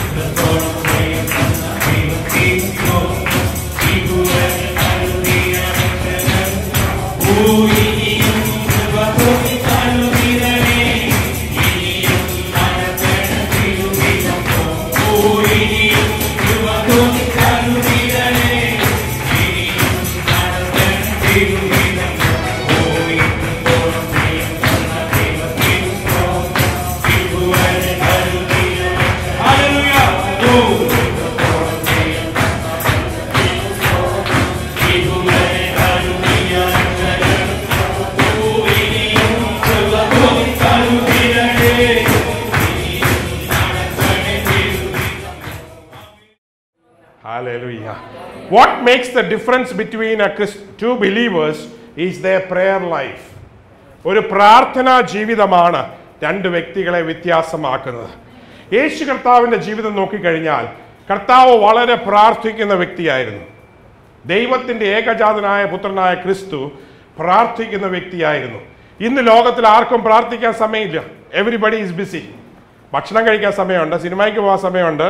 Hallelujah. What makes the difference between a Christ, two believers is their prayer life. ഒരു പ്രാർത്ഥനാ ജീവിതമാണ് രണ്ട് വ്യക്തികളെ വ്യത്യാസമാക്കുന്നത് യേശു കർത്താവിൻ്റെ ജീവിതം നോക്കിക്കഴിഞ്ഞാൽ കർത്താവ് വളരെ പ്രാർത്ഥിക്കുന്ന വ്യക്തിയായിരുന്നു ദൈവത്തിൻ്റെ ഏകജാതനായ പുത്രനായ ക്രിസ്തു പ്രാർത്ഥിക്കുന്ന വ്യക്തിയായിരുന്നു ഇന്ന് ലോകത്തിൽ ആർക്കും പ്രാർത്ഥിക്കാൻ സമയമില്ല എവറിബഡി ഈസ് ബിസി ഭക്ഷണം കഴിക്കാൻ സമയമുണ്ട് സിനിമയ്ക്ക് പോകാൻ സമയമുണ്ട്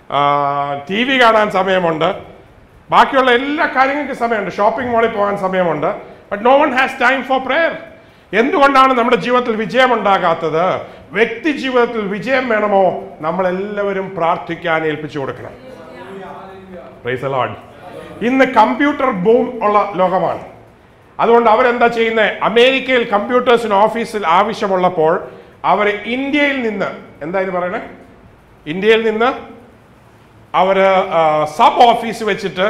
ടി വി കാണാൻ സമയമുണ്ട് ബാക്കിയുള്ള എല്ലാ കാര്യങ്ങൾക്കും സമയമുണ്ട് ഷോപ്പിംഗ് മാളിൽ പോകാൻ സമയമുണ്ട് but no one has time for prayer എന്തുകൊണ്ടാണ് നമ്മുടെ ജീവിതത്തിൽ വിജയം ഉണ്ടാകാത്തത് വ്യക്തി ജീവിതത്തിൽ വിജയം വേണമോ നമ്മളെല്ലാവരും പ്രാർത്ഥിക്കാൻ ഏൽപ്പിച്ചു കൊടുക്കണം Praise the Lord. ഇന്ന് കമ്പ്യൂട്ടർ ബൂം ഉള്ള ലോകമാണ് അതുകൊണ്ട് അവരെന്താ ചെയ്യുന്നത് അമേരിക്കയിൽ കമ്പ്യൂട്ടേഴ്സിന് ഓഫീസിൽ ആവശ്യമുള്ളപ്പോൾ അവർ ഇന്ത്യയിൽ നിന്ന് എന്താ ഇത് പറയണേ ഇന്ത്യയിൽ നിന്ന് അവർ സബ് ഓഫീസ് വെച്ചിട്ട്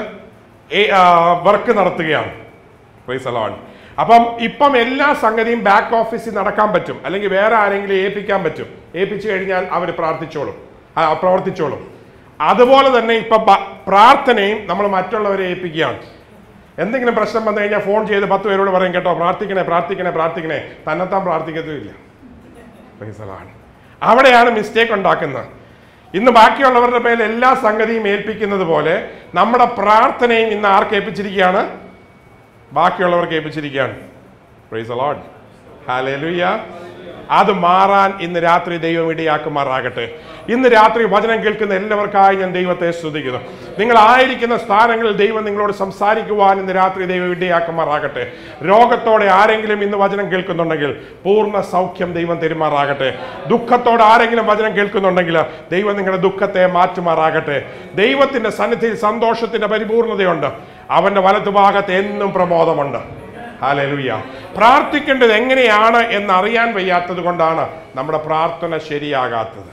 വർക്ക് നടത്തുകയാണ് പ്രൈസ് അലോൺ അപ്പം ഇപ്പം എല്ലാ സംഗതിയും ബാക്ക് ഓഫീസിൽ നടക്കാൻ പറ്റും അല്ലെങ്കിൽ വേറെ ആരെങ്കിലും ഏൽപ്പിക്കാൻ പറ്റും ഏൽപ്പിച്ചു കഴിഞ്ഞാൽ അവർ പ്രാർത്ഥിച്ചോളും ആ, പ്രവർത്തിച്ചോളും അതുപോലെ തന്നെ ഇപ്പൊ ബ- പ്രാർത്ഥനയും നമ്മൾ മറ്റുള്ളവരെ ഏൽപ്പിക്കുകയാണ് എന്തെങ്കിലും പ്രശ്നം വന്നു കഴിഞ്ഞാൽ ഫോൺ ചെയ്ത് പത്ത് പേരോട് പറയും കേട്ടോ പ്രാർത്ഥിക്കണേ പ്രാർത്ഥിക്കണേ പ്രാർത്ഥിക്കണേ തന്നെത്താൻ പ്രാർത്ഥിക്കത്തുമില്ല Praise the Lord. അവിടെയാണ് മിസ്റ്റേക്ക് ഉണ്ടാക്കുന്നത് ഇന്ന് ബാക്കിയുള്ളവരുടെ പേരിൽ എല്ലാ സംഗതിയും ഏൽപ്പിക്കുന്നത് പോലെ നമ്മുടെ പ്രാർത്ഥനയും ഇന്ന് ആർക്ക് ഏൽപ്പിച്ചിരിക്കുകയാണ് ബാക്കിയുള്ളവർക്ക് ഏൽപ്പിച്ചിരിക്കുകയാണ് പ്രൈസ് ലോഡ് ഹാലേലുയ്യ അത് മാറാൻ ഇന്ന് രാത്രി ദൈവം ഇടയാക്കുമാറാകട്ടെ ഇന്ന് രാത്രി വചനം കേൾക്കുന്ന എല്ലാവർക്കായി ഞാൻ ദൈവത്തെ സ്തുതിക്കുന്നു നിങ്ങൾ ആയിരിക്കുന്ന സ്ഥാനങ്ങളിൽ ദൈവം നിങ്ങളോട് സംസാരിക്കുവാൻ ഇന്ന് രാത്രി ദൈവം ഇടയാക്കുമാറാകട്ടെ രോഗത്തോടെ ആരെങ്കിലും ഇന്ന് വചനം കേൾക്കുന്നുണ്ടെങ്കിൽ പൂർണ്ണ സൗഖ്യം ദൈവം തരുമാറാകട്ടെ ദുഃഖത്തോടെ ആരെങ്കിലും വചനം കേൾക്കുന്നുണ്ടെങ്കിൽ ദൈവം നിങ്ങളുടെ ദുഃഖത്തെ മാറ്റുമാറാകട്ടെ ദൈവത്തിന്റെ സന്നിധിയിൽ സന്തോഷത്തിന്റെ പരിപൂർണതയുണ്ട് അവന്റെ വലതുഭാഗത്ത് എന്നും പ്രമോദമുണ്ട് ഹാലലുയ്യ പ്രാർത്ഥിക്കേണ്ടത് എങ്ങനെയാണ് എന്ന് അറിയാൻ വയ്യാത്തത് കൊണ്ടാണ് നമ്മുടെ പ്രാർത്ഥന ശരിയാകാത്തത്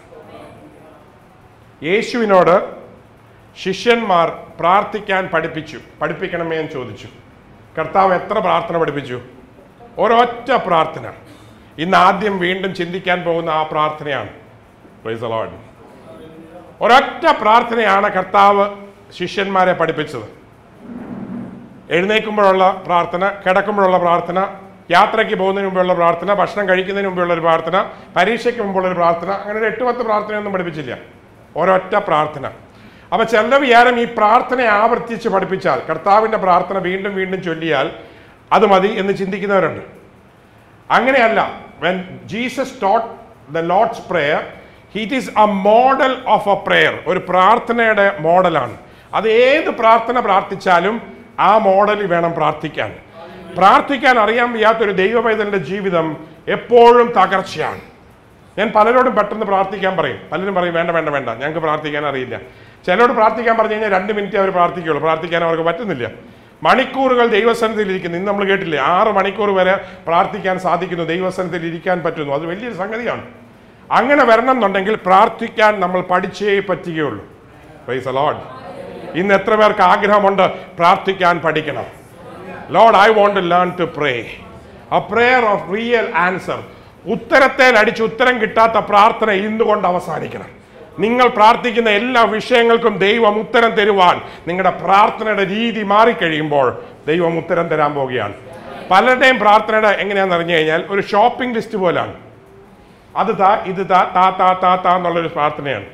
യേശുവിനോട് ശിഷ്യന്മാർ പ്രാർത്ഥിക്കാൻ പഠിപ്പിച്ചു പഠിപ്പിക്കണമേ എന്ന് ചോദിച്ചു കർത്താവ് എത്ര പ്രാർത്ഥന പഠിപ്പിച്ചു ഒരൊറ്റ പ്രാർത്ഥന ഇന്ന് ആദ്യം വീണ്ടും ചിന്തിക്കാൻ പോകുന്ന ആ പ്രാർത്ഥനയാണ് Praise the Lord. ഒരൊറ്റ പ്രാർത്ഥനയാണ് കർത്താവ് ശിഷ്യന്മാരെ പഠിപ്പിച്ചത് എഴുന്നേൽക്കുമ്പോഴുള്ള പ്രാർത്ഥന കിടക്കുമ്പോഴുള്ള പ്രാർത്ഥന യാത്രയ്ക്ക് പോകുന്നതിന് മുമ്പുള്ള പ്രാർത്ഥന ഭക്ഷണം കഴിക്കുന്നതിന് മുമ്പുള്ള ഒരു പ്രാർത്ഥന പരീക്ഷയ്ക്ക് മുമ്പുള്ള ഒരു പ്രാർത്ഥന അങ്ങനെ ഒരു എട്ട് പത്ത് പ്രാർത്ഥനയൊന്നും പഠിപ്പിച്ചില്ല ഒരൊറ്റ പ്രാർത്ഥന അപ്പൊ ചില വിചാരം ഈ പ്രാർത്ഥന ആവർത്തിച്ച് പഠിപ്പിച്ചാൽ കർത്താവിന്റെ പ്രാർത്ഥന വീണ്ടും വീണ്ടും ചൊല്ലിയാൽ അത് മതി എന്ന് ചിന്തിക്കുന്നവരുണ്ട് അങ്ങനെയല്ല when Jesus taught the Lord's prayer it is a model of a prayer ഒരു പ്രാർത്ഥനയുടെ മോഡലാണ് അത് ഏത് പ്രാർത്ഥന പ്രാർത്ഥിച്ചാലും ആ മോഡലിൽ വേണം പ്രാർത്ഥിക്കാൻ പ്രാർത്ഥിക്കാൻ അറിയാൻ വയ്യാത്തൊരു ദൈവപൈതലിന്റെ ജീവിതം എപ്പോഴും തകർച്ചയാണ് ഞാൻ പലരോടും പെട്ടെന്ന് പ്രാർത്ഥിക്കാൻ പറയും പലരും പറയും വേണ്ട വേണ്ട വേണ്ട ഞങ്ങൾക്ക് പ്രാർത്ഥിക്കാൻ അറിയില്ല ചിലരോട് പ്രാർത്ഥിക്കാൻ പറഞ്ഞു കഴിഞ്ഞാൽ രണ്ട് മിനിറ്റ് അവർ പ്രാർത്ഥിക്കുള്ളൂ പ്രാർത്ഥിക്കാൻ അവർക്ക് പറ്റുന്നില്ല മണിക്കൂറുകൾ ദൈവസന്നിധിയിൽ ഇരിക്കുന്നു ഇന്ന് നമ്മൾ കേട്ടില്ലേ ആറ് മണിക്കൂർ വരെ പ്രാർത്ഥിക്കാൻ സാധിക്കുന്നു ദൈവസന്നിധിയിൽ ഇരിക്കാൻ പറ്റുന്നു അത് വലിയൊരു സംഗതിയാണ് അങ്ങനെ വരണം എന്നുണ്ടെങ്കിൽ പ്രാർത്ഥിക്കാൻ നമ്മൾ പഠിച്ചേ പറ്റുകയുള്ളൂ പ്രൈസ് ലോഡ് ഇന്ന് എത്ര പേർക്ക് ആഗ്രഹമുണ്ട് പ്രാർത്ഥിക്കാൻ പഠിക്കണം Lord I want to learn to pray a prayer of real answer ഉത്തരത്തേൽ അടിച്ച് ഉത്തരം കിട്ടാത്ത പ്രാർത്ഥന ഇന്നുകൊണ്ട് അവസാനിക്കണം നിങ്ങൾ പ്രാർത്ഥിക്കുന്ന എല്ലാ വിഷയങ്ങൾക്കും ദൈവം ഉത്തരം തരുവാൻ നിങ്ങളുടെ പ്രാർത്ഥനയുടെ രീതി മാറിക്കഴിയുമ്പോൾ ദൈവം ഉത്തരം തരാൻ പോവുകയാണ് പലരുടെയും പ്രാർത്ഥനയുടെ എങ്ങനെയാണെന്ന് അറിഞ്ഞു കഴിഞ്ഞാൽ ഒരു ഷോപ്പിംഗ് ലിസ്റ്റ് പോലാണ് അത് താ ഇത് താ താ താ താ താ എന്നുള്ളൊരു പ്രാർത്ഥനയാണ്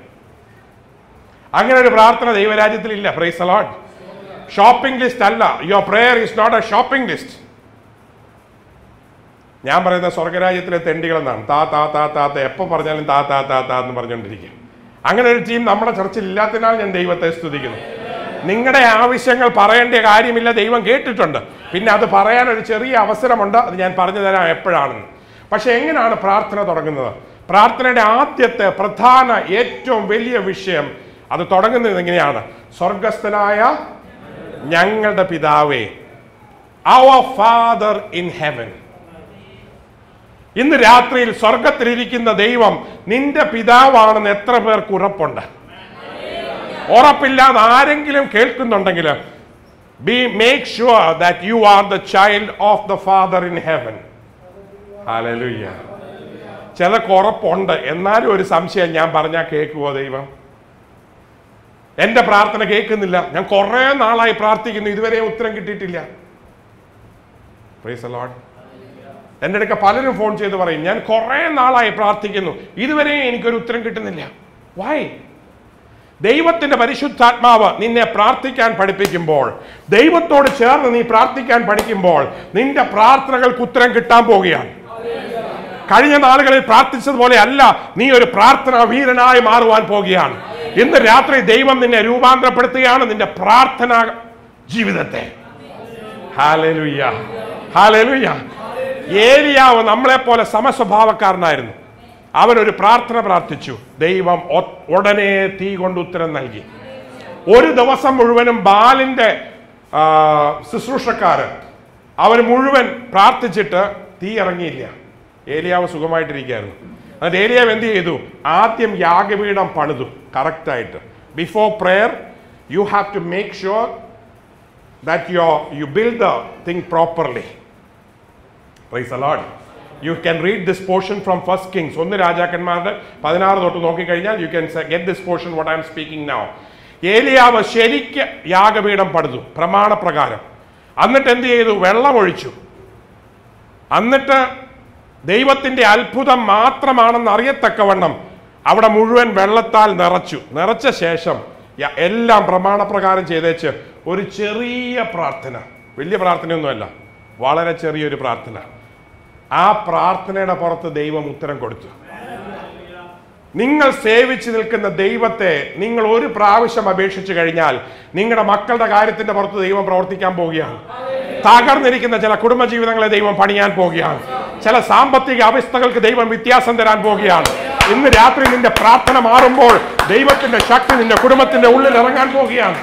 അങ്ങനെ ഒരു പ്രാർത്ഥന ദൈവരാജ്യത്തിൽ ഇല്ല പ്രൈസ് അലോട്ട് ഷോപ്പിംഗ് ലിസ്റ്റ് അല്ല your prayer is not a shopping list ഞാൻ പറയുന്ന സ്വർഗരാജ്യത്തിലെ തെണ്ടികളെന്നാണ് താ താ താ താ താ എപ്പോൾ പറഞ്ഞാലും താ താ താ താ എന്ന് പറഞ്ഞുകൊണ്ടിരിക്കും അങ്ങനെ ഒരു ടീം നമ്മുടെ ചർച്ചിൽ ഇല്ലാത്തതിനാൽ ഞാൻ ദൈവത്തെ സ്തുതിക്കുന്നു നിങ്ങളുടെ ആവശ്യങ്ങൾ പറയേണ്ട കാര്യമില്ല ദൈവം കേട്ടിട്ടുണ്ട് പിന്നെ അത് പറയാൻ ഒരു ചെറിയ അവസരമുണ്ട് അത് ഞാൻ പറഞ്ഞു തരാം എപ്പോഴാണെന്ന് പക്ഷെ എങ്ങനെയാണ് പ്രാർത്ഥന തുടങ്ങുന്നത് പ്രാർത്ഥനയുടെ ആദ്യത്തെ പ്രധാന ഏറ്റവും വലിയ വിഷയം അത് തുടങ്ങുന്നത് എങ്ങനെയാണ് സ്വർഗസ്ഥനായ ഞങ്ങളുടെ പിതാവേ അവർ ഫാദർ ഇൻ ഹെവൻ ഇന്ന് രാത്രിയിൽ സ്വർഗത്തിലിരിക്കുന്ന ദൈവം നിന്റെ പിതാവാണെന്ന് എത്ര പേർക്ക് ഉറപ്പുണ്ട് ഉറപ്പില്ലാതെ ആരെങ്കിലും കേൾക്കുന്നുണ്ടെങ്കിൽ be make sure that you are the child of the father in heaven hallelujah ചിലക്ക് ഉറപ്പുണ്ട് എന്നാലും ഒരു സംശയം ഞാൻ പറഞ്ഞാൽ കേൾക്കുവോ ദൈവം എന്റെ പ്രാർത്ഥന കേൾക്കുന്നില്ല ഞാൻ കുറെ നാളായി പ്രാർത്ഥിക്കുന്നു ഇതുവരെ ഉത്തരം കിട്ടിയിട്ടില്ല പ്രൈസ് ലോഡ് എൻ്റെ അടുക്ക പലരും ഫോൺ ചെയ്ത് പറയും ഞാൻ കുറെ നാളായി പ്രാർത്ഥിക്കുന്നു ഇതുവരെ എനിക്കൊരു ഉത്തരം കിട്ടുന്നില്ല വൈ ദൈവത്തിന്റെ പരിശുദ്ധാത്മാവ് നിന്നെ പ്രാർത്ഥിക്കാൻ പഠിപ്പിക്കുമ്പോൾ ദൈവത്തോട് ചേർന്ന് നീ പ്രാർത്ഥിക്കാൻ പഠിക്കുമ്പോൾ നിന്റെ പ്രാർത്ഥനകൾക്ക് ഉത്തരം കിട്ടാൻ പോവുകയാണ് കഴിഞ്ഞ നാളുകളിൽ പ്രാർത്ഥിച്ചതുപോലെ അല്ല നീ ഒരു പ്രാർത്ഥന വീരനായി മാറുവാൻ പോകുകയാണ് ഇന്ന് രാത്രി ദൈവം നിന്നെ രൂപാന്തരപ്പെടുത്തുകയാണ് നിന്റെ പ്രാർത്ഥന ജീവിതത്തെ ഹാലലുയ്യ ഹാലലുയ്യ ഏലിയാവ് നമ്മളെ പോലെ സമസ്വഭാവക്കാരനായിരുന്നു അവനൊരു പ്രാർത്ഥന പ്രാർത്ഥിച്ചു ദൈവം ഒ- ഉടനെ തീ കൊണ്ട് ഉത്തരം നൽകി ഒരു ദിവസം മുഴുവനും ബാലിന്റെ ആ, ശുശ്രൂഷക്കാര് അവർ മുഴുവൻ പ്രാർത്ഥിച്ചിട്ട് തീ ഇറങ്ങിയില്ല ഏലിയാവ് സുഖമായിട്ടിരിക്കുകയായിരുന്നു എന്നിട്ട് ഏലിയാവ് എന്ത് ചെയ്തു ആദ്യം യാഗപീഠം പണിതു കറക്റ്റായിട്ട് before prayer you have to make sure that you you build the thing properly. Praise the Lord. You can read this portion from First Kings. ഒന്ന് രാജാക്കന്മാരുടെ പതിനാറ് തൊട്ട് നോക്കിക്കഴിഞ്ഞാൽ you can get this portion what I am speaking now ഏലിയാവ് ശരിക്ക് യാഗപീഠം പടുതു പ്രമാണപ്രകാരം എന്നിട്ട് എന്ത് ചെയ്തു വെള്ളം ഒഴിച്ചു എന്നിട്ട് ദൈവത്തിന്റെ അത്ഭുതം മാത്രമാണെന്ന് അറിയത്തക്കവണ്ണം അവിടെ മുഴുവൻ വെള്ളത്താൽ നിറച്ചു നിറച്ച ശേഷം യ- എല്ലാം പ്രമാണപ്രകാരം ചെയ്തേച്ച് ഒരു ചെറിയ പ്രാർത്ഥന വലിയ പ്രാർത്ഥനയൊന്നുമല്ല വളരെ ചെറിയൊരു പ്രാർത്ഥന ആ പ്രാർത്ഥനയുടെ പുറത്ത് ദൈവം ഉത്തരം കൊടുത്തു നിങ്ങൾ സേവിച്ചു നിൽക്കുന്ന ദൈവത്തെ നിങ്ങൾ ഒരു പ്രാവശ്യം അപേക്ഷിച്ചു കഴിഞ്ഞാൽ നിങ്ങളുടെ മക്കളുടെ കാര്യത്തിന്റെ പുറത്ത് ദൈവം പ്രവർത്തിക്കാൻ പോവുകയാണ് തകർന്നിരിക്കുന്ന ചില കുടുംബജീവിതങ്ങളെ ദൈവം പണിയാൻ പോവുകയാണ് ചില സാമ്പത്തിക അവസ്ഥകൾക്ക് ദൈവം വ്യത്യാസം തരാൻ പോവുകയാണ് ഇന്ന് രാത്രി നിന്റെ പ്രാർത്ഥന മാറുമ്പോൾ ദൈവത്തിന്റെ ശക്തി നിന്റെ കുടുംബത്തിന്റെ ഉള്ളിൽ ഇറങ്ങാൻ പോവുകയാണ്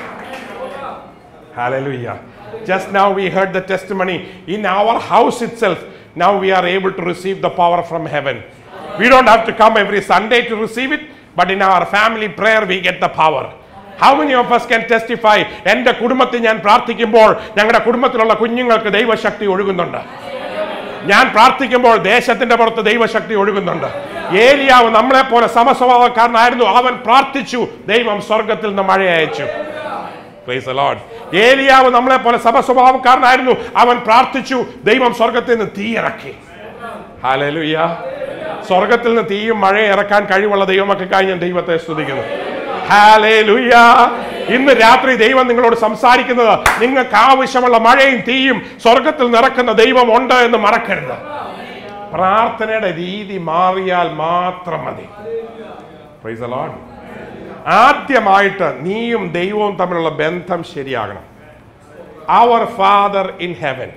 Hallelujah. Just now we heard the testimony. In our house itself, now we are able to receive the power from heaven. We don't have to come every Sunday to receive it, but in our family prayer we get the power. How many of us can testify? എൻ്റെ കുടുംബത്തിൽ ഞാൻ പ്രാർത്ഥിക്കുമ്പോൾ ഞങ്ങളുടെ കുടുംബത്തിലുള്ള കുഞ്ഞുങ്ങൾക്ക് ദൈവശക്തി ഒഴുകുന്നുണ്ട് ഞാൻ പ്രാർത്ഥിക്കുമ്പോൾ ദേശത്തിന്റെ പുറത്ത് ദൈവശക്തി ഒഴുകുന്നുണ്ട് ഏലിയാവ് നമ്മളെ പോലെ സമസ്വഭാവക്കാരനായിരുന്നു അവൻ പ്രാർത്ഥിച്ചു ദൈവം സ്വർഗത്തിൽ നിന്ന് മഴ അയച്ചു Praise the Lord. ഏലിയാവ് നമ്മളെ പോലെ സമസ്വഭാവക്കാരനായിരുന്നു അവൻ പ്രാർത്ഥിച്ചു ദൈവം സ്വർഗത്തിൽ നിന്ന് തീ ഇറക്കി ഹാലലുയ്യ സ്വർഗത്തിൽ നിന്ന് തീയും മഴയും ഇറക്കാൻ കഴിവുള്ള ദൈവമക്കൾക്കായി ഞാൻ ദൈവത്തെ സ്തുതിക്കുന്നു ഹാലേലുയ്യ ഇന്ന് രാത്രി ദൈവം നിങ്ങളോട് സംസാരിക്കുന്നത് നിങ്ങൾക്ക് ആവശ്യമുള്ള മഴയും തീയും സ്വർഗത്തിൽ നിറക്കുന്ന ദൈവം ഉണ്ട് എന്ന് മറക്കരുത് പ്രാർത്ഥനയുടെ രീതി മാറിയാൽ മാത്രം മതി Praise the Lord. ആദ്യമായിട്ട് നീയും ദൈവവും തമ്മിലുള്ള ബന്ധം ശരിയാകണം അവർ ഫാദർ ഇൻ ഹെവൻ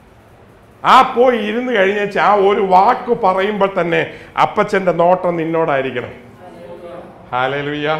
ആ പോയി ഇരുന്ന് കഴിഞ്ഞേച്ച് ആ ഒരു വാക്ക് പറയുമ്പോൾ തന്നെ അപ്പച്ചന്റെ നോട്ടം നിന്നോടായിരിക്കണം ഹാലലുയ്യ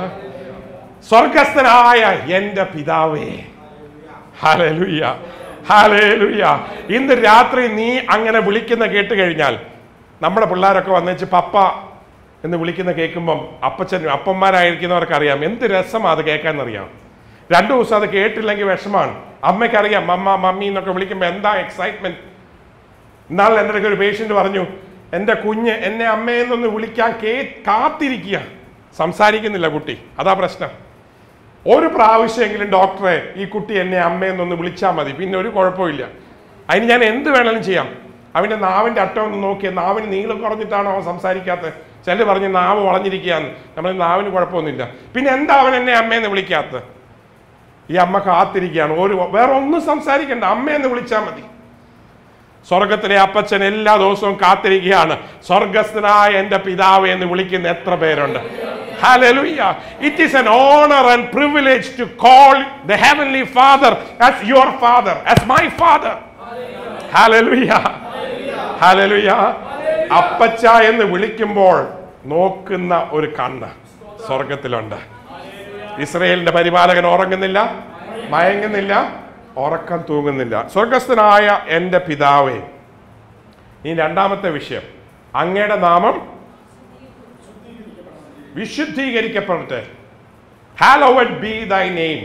സ്വർഗസ്ഥനായ എൻ്റെ പിതാവേ ഹാലലുയ്യ ഹാലേലുയ്യ ഇന്ന് രാത്രി നീ അങ്ങനെ വിളിക്കുന്ന കേട്ട് കഴിഞ്ഞാൽ നമ്മുടെ പിള്ളേരൊക്കെ വന്നേച്ച് പപ്പ എന്ന് വിളിക്കുന്ന കേൾക്കുമ്പം അപ്പച്ചൻ അപ്പന്മാരായിരിക്കുന്നവർക്ക് അറിയാം എന്ത് രസമാണ് അത് കേൾക്കാന്നറിയാം രണ്ടു ദിവസം അത് കേട്ടില്ലെങ്കിൽ വിഷമാണ് അമ്മയ്ക്കറിയാം മമ്മ മമ്മി എന്നൊക്കെ വിളിക്കുമ്പോൾ എന്താ എക്സൈറ്റ്മെന്റ് ഇന്നാൾ എൻ്റെ അടുക്ക ഒരു പേഷ്യൻ്റ് പറഞ്ഞു എൻ്റെ കുഞ്ഞ് എന്നെ അമ്മയെന്നൊന്ന് വിളിക്കാൻ കേ കാത്തിരിക്കുക സംസാരിക്കുന്നില്ല കുട്ടി അതാ പ്രശ്നം ഒരു പ്രാവശ്യമെങ്കിലും ഡോക്ടറെ ഈ കുട്ടി എന്നെ അമ്മയെന്നൊന്ന് വിളിച്ചാൽ മതി പിന്നെ ഒരു കുഴപ്പമില്ല അതിന് ഞാൻ എന്ത് വേണമെങ്കിലും ചെയ്യാം അവൻ്റെ നാവിൻ്റെ അറ്റം ഒന്ന് നോക്കിയ നാവിന് നീളം കുറഞ്ഞിട്ടാണോ അവൻ സംസാരിക്കാത്തത് ചിലർ പറഞ്ഞ് നാവ് വളഞ്ഞിരിക്കുകയാണ് നമ്മൾ നാവിന് കുഴപ്പമൊന്നുമില്ല പിന്നെ എന്താ അവൻ എന്നെ അമ്മയെന്ന് വിളിക്കാത്തത് ഈ അമ്മ കാത്തിരിക്കുകയാണ് ഒരു വേറെ ഒന്നും സംസാരിക്കണ്ട അമ്മയെന്ന് വിളിച്ചാൽ മതി സ്വർഗത്തിലെ അപ്പച്ചൻ എല്ലാ ദിവസവും കാത്തിരിക്കുകയാണ് സ്വർഗസ്ഥനായ എൻ്റെ പിതാവ് എന്ന് വിളിക്കുന്ന എത്ര പേരുണ്ട് Hallelujah. It is an honor and privilege to call the Heavenly Father as your Father, as my Father. Hallelujah. Hallelujah. അപ്പച്ച എന്ന് വിളിക്കുമ്പോൾ നോക്കുന്ന ഒരു കണ്ണ് സ്വർഗത്തിലുണ്ട് ഇസ്രയേലിന്റെ പരിപാലകൻ ഉറങ്ങുന്നില്ല മയങ്ങുന്നില്ല ഉറക്കം തൂങ്ങുന്നില്ല സ്വർഗസ്ഥനായ എൻ്റെ പിതാവേ ഈ രണ്ടാമത്തെ വിഷയം അങ്ങയുടെ നാമം വിശുദ്ധീകരിക്കപ്പെടട്ടെ ഹാലോവഡ് ബി ദൈ നെയിം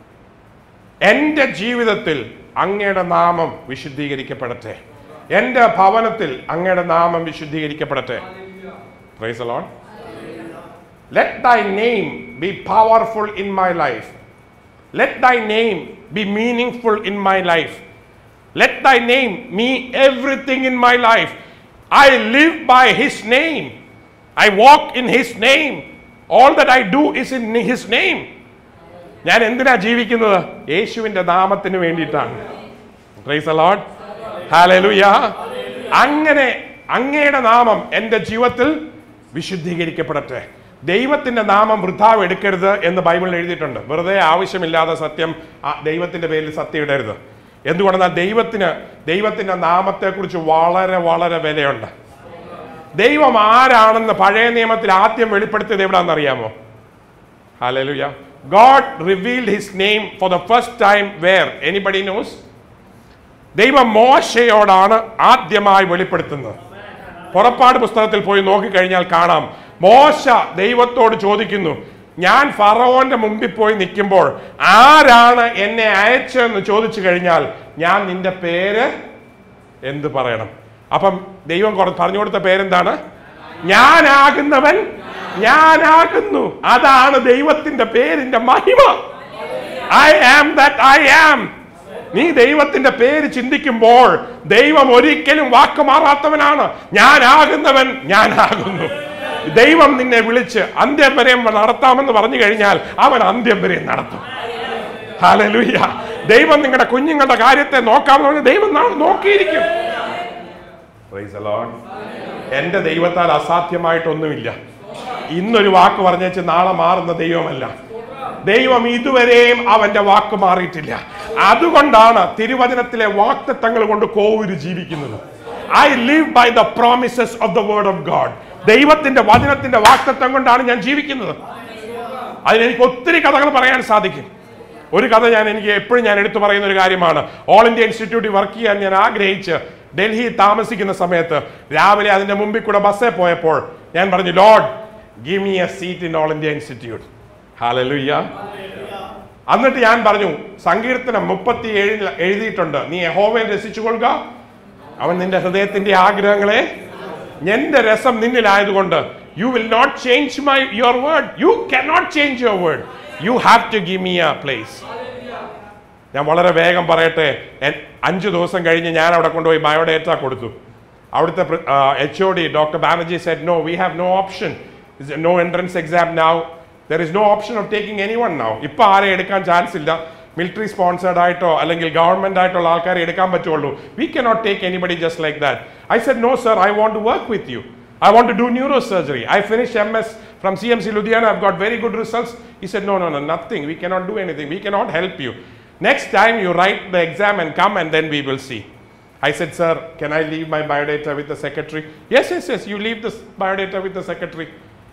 എൻ്റെ ജീവിതത്തിൽ അങ്ങയുടെ നാമം വിശുദ്ധീകരിക്കപ്പെടട്ടെ എൻ്റെ ഭവനത്തിൽ അങ്ങയുടെ നാമം വിശുദ്ധീകരിക്കപ്പെടട്ടെ praise Lord let thy name be powerful in my life let thy name be meaningful in my life let thy name me everything in my life I live by his name I walk in his name all that I do is in his name ഞാൻ എന്തിനാ ജീവിക്കുന്നത് യേശുവിന്റെ നാമത്തിന് വേണ്ടിയിട്ടാണ് price load ഹാലലുയ അങ്ങനെ അങ്ങയുടെ നാമം എൻ്റെ ജീവിതത്തിൽ വിശുദ്ധീകരിക്കപ്പെടട്ടെ ദൈവത്തിന്റെ നാമം വൃഥാവ് എടുക്കരുത് എന്ന് ബൈബിളിൽ എഴുതിയിട്ടുണ്ട് വെറുതെ ആവശ്യമില്ലാതെ സത്യം ആ ദൈവത്തിന്റെ പേരിൽ സത്യം ഇടരുത് എന്തുകൊണ്ടെന്നാൽ ദൈവത്തിന് ദൈവത്തിന്റെ നാമത്തെക്കുറിച്ച് വളരെ വളരെ വിലയുണ്ട് ദൈവം ആരാണെന്ന് പഴയ നിയമത്തിൽ ആദ്യം വെളിപ്പെടുത്തിയത് എവിടാന്ന് അറിയാമോ Hallelujah. God revealed his name for the first time where? Anybody knows? ദൈവം മോശയോടാണ് ആദ്യമായി വെളിപ്പെടുത്തുന്നത് പുറപ്പാട് പുസ്തകത്തിൽ പോയി നോക്കിക്കഴിഞ്ഞാൽ കാണാം മോശ ദൈവത്തോട് ചോദിക്കുന്നു ഞാൻ ഫറവോന്റെ മുമ്പിൽ പോയി നിൽക്കുമ്പോൾ ആരാണ് എന്നെ അയച്ചതെന്ന് ചോദിച്ചു കഴിഞ്ഞാൽ ഞാൻ നിന്റെ പേര് എന്ത് പറയണം അപ്പം ദൈവം കുറ- പറഞ്ഞു കൊടുത്ത പേരെന്താണ് ഞാനാകുന്നവൻ ഞാനാകുന്നു അതാണ് ദൈവത്തിന്റെ പേരിന്റെ മഹിമ I am that I am നീ ദൈവത്തിന്റെ പേര് ചിന്തിക്കുമ്പോൾ ദൈവം ഒരിക്കലും വാക്ക് മാറാത്തവനാണ് ഞാനാകുന്നവൻ ഞാനാകുന്നു ദൈവം നിന്നെ വിളിച്ച് അന്ത്യം വരെ നടത്താമെന്ന് പറഞ്ഞു കഴിഞ്ഞാൽ അവൻ അന്ത്യം വരെ നടത്തും ഹല്ലേലൂയ ദൈവം നിങ്ങളുടെ കുഞ്ഞുങ്ങളുടെ കാര്യത്തെ നോക്കാമെന്ന് പറഞ്ഞ് ദൈവം നാ- നോക്കിയിരിക്കും Praise the Lord. എന്റെ ദൈവത്താൽ അസാധ്യമായിട്ടൊന്നുമില്ല ഇന്നൊരു വാക്ക് പറഞ്ഞേച്ച് നാളെ മാറുന്ന ദൈവമല്ല ദൈവം ഇതുവരെയും അവന്റെ വാക്ക് മാറിയിട്ടില്ല അതുകൊണ്ടാണ് തിരുവചനത്തിലെ വാക്തത്വങ്ങൾ കൊണ്ട് കോവൂര് ജീവിക്കുന്നത് I live by the promises of the word of God ദൈവത്തിന്റെ വചനത്തിന്റെ വാക്തത്വം കൊണ്ടാണ് ഞാൻ ജീവിക്കുന്നത് അതിനെനിക്ക് ഒത്തിരി കഥകൾ പറയാൻ സാധിക്കും ഒരു കഥ ഞാൻ എനിക്ക് എപ്പോഴും ഞാൻ എടുത്തു പറയുന്ന ഒരു കാര്യമാണ് ഓൾ ഇന്ത്യ ഇൻസ്റ്റിറ്റ്യൂട്ടിൽ വർക്ക് ചെയ്യാൻ ഞാൻ ആഗ്രഹിച്ച് ഡൽഹി താമസിക്കുന്ന സമയത്ത് രാവിലെ അതിന്റെ മുമ്പിൽ കൂടെ ബസ്സിൽ പോയപ്പോൾ ഞാൻ പറഞ്ഞു Lord give me a seat in All India Institute hallelujah എന്നിട്ട് ഞാൻ പറഞ്ഞു സങ്കീർത്തനം മുപ്പത്തി ഏഴിൽ എഴുതിയിട്ടുണ്ട് നീ യഹോവയെ രസിച്ചുകൊള്ളുക അവൻ നിന്റെ ഹൃദയത്തിന്റെ ആഗ്രഹങ്ങളെ എന്റെ രസം നിന്നിലായതുകൊണ്ട് you will not change my your word you can not change your word you have to give me a place ഞാൻ വളരെ വേഗം പറയട്ടെ എൻ- അഞ്ച് ദിവസം കഴിഞ്ഞ് ഞാൻ അവിടെ കൊണ്ടുപോയി ബയോഡേറ്റ കൊടുത്തു അവിടുത്തെ H O D doctor Banerjee said no we have no option no entrance exam now there is no option of taking any one now ഇപ്പൊ ആരെ എടുക്കാൻ ചാൻസ് ഇല്ല മിലിറ്ററി സ്പോൺസേർഡ് ആയിട്ടോ അല്ലെങ്കിൽ ഗവൺമെന്റ് ആയിട്ടുള്ള ആൾക്കാരെ എടുക്കാൻ പറ്റുള്ളൂ we cannot take anybody just like that I said no sir I want to work with you I want to do neurosurgery. I finished MS from CMC Ludhiana. I've got very good results. He said, No, no, no, nothing. We cannot do anything. We cannot help you. Next time you write the exam and come, and then we will see. I said, Sir, can I leave my biodata with the secretary? Yes, yes, yes. You leave the s- biodata with the secretary.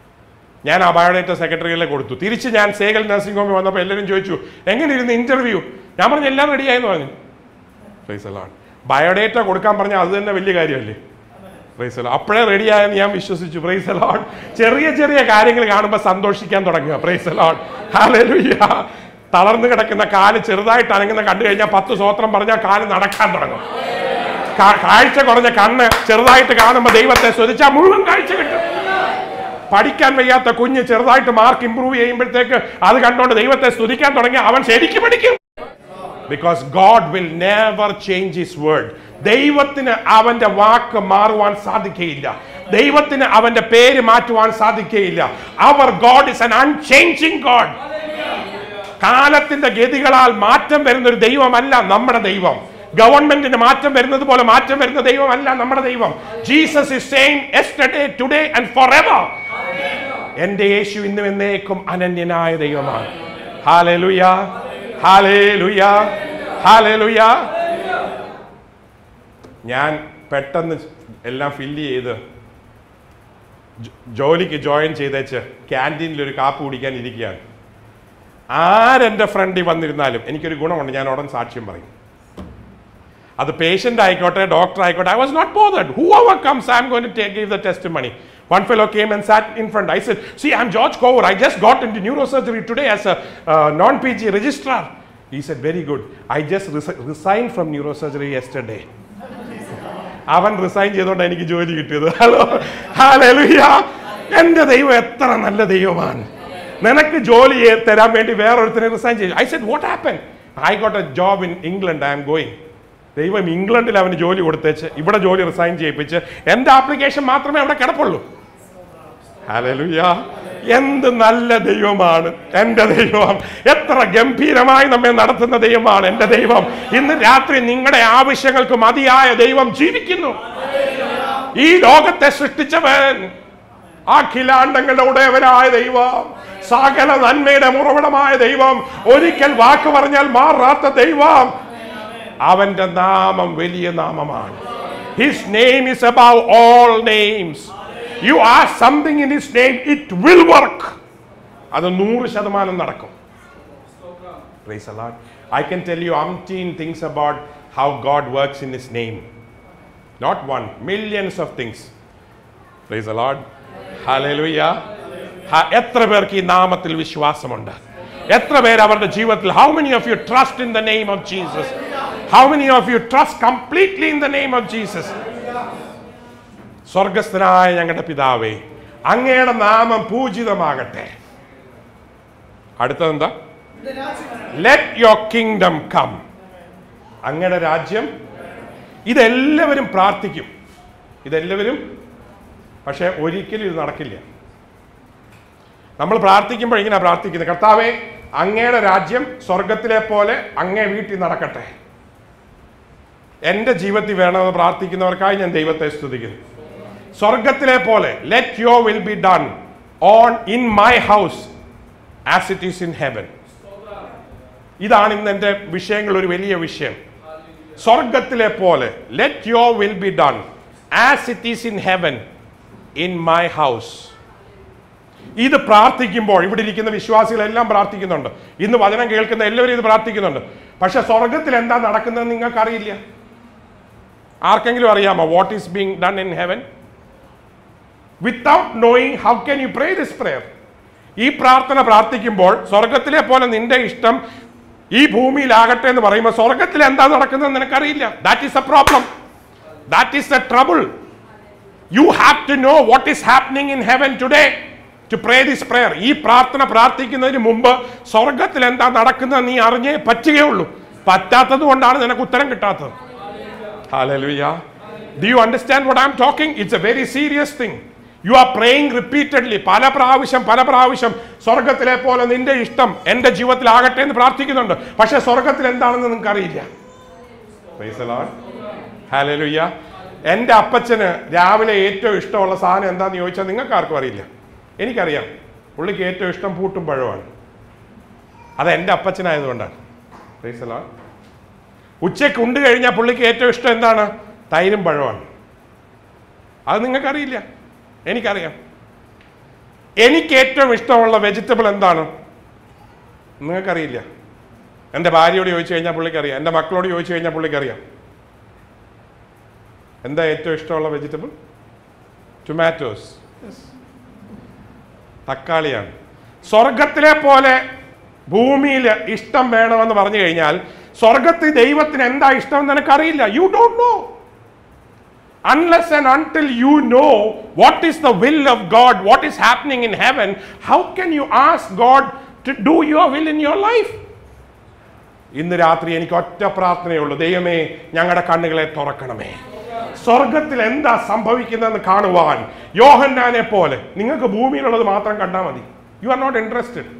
ഞാൻ ആ biodata സെക്രട്ടറിയിലെ കൊടുത്തു തിരിച്ച് ഞാൻ സേകൽ nursing ഹോമിൽ വന്നപ്പോൾ എല്ലാവരും ചോദിച്ചു എങ്ങനെ ഇരുന്ന് ഇന്റർവ്യൂ ഞാൻ പറഞ്ഞു എല്ലാം റെഡിയായെന്ന് പറഞ്ഞു പ്രൈസ് അലാണ് ബയോഡേറ്റ കൊടുക്കാൻ പറഞ്ഞാൽ അത് തന്നെ വലിയ കാര്യമല്ലേ പ്രൈസ് അല്ലോ അപ്പോഴേ റെഡിയായെന്ന് ഞാൻ വിശ്വസിച്ചു പ്രൈസ് അലോൺ ചെറിയ ചെറിയ കാര്യങ്ങൾ കാണുമ്പോൾ സന്തോഷിക്കാൻ തുടങ്ങുക പ്രൈസ് അലോൺ ഹാലലുയ്യ തളർന്നു കിടക്കുന്ന കാല് ചെറുതായിട്ട് അനങ്ങുന്ന കണ്ടു കഴിഞ്ഞാൽ പത്ത് സ്വോത്രം പറഞ്ഞാൽ കാല് നടക്കാൻ തുടങ്ങും കാ- കാഴ്ച കുറഞ്ഞ കണ്ണ് ചെറുതായിട്ട് കാണുമ്പോൾ ദൈവത്തെ സ്തുതിച്ചാൽ മുഴുവൻ കാഴ്ച കിട്ടും പഠിക്കാൻ വയ്യാത്ത കുഞ്ഞ് ചെറുതായിട്ട് മാർക്ക് ഇമ്പ്രൂവ് ചെയ്യുമ്പോഴത്തേക്ക് അത് കണ്ടുകൊണ്ട് ദൈവത്തെ സ്തുതിക്കാൻ തുടങ്ങി അവൻ ശരിക്കും പഠിക്കും because God will never change his word ദൈവത്തിന് അവന്റെ വാക്ക് മാറുവാൻ സാധിക്കുകയില്ല ദൈവത്തിന് അവന്റെ പേര് മാറ്റുവാൻ സാധിക്കുകയില്ല our God is an unchanging God കാലത്തിന്റെ ഗതികളാൽ മാറ്റം വരുന്ന ഒരു ദൈവമല്ല നമ്മുടെ ദൈവം ഗവൺമെന്റിന് മാറ്റം വരുന്നത് പോലെ മാറ്റം വരുന്ന ദൈവമല്ല നമ്മുടെ ദൈവം Jesus is same yesterday today and forever എൻ്റെ യേശു ഇന്നും എന്നേക്കും അനന്യനായ ദൈവമാണ് ഹാലലുയ ഹാലേലുയ ഹാലേലുയ ഞാൻ പെട്ടെന്ന് എല്ലാം ഫില്ല് ചെയ്ത് ജോ- ജോലിക്ക് ജോയിൻ ചെയ്തേച്ച് ക്യാൻറ്റീനിൽ ഒരു കാപ്പ് കുടിക്കാൻ ഇരിക്കുകയാണ് ആരെൻ്റെ ഫ്രണ്ടിൽ വന്നിരുന്നാലും എനിക്കൊരു ഗുണമുണ്ട് ഞാൻ ഉടൻ സാക്ഷ്യം പറയും അത് പേഷ്യൻ്റ് ആയിക്കോട്ടെ ഡോക്ടർ ആയിക്കോട്ടെ I was not bothered whoever comes I am going to take give the test money One fellow came and sat in front. I said, See, I'm George Cover. I just got into neurosurgery today as a uh, non PG registrar. He said, Very good. I just resi- resigned from neurosurgery yesterday. അവൻ resign ചെയ്തുകൊണ്ട് എനിക്ക് ജോലി കിട്ടിയത് hello ഹാലലുയ എന്റെ ദൈവം എത്ര നല്ല ദൈവമാണ് നിനക്ക് ജോലി ചെയ്ത് തരാൻ വേണ്ടി വേറൊരുത്തനെ റിസൈൻ ചെയ്തു I said what happen I got a job in England I am going ദൈവം ഇംഗ്ലണ്ടിൽ അവന് ജോലി കൊടുത്തേച്ച് ഇവിടെ ജോലി റിസൈൻ ചെയ്യിപ്പിച്ച് എന്റെ ആപ്ലിക്കേഷൻ മാത്രമേ അവിടെ കിടപ്പുള്ളൂ ഹല്ലേലൂയ എന്ത് നല്ല ദൈവമാണ് എൻ്റെ ദൈവം എത്ര ഗംഭീരമായി നമ്മെ നടത്തുന്ന ദൈവമാണ് എൻ്റെ ദൈവം ഇന്ന് രാത്രി നിങ്ങളുടെ ആവശ്യങ്ങൾക്ക് മതിയായ ദൈവം ജീവിക്കുന്നു ഈ ലോകത്തെ സൃഷ്ടിച്ചവൻ അഖിലാണ്ടങ്ങളുടെ ഉടയവനായ ദൈവം സകല നന്മയുടെ ഉറവിടമായ ദൈവം ഒരിക്കൽ വാക്ക് പറഞ്ഞാൽ മാറാത്ത ദൈവം അവന്റെ നാമം വലിയ നാമമാണ് his name is above all names you are something in his name it will work അത് നൂറ് ശതമാനം നടക്കും Praise the Lord. I can tell you umpteen things about how God works in His name. Not one, millions of things. Praise the Lord. Hallelujah. Ha- എത്ര പേർക്ക് ഈ നാമത്തിൽ വിശ്വാസമുണ്ട് എത്ര പേര് അവരുടെ ജീവിതത്തിൽ how many of you trust in the name of Jesus how many of you trust completely in the name of Jesus സ്വർഗസ്ഥനായ ഞങ്ങളുടെ പിതാവേ അങ്ങയുടെ നാമം പൂജിതമാകട്ടെ അടുത്തതെന്താ ലെറ്റ് യുവർ കിങ്ഡം കം അങ്ങയുടെ രാജ്യം ഇതെല്ലാവരും പ്രാർത്ഥിക്കും ഇതെല്ലാവരും പക്ഷെ ഒരിക്കലും ഇത് നടക്കില്ല നമ്മൾ പ്രാർത്ഥിക്കുമ്പോൾ ഇങ്ങനെ പ്രാർത്ഥിക്കുന്നത് കർത്താവെ അങ്ങയുടെ രാജ്യം സ്വർഗത്തിലെ പോലെ അങ്ങേ വീട്ടിൽ നടക്കട്ടെ എൻ്റെ ജീവിതത്തിൽ വേണമെന്ന് പ്രാർത്ഥിക്കുന്നവർക്കായി ഞാൻ ദൈവത്തെ സ്തുതിക്കുന്നു സ്വർഗത്തിലെ പോലെ let your will be done on in my house as it is in heaven ഇതാണ് ഇന്ന് എൻ്റെ വിഷയങ്ങൾ ഒരു വലിയ വിഷയം സ്വർഗത്തിലെ പോലെ let your will be done as it is in heaven in my house ഇത് പ്രാർത്ഥിക്കുമ്പോൾ ഇവിടെ ഇരിക്കുന്ന വിശ്വാസികളെല്ലാം പ്രാർത്ഥിക്കുന്നുണ്ട് ഇന്ന് വചനം കേൾക്കുന്ന എല്ലാവരും ഇത് പ്രാർത്ഥിക്കുന്നുണ്ട് പക്ഷെ സ്വർഗത്തിൽ എന്താ നടക്കുന്നത് നിങ്ങൾക്ക് അറിയില്ല ആർക്കെങ്കിലും അറിയാമോ what is being done in heaven without knowing how can you pray this prayer ഈ പ്രാർത്ഥന പ്രാർത്ഥിക്കുമ്പോൾ സ്വർഗത്തിലെ പോലെ നിന്റെ ഇഷ്ടം ഈ ഭൂമിയിലാകട്ടെ എന്ന് പറയുമ്പോൾ സ്വർഗത്തിൽ എന്താ നടക്കുന്നത് നിനക്കറിയില്ല that is a problem that is a trouble you have to know what is happening in heaven today to pray this prayer ഈ പ്രാർത്ഥന പ്രാർത്ഥിക്കുന്നതിന് മുമ്പ് സ്വർഗത്തിൽ എന്താ നടക്കുന്നത് നീ അറിഞ്ഞേ പറ്റുകയുള്ളൂ പറ്റാത്തത് കൊണ്ടാണ് നിനക്ക് ഉത്തരം കിട്ടാത്തത് Hallelujah. Do you understand what I'm talking? It's a very serious thing. You are praying repeatedly പല പ്രാവശ്യം പല പ്രാവശ്യം സ്വർഗത്തിലെ പോലെ നിന്റെ ഇഷ്ടം എൻ്റെ ജീവിതത്തിൽ ആകട്ടെ എന്ന് പ്രാർത്ഥിക്കുന്നുണ്ട് പക്ഷെ സ്വർഗത്തിൽ എന്താണെന്ന് നിങ്ങൾക്ക് അറിയില്ല ഹാലലുയ്യ എൻ്റെ അപ്പച്ചന് രാവിലെ ഏറ്റവും ഇഷ്ടമുള്ള സാധനം എന്താണെന്ന് ചോദിച്ചാൽ നിങ്ങൾക്ക് ആർക്കും അറിയില്ല എനിക്കറിയാം പുള്ളിക്ക് ഏറ്റവും ഇഷ്ടം പൂട്ടും പഴമാണ് അത് എൻ്റെ അപ്പച്ചനായതുകൊണ്ടാണ് Praise the Lord. ഉച്ചയ്ക്ക് ഉണ്ട് കഴിഞ്ഞാൽ പുള്ളിക്ക് ഏറ്റവും ഇഷ്ടം എന്താണ് തൈരും പഴമാണ് അത് നിങ്ങൾക്കറിയില്ല എനിക്കറിയാം എനിക്ക് ഏറ്റവും ഇഷ്ടമുള്ള വെജിറ്റബിൾ എന്താണ് നിങ്ങൾക്കറിയില്ല എൻ്റെ ഭാര്യയോട് ചോദിച്ചു കഴിഞ്ഞാൽ പുള്ളിക്കറിയാം എൻ്റെ മക്കളോട് ചോദിച്ചു കഴിഞ്ഞാൽ പുള്ളിക്കറിയാം എന്താ ഏറ്റവും ഇഷ്ടമുള്ള വെജിറ്റബിൾ ടൊമാറ്റോസ് തക്കാളിയാണ് സ്വർഗത്തിലെ പോലെ ഭൂമിയിൽ ഇഷ്ടം വേണമെന്ന് പറഞ്ഞു കഴിഞ്ഞാൽ സ്വർഗത്തിൽ ദൈവത്തിന് എന്താ ഇഷ്ടം എന്ന് നിനക്കറിയില്ല you don't know unless and until you know what is the will of God, what is happening in heaven, how can you ask God to do your will in your life? ഇന്ന് രാത്രി എനിക്ക് ഒറ്റ പ്രാർത്ഥനയുള്ളൂ ദൈവമേ ഞങ്ങളുടെ കണ്ണുകളെ തുറക്കണമേ സ്വർഗത്തിൽ എന്താ സംഭവിക്കുന്നതെന്ന് കാണുവാൻ യോഹന്നാനെ പോലെ നിങ്ങൾക്ക് ഭൂമിയിലുള്ളത് മാത്രം കണ്ടാൽ മതി യു ആർ നോട്ട് ഇൻട്രസ്റ്റഡ്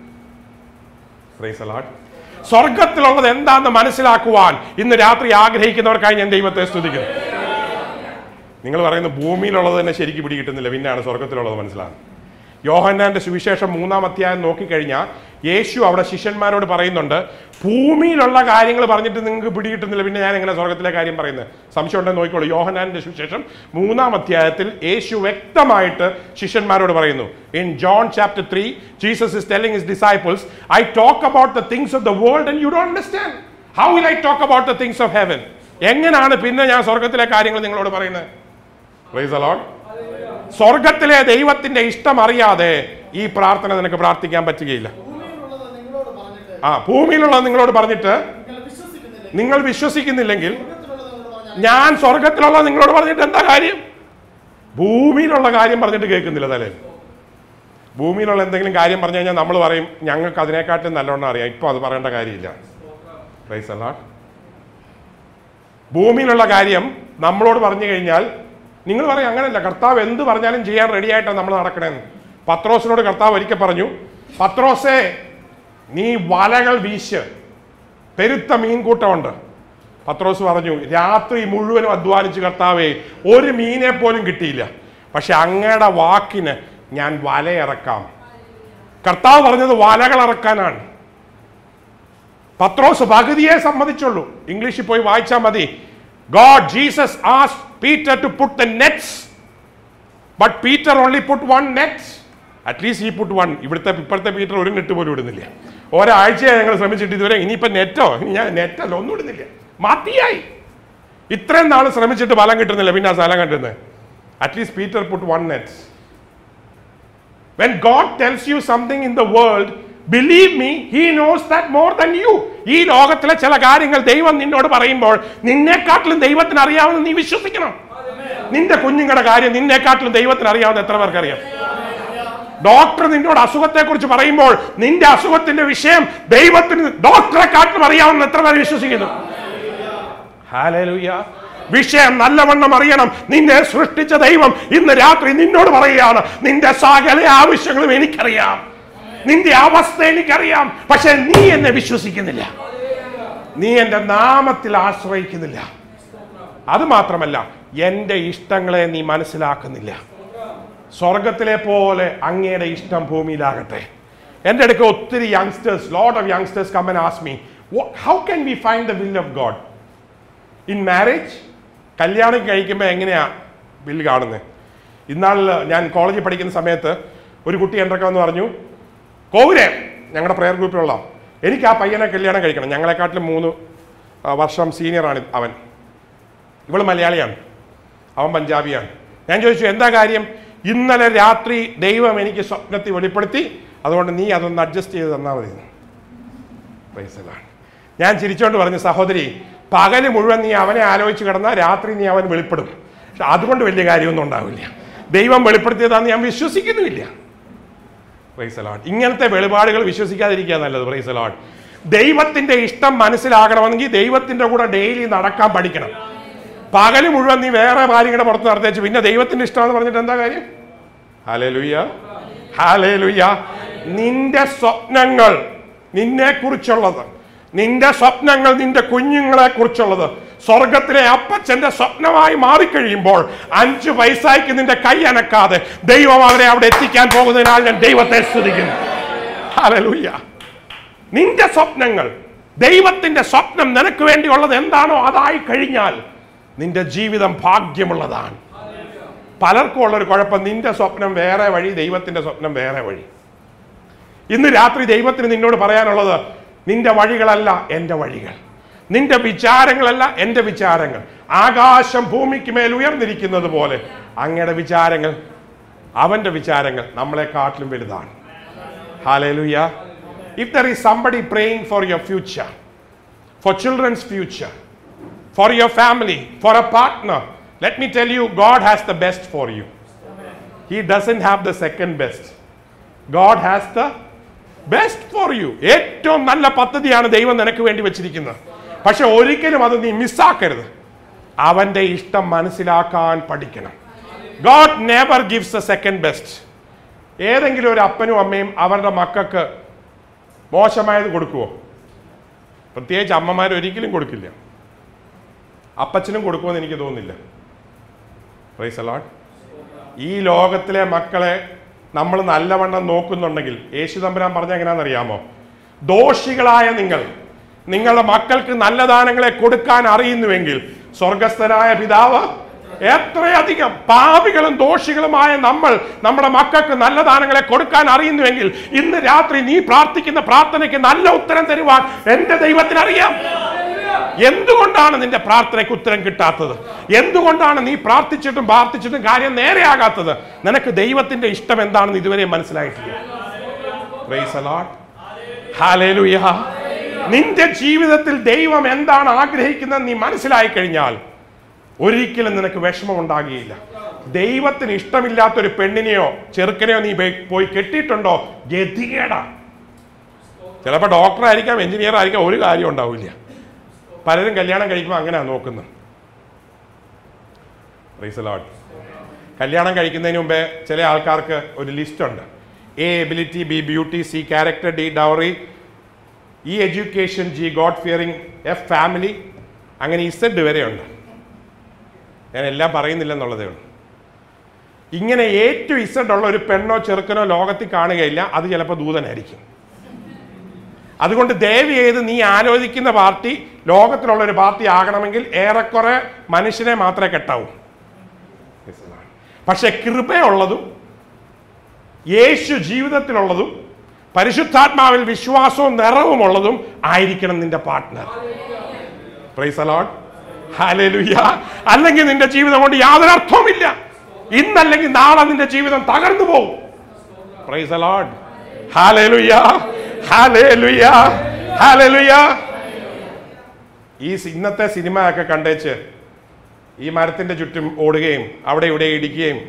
സ്വർഗത്തിലുള്ളത് എന്താണെന്ന് മനസ്സിലാക്കുവാൻ ഇന്ന് രാത്രി ആഗ്രഹിക്കുന്നവർക്കായി ഞാൻ ദൈവത്തെ സ്തുതിക്കുന്നു നിങ്ങൾ പറയുന്ന ഭൂമിയിലുള്ളത് തന്നെ ശരിക്കും പിടികിട്ടുന്നില്ല പിന്നെയാണ് സ്വർഗത്തിലുള്ളത് മനസ്സിലാകുന്നത് യോഹന്നാന്റെ സുവിശേഷം മൂന്നാം അധ്യായം നോക്കിക്കഴിഞ്ഞാൽ യേശു അവിടെ ശിഷ്യന്മാരോട് പറയുന്നുണ്ട് ഭൂമിയിലുള്ള കാര്യങ്ങൾ പറഞ്ഞിട്ട് നിങ്ങൾക്ക് പിടികിട്ടുന്നില്ല പിന്നെ ഞാൻ എങ്ങനെ സ്വർഗത്തിലെ കാര്യം പറയുന്നത് സംശയം ഉണ്ടെന്ന് നോക്കിക്കോളൂ യോഹന്നാന്റെ സുവിശേഷം മൂന്നാം അധ്യായത്തിൽ യേശു വ്യക്തമായിട്ട് ശിഷ്യന്മാരോട് പറയുന്നു in John chapter three Jesus is telling his disciples I talk about the things of the world and you don't understand how will I talk about the things of heaven എങ്ങനെയാണ് പിന്നെ ഞാൻ സ്വർഗത്തിലെ കാര്യങ്ങൾ നിങ്ങളോട് പറയുന്നത് Praise the Lord. സ്വർഗത്തിലെ ദൈവത്തിന്റെ ഇഷ്ടം അറിയാതെ ഈ പ്രാർത്ഥന നിനക്ക് പ്രാർത്ഥിക്കാൻ പറ്റുകയില്ല ഭൂമിയിലുള്ളത് നിങ്ങളോട് പറഞ്ഞിട്ട് ആ ഭൂമിയിലുള്ള നിങ്ങളോട് പറഞ്ഞിട്ട് നിങ്ങൾ വിശ്വസിക്കുന്നില്ല നിങ്ങൾ വിശ്വസിക്കുന്നില്ലെങ്കിൽ സ്വർഗത്തിലുള്ളത് നിങ്ങളോട് പറഞ്ഞാൽ ഞാൻ സ്വർഗത്തിലുള്ള നിങ്ങളോട് പറഞ്ഞിട്ട് എന്താ കാര്യം ഭൂമിയിലുള്ള കാര്യം പറഞ്ഞിട്ട് കേൾക്കുന്നില്ല തലേ ഭൂമിയിലുള്ള എന്തെങ്കിലും കാര്യം പറഞ്ഞു കഴിഞ്ഞാൽ നമ്മൾ പറയും ഞങ്ങൾക്ക് അതിനെക്കാട്ടും നല്ലോണം അറിയാം ഇപ്പൊ അത് പറയേണ്ട കാര്യമില്ല Praise the Lord. ഭൂമിയിലുള്ള കാര്യം നമ്മളോട് പറഞ്ഞു കഴിഞ്ഞാൽ നിങ്ങൾ പറയും അങ്ങനെയല്ല കർത്താവ് എന്ത് പറഞ്ഞാലും ചെയ്യാൻ റെഡി ആയിട്ടാണ് നമ്മൾ നടക്കണേന്ന് പത്രോസിനോട് കർത്താവ് ഒരിക്കൽ പറഞ്ഞു പത്രോസേ നീ വലകൾ വീശ് പെരുത്ത മീൻകൂട്ടമുണ്ട് പത്രോസ് പറഞ്ഞു രാത്രി മുഴുവനും അധ്വാനിച്ച് കർത്താവേ ഒരു മീനെ പോലും കിട്ടിയില്ല പക്ഷെ അങ്ങയുടെ വാക്കിന് ഞാൻ വലയിറക്കാം കർത്താവ് പറഞ്ഞത് വലകൾ ഇറക്കാനാണ് പത്രോസ് പകുതിയെ സമ്മതിച്ചുള്ളൂ ഇംഗ്ലീഷിൽ പോയി വായിച്ചാൽ മതി God Jesus as Peter to put the nets but Peter only put one net at least ഈ പുട്ട് വൺ ഇവിടുത്തെ ഇപ്പോഴത്തെ പീറ്റർ ഒരു നെറ്റ് പോലും ഇടുന്നില്ല ഒരാഴ്ചയായി ഞങ്ങൾ ശ്രമിച്ചിട്ട് ഇതുവരെ ഇനിയിപ്പോൾ നെറ്റോ ഇനി ഞാൻ നെറ്റല്ല ഒന്നും ഇടുന്നില്ല മതിയായി ഇത്രയും നാൾ ശ്രമിച്ചിട്ട് ഫലം കിട്ടുന്നില്ല പിന്നെ ആ സ്ഥലം കണ്ടുന്നത് at least Peter put one net When God tells you something in the world, believe me, He knows that more than you. ഈ ലോകത്തിലെ ചില കാര്യങ്ങൾ ദൈവം നിന്നോട് പറയുമ്പോൾ നിന്നെക്കാട്ടിലും ദൈവത്തിന് അറിയാവുന്ന നീ വിശ്വസിക്കണം നിന്റെ കുഞ്ഞുങ്ങളുടെ കാര്യം നിന്നെക്കാട്ടിലും ദൈവത്തിന് അറിയാവുന്ന എത്ര പേർക്കറിയാം ഡോക്ടർ നിന്നോട് അസുഖത്തെ കുറിച്ച് പറയുമ്പോൾ നിന്റെ അസുഖത്തിന്റെ വിഷയം ദൈവത്തിന് ഡോക്ടറെ കാട്ടിലും അറിയാവുന്ന എത്ര പേർ വിശ്വസിക്കുന്നു ഹാലലുയ വിഷയം നല്ലവണ്ണം അറിയണം നിന്നെ സൃഷ്ടിച്ച ദൈവം ഇന്ന് രാത്രി നിന്നോട് പറയുകയാണ് നിന്റെ സകല ആവശ്യങ്ങളും എനിക്കറിയാം നിന്റെ അവസ്ഥ എനിക്കറിയാം പക്ഷെ നീ എന്നെ വിശ്വസിക്കുന്നില്ല നീ എന്റെ നാമത്തിൽ ആശ്രയിക്കുന്നില്ല അത് മാത്രമല്ല എന്റെ ഇഷ്ടങ്ങളെ നീ മനസ്സിലാക്കുന്നില്ല സ്വർഗത്തിലെ പോലെ അങ്ങയുടെ ഇഷ്ടം ഭൂമിയിലാകട്ടെ എൻ്റെ അടുക്ക് ഒത്തിരി youngsters lot of youngsters come and ask me how can we find the will of God in marriage കല്യാണം കഴിക്കുമ്പോൾ എങ്ങനെയാ ബില്ല് കാണുന്നത് ഇന്നാളിൽ ഞാൻ കോളേജിൽ പഠിക്കുന്ന സമയത്ത് ഒരു കുട്ടി എൻ്റെ അടുക്ക വന്ന് പറഞ്ഞു കോവിലെ ഞങ്ങളുടെ പ്രെയർ ഗ്രൂപ്പിലുള്ള എനിക്ക് ആ പയ്യനെ കല്യാണം കഴിക്കണം ഞങ്ങളെക്കാട്ടിലും മൂന്ന് ആ, വർഷം സീനിയറാണ് അവൻ ഇവൾ മലയാളിയാണ് അവൻ പഞ്ചാബിയാണ് ഞാൻ ചോദിച്ചു എന്താ കാര്യം ഇന്നലെ രാത്രി ദൈവം എനിക്ക് സ്വപ്നത്തിൽ വെളിപ്പെടുത്തി അതുകൊണ്ട് നീ അതൊന്ന് അഡ്ജസ്റ്റ് ചെയ്ത് തന്നാൽ മതി Praise the Lord. ഞാൻ ചിരിച്ചോണ്ട് പറഞ്ഞു സഹോദരി പകല് മുഴുവൻ നീ അവനെ ആലോചിച്ച് കിടന്നാൽ രാത്രി നീ അവൻ വെളിപ്പെടും പക്ഷെ അതുകൊണ്ട് വലിയ കാര്യമൊന്നും ഉണ്ടാവില്ല ദൈവം വെളിപ്പെടുത്തിയതാന്ന് ഞാൻ വിശ്വസിക്കുന്നുമില്ല പ്രൈസ് ലോഡ് ഇങ്ങനത്തെ വെളിപാടുകൾ വിശ്വസിക്കാതിരിക്കുക നല്ലത് പ്രൈസ് ലോഡ് ദൈവത്തിന്റെ ഇഷ്ടം മനസ്സിലാകണമെങ്കിൽ ദൈവത്തിന്റെ കൂടെ ഡെയിലി നടക്കാൻ പഠിക്കണം പകല് മുഴുവൻ നീ വേറെ കാര്യങ്ങളുടെ പുറത്ത് നടത്തേച്ച് പിന്നെ ദൈവത്തിന്റെ ഇഷ്ടമെന്ന് പറഞ്ഞിട്ട് എന്താ കാര്യം ഹാലേ ലുയ്യ ഹാലേ ലുയ്യ നിന്റെ സ്വപ്നങ്ങൾ നിന്നെ കുറിച്ചുള്ളത് നിന്റെ സ്വപ്നങ്ങൾ നിന്റെ കുഞ്ഞുങ്ങളെ കുറിച്ചുള്ളത് സ്വർഗത്തിലെ അപ്പച്ചന്റെ സ്വപ്നമായി മാറിക്കഴിയുമ്പോൾ അഞ്ചു പൈസയ്ക്ക് നിന്റെ കൈ അനക്കാതെ ദൈവം അവരെ അവിടെ എത്തിക്കാൻ പോകുന്നതിനാൽ ഞാൻ ദൈവത്തെ സ്തുതിക്കുന്നു ഹാലൂയ്യ നിന്റെ സ്വപ്നങ്ങൾ ദൈവത്തിന്റെ സ്വപ്നം നിനക്ക് വേണ്ടിയുള്ളത് എന്താണോ അതായി കഴിഞ്ഞാൽ നിന്റെ ജീവിതം ഭാഗ്യമുള്ളതാണ് പലർക്കും ഉള്ളൊരു കുഴപ്പം നിന്റെ സ്വപ്നം വേറെ വഴി ദൈവത്തിന്റെ സ്വപ്നം വേറെ വഴി ഇന്ന് രാത്രി ദൈവത്തിന് നിന്നോട് പറയാനുള്ളത് നിന്റെ വഴികളല്ല എൻ്റെ വഴികൾ നിന്റെ വിചാരങ്ങളല്ല എൻ്റെ വിചാരങ്ങൾ ആകാശം ഭൂമിക്ക് മേൽ ഉയർന്നിരിക്കുന്നത് പോലെ അങ്ങയുടെ വിചാരങ്ങൾ അവന്റെ വിചാരങ്ങൾ നമ്മളെക്കാട്ടിലും വലുതാണ് hallelujah if there is somebody praying for your future for children's future, for your family, for a partner. Let me tell you, God has the best for you. He doesn't have the second best. God has the best for you ഏറ്റവും നല്ല പദ്ധതിയാണ് ദൈവം നിനക്ക് വേണ്ടി വെച്ചിരിക്കുന്നത് പക്ഷെ ഒരിക്കലും അത് നീ മിസ്സാക്കരുത് അവന്റെ ഇഷ്ടം മനസ്സിലാക്കാൻ പഠിക്കണം God never gives a second best ഏതെങ്കിലും ഒരു അപ്പനും അമ്മയും അവരുടെ മക്കൾക്ക് മോശമായത് കൊടുക്കുമോ പ്രത്യേകിച്ച് അമ്മമാർ ഒരിക്കലും കൊടുക്കില്ല അപ്പച്ചനും കൊടുക്കുമെന്ന് എനിക്ക് തോന്നുന്നില്ല പ്രൈസ് അലോട്ട് ഈ ലോകത്തിലെ മക്കളെ നമ്മൾ നല്ലവണ്ണം നോക്കുന്നുണ്ടെങ്കിൽ യേശു തമ്പുരാൻ പറഞ്ഞ എങ്ങനെയാണെന്നറിയാമോ ദോഷികളായ നിങ്ങൾ നിങ്ങളുടെ മക്കൾക്ക് നല്ല ദാനങ്ങളെ കൊടുക്കാൻ അറിയുന്നുവെങ്കിൽ സ്വർഗസ്ഥനായ പിതാവ് എത്രയധികം പാപികളും ദോഷികളുമായ നമ്മൾ നമ്മുടെ മക്കൾക്ക് നല്ല ദാനങ്ങളെ കൊടുക്കാൻ അറിയുന്നുവെങ്കിൽ ഇന്ന് രാത്രി നീ പ്രാർത്ഥിക്കുന്ന പ്രാർത്ഥനയ്ക്ക് നല്ല ഉത്തരം തരുവാൻ എന്റെ ദൈവത്തിന് അറിയാം എന്തുകൊണ്ടാണ് നിന്റെ പ്രാർത്ഥനയ്ക്ക് ഉത്തരം കിട്ടാത്തത് എന്തുകൊണ്ടാണ് നീ പ്രാർത്ഥിച്ചിട്ടും പ്രാർത്ഥിച്ചിട്ടും കാര്യം നേരെയാകാത്തത് നിനക്ക് ദൈവത്തിന്റെ ഇഷ്ടം എന്താണെന്ന് ഇതുവരെ മനസ്സിലായിട്ടില്ല Praise the Lord. Hallelujah. നിന്റെ ജീവിതത്തിൽ ദൈവം എന്താണ് ആഗ്രഹിക്കുന്നത് നീ മനസ്സിലായി കഴിഞ്ഞാൽ ഒരിക്കലും നിനക്ക് വിഷമം ഉണ്ടാകുകയില്ല ദൈവത്തിന് ഇഷ്ടമില്ലാത്ത ഒരു പെണ്ണിനെയോ ചെറുക്കനെയോ നീ പോയി- പോയി കെട്ടിയിട്ടുണ്ടോ ഗതികേടാ ചിലപ്പോൾ ഡോക്ടർ ആയിരിക്കാം എഞ്ചിനീയർ ആയിരിക്കാം ഒരു കാര്യം ഉണ്ടാവില്ല പലരും കല്യാണം കഴിക്കുമ്പോൾ അങ്ങനെയാണ് നോക്കുന്നത് Praise the Lord. കല്യാണം കഴിക്കുന്നതിന് മുമ്പേ ചില ആൾക്കാർക്ക് ഒരു ലിസ്റ്റ് ഉണ്ട് A ability B beauty C character D dowry E education G God fearing F family അങ്ങനെ ഇസഡ് വരെയുണ്ട് ഞാൻ എല്ലാം പറയുന്നില്ലെന്നുള്ളതേ ഉള്ളൂ ഇങ്ങനെ ഏറ്റവും ഇസഡ് ഉള്ള ഒരു പെണ്ണോ ചെറുക്കനോ ലോകത്തിൽ കാണുകയില്ല അത് ചിലപ്പോൾ ദൂതനായിരിക്കും അതുകൊണ്ട് ദയവ് ചെയ്ത് നീ ആലോചിക്കുന്ന പാർട്ടി ലോകത്തിലുള്ള ഒരു പാർട്ടി ആകണമെങ്കിൽ ഏറെക്കുറെ മനുഷ്യനെ മാത്രമേ കെട്ടാവൂ പക്ഷെ കൃപയുള്ളതും യേശു ജീവിതത്തിലുള്ളതും പരിശുദ്ധാത്മാവിൽ വിശ്വാസവും നിറവുമുള്ളതും ആയിരിക്കണം നിന്റെ പാർട്ട്ണർ പ്രൈസ് അലോട്ട് ഹാലേലുയ്യ അല്ലെങ്കിൽ നിന്റെ ജീവിതം കൊണ്ട് യാതൊരു അർത്ഥവുമില്ല ഇന്നല്ലെങ്കിൽ നാളെ നിന്റെ ജീവിതം തകർന്നു പോകും praise a lot hallelujah hallelujah hallelujah ഈ സി- ഇന്നത്തെ സിനിമ ഒക്കെ കണ്ടേച്ച് ഈ മരത്തിന്റെ ചുറ്റും ഓടുകയും അവിടെ ഇവിടെ ഇടിക്കുകയും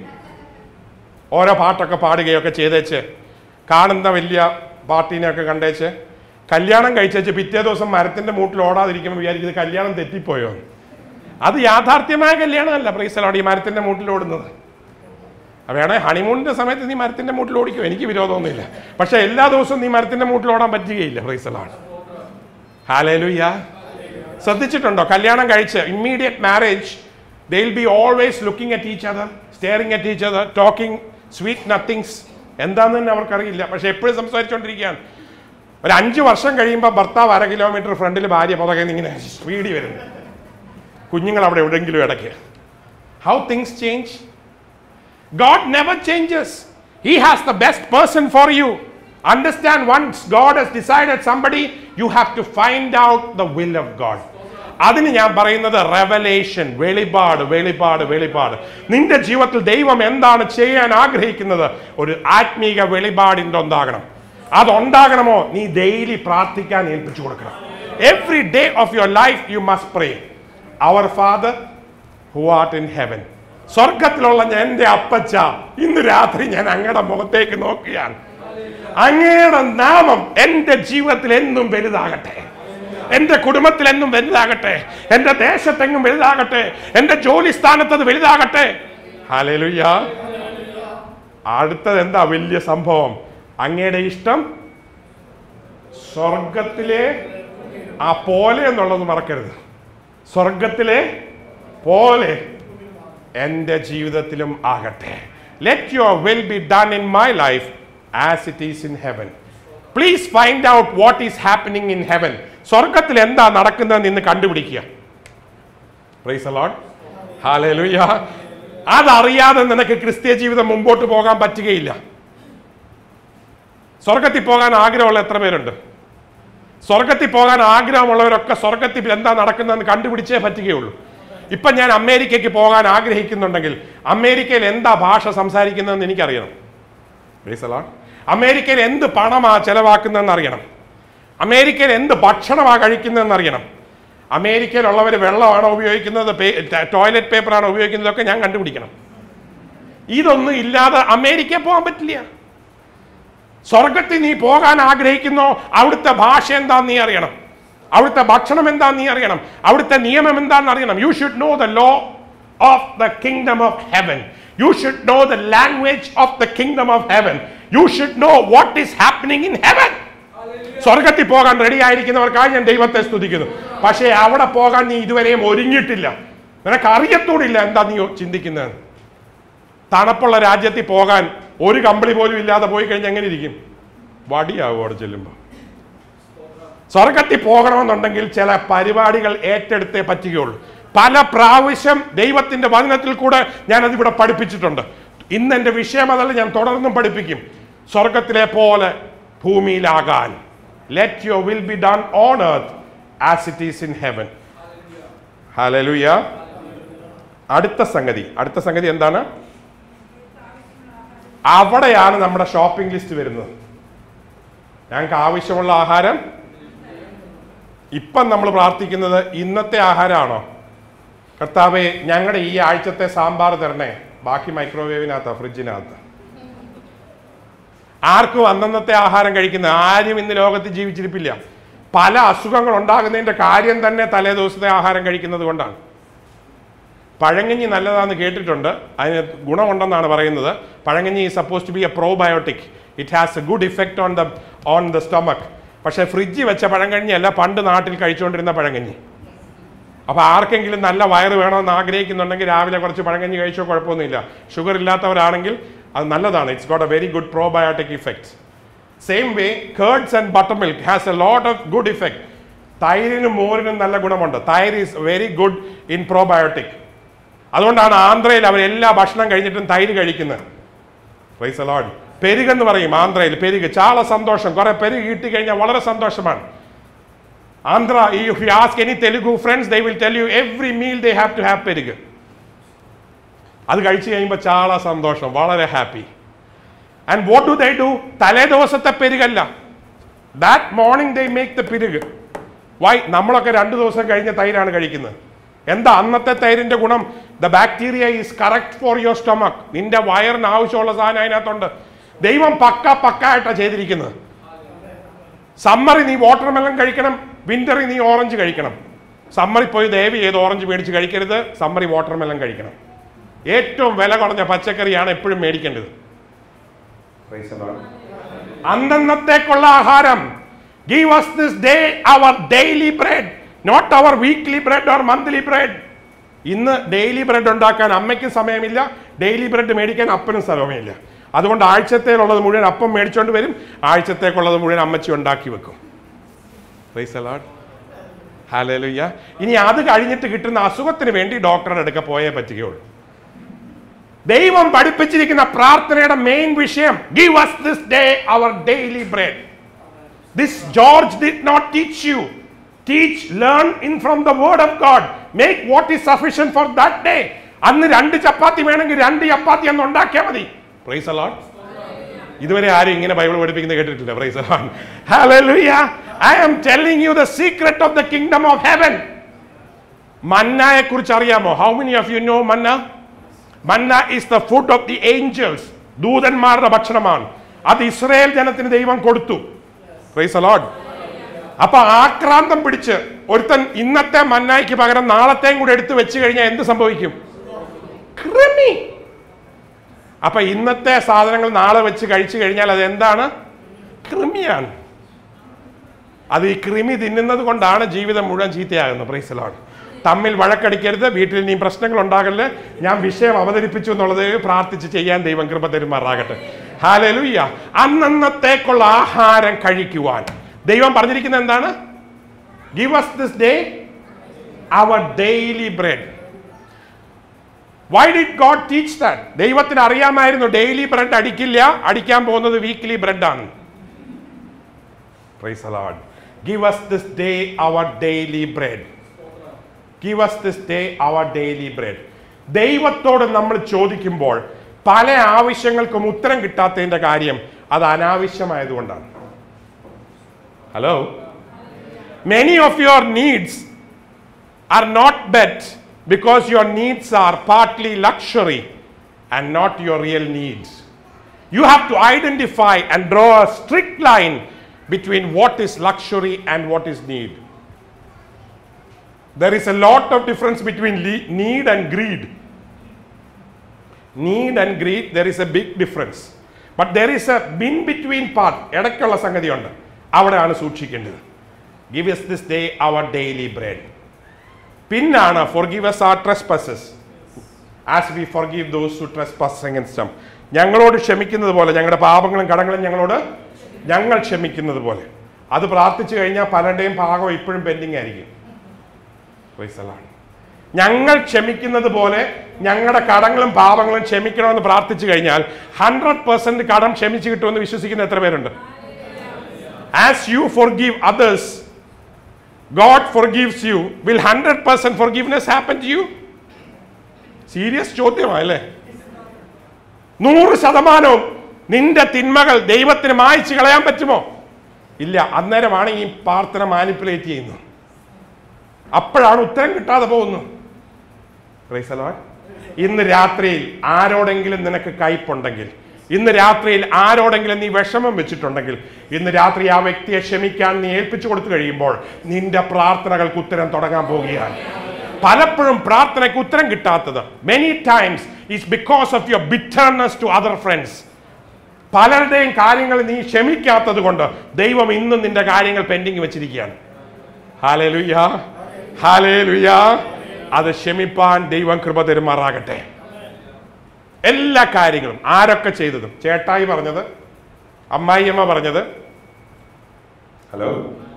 ഓരോ പാട്ടൊക്കെ പാടുകയൊക്കെ ചെയ്തേച്ച് കാണുന്ന വലിയ പാർട്ടീനെയൊക്കെ കണ്ടേച്ച് കല്യാണം കഴിച്ചേച്ച് പിറ്റേ ദിവസം മരത്തിന്റെ മൂട്ടിൽ ഓടാതിരിക്കുമ്പോൾ വിചാരിക്കുന്നത് കല്യാണം തെറ്റിപ്പോയോ എന്ന്. അത് യാഥാർത്ഥ്യമായ കല്യാണമല്ല പ്രൈസലോട് ഈ മരത്തിന്റെ മൂട്ടിൽ ഓടുന്നത് വേണേ ഹണിമൂണിന്റെ സമയത്ത് നീ മരത്തിന്റെ മൂട്ടിൽ ഓടിക്കും എനിക്ക് വിരോധമൊന്നുമില്ല പക്ഷെ എല്ലാ ദിവസവും നീ മരത്തിന്റെ മൂട്ടിൽ ഓടാൻ പറ്റുകയില്ല പ്രൈസലാണ് ഹാലേലുയ്യ ശ്രദ്ധിച്ചിട്ടുണ്ടോ കല്യാണം കഴിച്ച് immediate marriage they will be always looking at each other staring at each other talking sweet nothings എന്താന്ന് തന്നെ അവർക്കറിയില്ല പക്ഷെ എപ്പോഴും സംസാരിച്ചുകൊണ്ടിരിക്കുകയാണ് ഒരു അഞ്ച് വർഷം കഴിയുമ്പോൾ ഭർത്താവ് അര കിലോമീറ്റർ ഫ്രണ്ടിൽ ഭാര്യ പുറകെ ഇങ്ങനെ സ്പീഡിൽ വരുന്നു കുഞ്ഞുങ്ങൾ അവിടെ എവിടെയെങ്കിലും ഇടയ്ക്ക് how things change God never changes. He has the best person for you. Understand once God has decided somebody, you have to find out the will of God. അതിന് ഞാൻ പറയുന്നത് റെവലേഷൻ വെളിപാട് വെളിപാട് വെളിപാട് നിന്റെ ജീവിതത്തിൽ ദൈവം എന്താണ് ചെയ്യാൻ ആഗ്രഹിക്കുന്നത് ഒരു ആത്മീക വെളിപാടിൻ്റെ ഉണ്ടാകണം അതുണ്ടാകണമോ നീ ഡെയിലി പ്രാർത്ഥിക്കാൻ ഏൽപ്പിച്ചു കൊടുക്കണം every day of your life you must pray our father who art in heaven സ്വർഗത്തിലുള്ള ഞാൻ എൻ്റെ അപ്പച്ച ഇന്ന് രാത്രി ഞാൻ അങ്ങയുടെ മുഖത്തേക്ക് നോക്കുകയാണ് അങ്ങയുടെ നാമം എൻ്റെ ജീവിതത്തിൽ എന്നും വലുതാകട്ടെ എൻ്റെ കുടുംബത്തിൽ എന്നും വലുതാകട്ടെ എൻ്റെ ദേശത്തെങ്ങും വലുതാകട്ടെ എൻ്റെ ജോലി സ്ഥാനത്ത് അത് വലുതാകട്ടെ ഹാലേലുയ്യ അടുത്തത് എന്താ വലിയ സംഭവം അങ്ങയുടെ ഇഷ്ടം സ്വർഗത്തിലെ ആ പോലെ എന്നുള്ളത് മറക്കരുത് സ്വർഗത്തിലെ പോലെ എൻ്റെ ജീവിതത്തിലും ആകട്ടെ let your will be done in my life as it is in heaven please find out what is happening in heaven സ്വർഗത്തിൽ എന്താ നടക്കുന്നതെന്ന് ഇന്ന് കണ്ടുപിടിക്കുക പ്രൈസ് അലോൺ ഹാലൂയ അതറിയാതെ നിനക്ക് ക്രിസ്തീയ ജീവിതം മുമ്പോട്ട് പോകാൻ പറ്റുകയില്ല സ്വർഗത്തിൽ പോകാൻ ആഗ്രഹമുള്ള എത്ര പേരുണ്ട് സ്വർഗത്തിൽ പോകാൻ ആഗ്രഹമുള്ളവരൊക്കെ സ്വർഗത്തിൽ എന്താ നടക്കുന്നതെന്ന് കണ്ടുപിടിച്ചേ പറ്റുകയുള്ളൂ ഇപ്പം ഞാൻ അമേരിക്കയ്ക്ക് പോകാൻ ആഗ്രഹിക്കുന്നുണ്ടെങ്കിൽ അമേരിക്കയിൽ എന്താ ഭാഷ സംസാരിക്കുന്നതെന്ന് എനിക്കറിയണം Praise the Lord. അമേരിക്കയിൽ എന്ത് പണമാ ചെലവാക്കുന്നതെന്ന് അറിയണം അമേരിക്കയിൽ എന്ത് ഭക്ഷണമാ കഴിക്കുന്നതെന്ന് അറിയണം അമേരിക്കയിലുള്ളവർ വെള്ളമാണോ ഉപയോഗിക്കുന്നത് ടോയ്ലറ്റ് പേപ്പറാണോ ഉപയോഗിക്കുന്നതൊക്കെ ഞാൻ കണ്ടുപിടിക്കണം ഇതൊന്നും ഇല്ലാതെ അമേരിക്കയിൽ പോകാൻ പറ്റില്ല സ്വർഗത്തിൽ നീ പോകാൻ ആഗ്രഹിക്കുന്നോ അവിടുത്തെ ഭാഷ എന്താന്ന് നീ അറിയണം അവിടുത്തെ ഭക്ഷണം എന്താന്ന് നീ അറിയണം അവിടുത്തെ നിയമം എന്താണെന്ന് അറിയണം you should know the law of the kingdom of heaven you should know the language of the kingdom of heaven you should know what is happening in heaven സ്വർഗത്തിൽ പോകാൻ റെഡി ആയിരിക്കുന്നവർക്കായി ഞാൻ ദൈവത്തെ സ്തുതിക്കുന്നു പക്ഷേ അവിടെ പോകാൻ നീ ഇതുവരെയും ഒരുങ്ങിയിട്ടില്ല നിനക്ക് അറിയത്തൂടില്ല എന്താ നീ ചിന്തിക്കുന്നത് തണുപ്പുള്ള രാജ്യത്തിൽ പോകാൻ ഒരു കമ്പിളി പോലും ഇല്ലാതെ പോയി കഴിഞ്ഞാൽ എങ്ങനെ ഇരിക്കും വടിയാവും അവിടെ ചെല്ലുമ്പോൾ സ്വർഗത്തിൽ പോകണമെന്നുണ്ടെങ്കിൽ ചില പരിപാടികൾ ഏറ്റെടുത്തേ പറ്റുകയുള്ളൂ പല പ്രാവശ്യം ദൈവത്തിന്റെ വചനത്തിൽ കൂടെ ഞാൻ അതിവിടെ പഠിപ്പിച്ചിട്ടുണ്ട് ഇന്ന് എൻ്റെ വിഷയം അതല്ല ഞാൻ തുടർന്നും പഠിപ്പിക്കും സ്വർഗത്തിലെ പോലെ ഭൂമിയിലാകാൻ let your will be done on earth as it is in heaven hallelujah അടുത്ത സംഗതി അടുത്ത സംഗതി എന്താണ് അവിടെയാണ് നമ്മുടെ ഷോപ്പിംഗ് ലിസ്റ്റ് വരുന്നത് ഞങ്ങൾക്ക് ആവശ്യമുള്ള ആഹാരം ഇപ്പം നമ്മൾ പ്രാർത്ഥിക്കുന്നത് ഇന്നത്തെ ആഹാരമാണോ കർത്താവെ ഞങ്ങളുടെ ഈ ആഴ്ചത്തെ സാമ്പാർ തരണേ ബാക്കി മൈക്രോവേവിനകത്താ ഫ്രിഡ്ജിനകത്ത് ആർക്കും അന്നന്നത്തെ ആഹാരം കഴിക്കുന്ന ആരും ഇന്ന് ലോകത്ത് ജീവിച്ചിരിപ്പില്ല പല അസുഖങ്ങൾ ഉണ്ടാകുന്നതിന്റെ കാര്യം തന്നെ തലേ ദിവസത്തെ ആഹാരം കഴിക്കുന്നത് കൊണ്ടാണ് പഴങ്കഞ്ഞി നല്ലതാണെന്ന് കേട്ടിട്ടുണ്ട് അതിന് ഗുണമുണ്ടെന്നാണ് പറയുന്നത് പഴങ്കഞ്ഞി ഈ suppose to be a probiotic it has a good effect on the on the stomach പക്ഷേ ഫ്രിഡ്ജിൽ വെച്ച പഴങ്കഞ്ഞി അല്ല പണ്ട് നാട്ടിൽ കഴിച്ചുകൊണ്ടിരുന്ന പഴങ്കഞ്ഞി അപ്പോൾ ആർക്കെങ്കിലും നല്ല വയറ് വേണമെന്ന് ആഗ്രഹിക്കുന്നുണ്ടെങ്കിൽ രാവിലെ കുറച്ച് പഴങ്കഞ്ഞി കഴിച്ചോ കുഴപ്പമൊന്നുമില്ല ഷുഗർ ഇല്ലാത്തവരാണെങ്കിൽ അത് നല്ലതാണ് it's got a very good probiotic effect same way curds and buttermilk has a lot of good effect തൈരിനും മോരിനും നല്ല ഗുണമുണ്ട് തൈര് is very good in probiotic അതുകൊണ്ടാണ് ആന്ധ്രയിൽ അവർ എല്ലാ ഭക്ഷണം കഴിഞ്ഞിട്ടും തൈര് കഴിക്കുന്നത് പ്രൈസ് അലോഡ് പെരുകെന്ന് പറയും ആന്ധ്രയിൽ പെരുക് ചാള സന്തോഷം കുറെ പെരുക് കിട്ടി കഴിഞ്ഞാൽ വളരെ സന്തോഷമാണ് Andhra if you ask any Telugu friends they will tell you every meal they have to have perugu അത് കഴിച്ചു കഴിയുമ്പോൾ ചാള സന്തോഷം വളരെ happy and what do they do തലേ ദിവസത്തെ പെരുകല്ല that morning they make the perugu why നമ്മളൊക്കെ രണ്ട് ദിവസം കഴിഞ്ഞ തൈരാണ് കഴിക്കുന്നത് എന്താ അന്നത്തെ തൈരിന്റെ ഗുണം the bacteria is correct for your stomach നിന്റെ വയറിന് ആവശ്യമുള്ള സാധനം അതിനകത്തുണ്ട് ദൈവം പക്ക പക്ക ആയിട്ടാണ് ചെയ്തിരിക്കുന്നത് സമ്മറി നീ വാട്ടർമെലൺ കഴിക്കണം വിന്ററിൽ നീ ഓറഞ്ച് കഴിക്കണം സമ്മറിൽ പോയി ദയവ് ചെയ്ത് ഓറഞ്ച് മേടിച്ച് കഴിക്കരുത് സമ്മറി വാട്ടർമെലൺ കഴിക്കണം ഏറ്റവും വില കുറഞ്ഞ പച്ചക്കറിയാണ് എപ്പോഴും മേടിക്കേണ്ടത് അന്നന്നത്തേക്കുള്ള ആഹാരം give us this day our daily bread not our weekly bread or monthly bread ഇന്ന് ഡെയിലി ബ്രെഡ് ഉണ്ടാക്കാൻ അമ്മയ്ക്കും സമയമില്ല ഡെയിലി ബ്രെഡ് മേടിക്കാൻ അപ്പനും സമയമില്ല അതുകൊണ്ട് ആഴ്ചത്തേലുള്ളത് മുഴുവൻ അപ്പം മേടിച്ചുകൊണ്ട് വരും ആഴ്ചത്തേക്കുള്ളത് മുഴുവൻ അമ്മച്ചി ഉണ്ടാക്കി വെക്കും ഹലലുയ്യ ഇനി അത് കഴിഞ്ഞിട്ട് കിട്ടുന്ന അസുഖത്തിന് വേണ്ടി ഡോക്ടറുടെ അടുക്ക പോയേ പറ്റുകയുള്ളൂ ദൈവം പഠിപ്പിച്ചിരിക്കുന്ന പ്രാർത്ഥനയുടെ മെയിൻ വിഷയം give us this day our daily bread this george did not teach you teach learn in from the word of god make what is sufficient for that day അന്ന് രണ്ട് ചപ്പാത്തി വേണമെങ്കിൽ രണ്ട് ചപ്പാത്തി അന്ന് ഉണ്ടാക്കിയാൽ മതി പ്രൈസ് അലോട്ട് ഇതുവരെ ആരും ഇങ്ങനെ ബൈബിൾ പഠിപ്പിക്കുന്നത് കേട്ടിട്ടില്ല praise a lot hallelujah I am telling you the secret of the kingdom of heaven മന്നയെ കുറിച്ച് അറിയാമോ how many of you know manna manna is the food of the angels ദൂതന്മാരുടെ ഭക്ഷണമാണ് അത് ഇസ്രയേൽ ജനത്തിന് ദൈവം കൊടുത്തു പ്രൈസ് അലോഡ് അപ്പൊ ആക്രാന്തം പിടിച്ച് ഒരുത്തൻ ഇന്നത്തെ മന്നായ്ക്ക് പകരം നാളത്തെയും കൂടെ എടുത്തു വെച്ച് കഴിഞ്ഞാൽ എന്ത് സംഭവിക്കും കൃമി അപ്പൊ ഇന്നത്തെ സാധനങ്ങൾ നാളെ വെച്ച് കഴിച്ചു കഴിഞ്ഞാൽ അത് എന്താണ് കൃമിയാണ് അത് ഈ കൃമി തിന്നുന്നത് കൊണ്ടാണ് ജീവിതം മുഴുവൻ ചീത്തയാകുന്നത് പ്രൈസലാണ് തമ്മിൽ വഴക്കടിക്കരുത് വീട്ടിൽ ഇനിയും പ്രശ്നങ്ങൾ ഉണ്ടാകരുത് ഞാൻ വിഷയം അവതരിപ്പിച്ചു എന്നുള്ളത് പ്രാർത്ഥിച്ച് ചെയ്യാൻ ദൈവം കൃപ തരുമാറാകട്ടെ ഹാലലുയ്യ അന്നന്നത്തേക്കുള്ള ആഹാരം കഴിക്കുവാൻ ദൈവം പറഞ്ഞിരിക്കുന്നത് എന്താണ് give us this day our daily bread why did God teach that ദൈവത്തിന് അറിയാമായിരുന്നു ഡെയിലി ബ്രെഡ് അടിക്കില്ല അടിക്കാൻ പോകുന്നത് വീക്ക്ലി ബ്രെഡാണ് Praise the Lord. Give us this day our daily bread. Give us this day our daily bread. ദൈവത്തോട് നമ്മൾ ചോദിക്കുമ്പോൾ പല ആവശ്യങ്ങൾക്കും ഉത്തരം കിട്ടാത്തതിന്റെ കാര്യം അത് അനാവശ്യമായതുകൊണ്ടാണ് hello many of your needs are not bet because your needs are partly luxury and not your real needs You have to identify and draw a strict line between what is luxury and what is need. There is a lot of difference between le- need and greed. Need and greed, there is a big difference. But there is a in between part, ഇടയ്ക്കുള്ള സംഗതിയുണ്ട് അവിടെയാണ് സൂക്ഷിക്കേണ്ടത് give us this day our daily bread. പിന്നാണ് forgive us our trespasses as we forgive those who trespass against them. ഞങ്ങളോട് ക്ഷമിക്കുന്നത് പോലെ ഞങ്ങളുടെ പാപങ്ങളും കടങ്ങളും ഞങ്ങളോട് ഞങ്ങൾ ക്ഷമിക്കുന്നത് പോലെ അത് പ്രാർത്ഥിച്ചു കഴിഞ്ഞാൽ പലരുടെയും പാകം ഇപ്പോഴും പെൻഡിങ് ആയിരിക്കും Praise the Lord. ഞങ്ങൾ ക്ഷമിക്കുന്നത് പോലെ ഞങ്ങളുടെ കടങ്ങളും പാപങ്ങളും ക്ഷമിക്കണമെന്ന് പ്രാർത്ഥിച്ചു കഴിഞ്ഞാൽ ഹൺഡ്രഡ് പെർസെന്റ് കടം ക്ഷമിച്ചു കിട്ടുമെന്ന് വിശ്വസിക്കുന്ന എത്ര പേരുണ്ട് as you forgive others God forgives you will hundred percent forgiveness happen to you serious ചോദ്യമല്ലേ നൂറ് ശതമാനവും നിന്റെ തിന്മകൾ ദൈവത്തിന് മായ്ച്ചു കളയാൻ പറ്റുമോ ഇല്ല അന്നേരമാണ് ഈ പ്രാർത്ഥന മാനിപ്പുലേറ്റ് ചെയ്യുന്നത് അപ്പോഴാണ് ഉത്തരം കിട്ടാതെ പോകുന്നത് Praise the Lord. ഇന്ന് രാത്രിയിൽ ആരോടെങ്കിലും നിനക്ക് കയ്പുണ്ടെങ്കിൽ ഇന്ന് രാത്രിയിൽ ആരോടെങ്കിലും നീ വിഷമം വെച്ചിട്ടുണ്ടെങ്കിൽ ഇന്ന് രാത്രി ആ വ്യക്തിയെ ക്ഷമിക്കാൻ നീ ഏൽപ്പിച്ചു കൊടുത്തു കഴിയുമ്പോൾ നിന്റെ പ്രാർത്ഥനകൾക്ക് ഉത്തരം തുടങ്ങാൻ പോവുകയാണ് പലപ്പോഴും പ്രാർത്ഥനയ്ക്ക് ഉത്തരം കിട്ടാത്തത് many times is because of your bitterness to other friends പലരുടെയും കാര്യങ്ങൾ നീ ക്ഷമിക്കാത്തത് കൊണ്ട് ദൈവം ഇന്നും നിന്റെ കാര്യങ്ങൾ പെൻഡിങ് വെച്ചിരിക്കുകയാണ് ഹാലേലുയ്യ ഹാലേലുയ്യ അത് ക്ഷമിപ്പാൻ ദൈവം കൃപ തരുമാറാകട്ടെ എല്ലാ കാര്യങ്ങളും ആരൊക്കെ ചെയ്തതും ചേട്ടായി പറഞ്ഞത് അമ്മായിയമ്മ പറഞ്ഞത് ഹലോ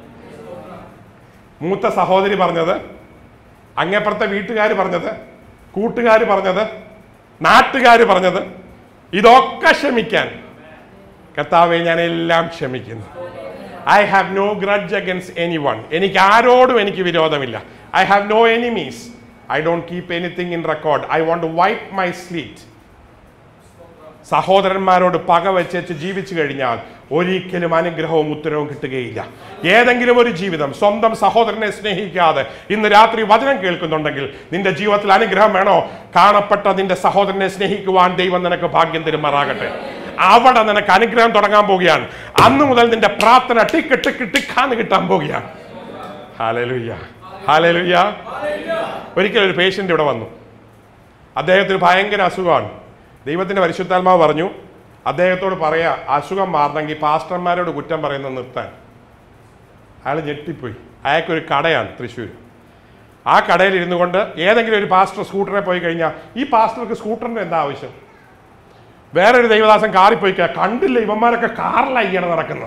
മൂത്ത സഹോദരി പറഞ്ഞത് അങ്ങേപ്പുറത്തെ വീട്ടുകാർ പറഞ്ഞത് കൂട്ടുകാർ പറഞ്ഞത് നാട്ടുകാർ പറഞ്ഞത് ഇതൊക്കെ ക്ഷമിക്കാൻ കർത്താവെ ഞാൻ എല്ലാം ക്ഷമിക്കുന്നു I have no grudge against any one എനിക്ക് ആരോടും എനിക്ക് വിരോധമില്ല I have no enemies I don't keep anything in record I want wipe my slate സഹോദരന്മാരോട് പക വെച്ചേച്ച് ജീവിച്ചു കഴിഞ്ഞാൽ ഒരിക്കലും അനുഗ്രഹവും ഉത്തരവും കിട്ടുകയില്ല ഏതെങ്കിലും ഒരു ജീവിതം സ്വന്തം സഹോദരനെ സ്നേഹിക്കാതെ ഇന്ന് രാത്രി വചനം കേൾക്കുന്നുണ്ടെങ്കിൽ നിന്റെ ജീവിതത്തിൽ അനുഗ്രഹം വേണോ കാണപ്പെട്ട നിന്റെ സഹോദരനെ സ്നേഹിക്കുവാൻ ദൈവം നിനക്ക് ഭാഗ്യം തരുമാറാകട്ടെ അവിടെ നിനക്ക് അനുഗ്രഹം തുടങ്ങാൻ പോവുകയാണ് അന്ന് മുതൽ നിന്റെ പ്രാർത്ഥന ടിക്ക് ടിക്ക് ടിക്കാന്ന് കിട്ടാൻ പോവുകയാണ് ഹാലലുയ്യ ഹാലലുയ്യ ഒരിക്കലും ഒരു പേഷ്യൻ്റ് ഇവിടെ വന്നു അദ്ദേഹത്തിന് ഭയങ്കര അസുഖമാണ് ദൈവത്തിൻ്റെ പരിശുദ്ധാത്മാവ് പറഞ്ഞു അദ്ദേഹത്തോട് പറയാ അസുഖം മാറണമെങ്കിൽ പാസ്റ്റർമാരോട് കുറ്റം പറയുന്നത് നിർത്താൻ അയാൾ ഞെട്ടിപ്പോയി അയാൾക്കൊരു കടയാണ് തൃശ്ശൂർ ആ കടയിൽ ഇരുന്നു കൊണ്ട് ഏതെങ്കിലും ഒരു പാസ്റ്റർ സ്കൂട്ടറെ പോയി കഴിഞ്ഞാൽ ഈ പാസ്റ്റർക്ക് സ്കൂട്ടറിൻ്റെ എന്താ ആവശ്യം വേറൊരു ദൈവദാസൻ കാറിൽ പോയി കഴിഞ്ഞാൽ കണ്ടില്ല ഇവന്മാരൊക്കെ കാറിലാണ് നടക്കുന്നത്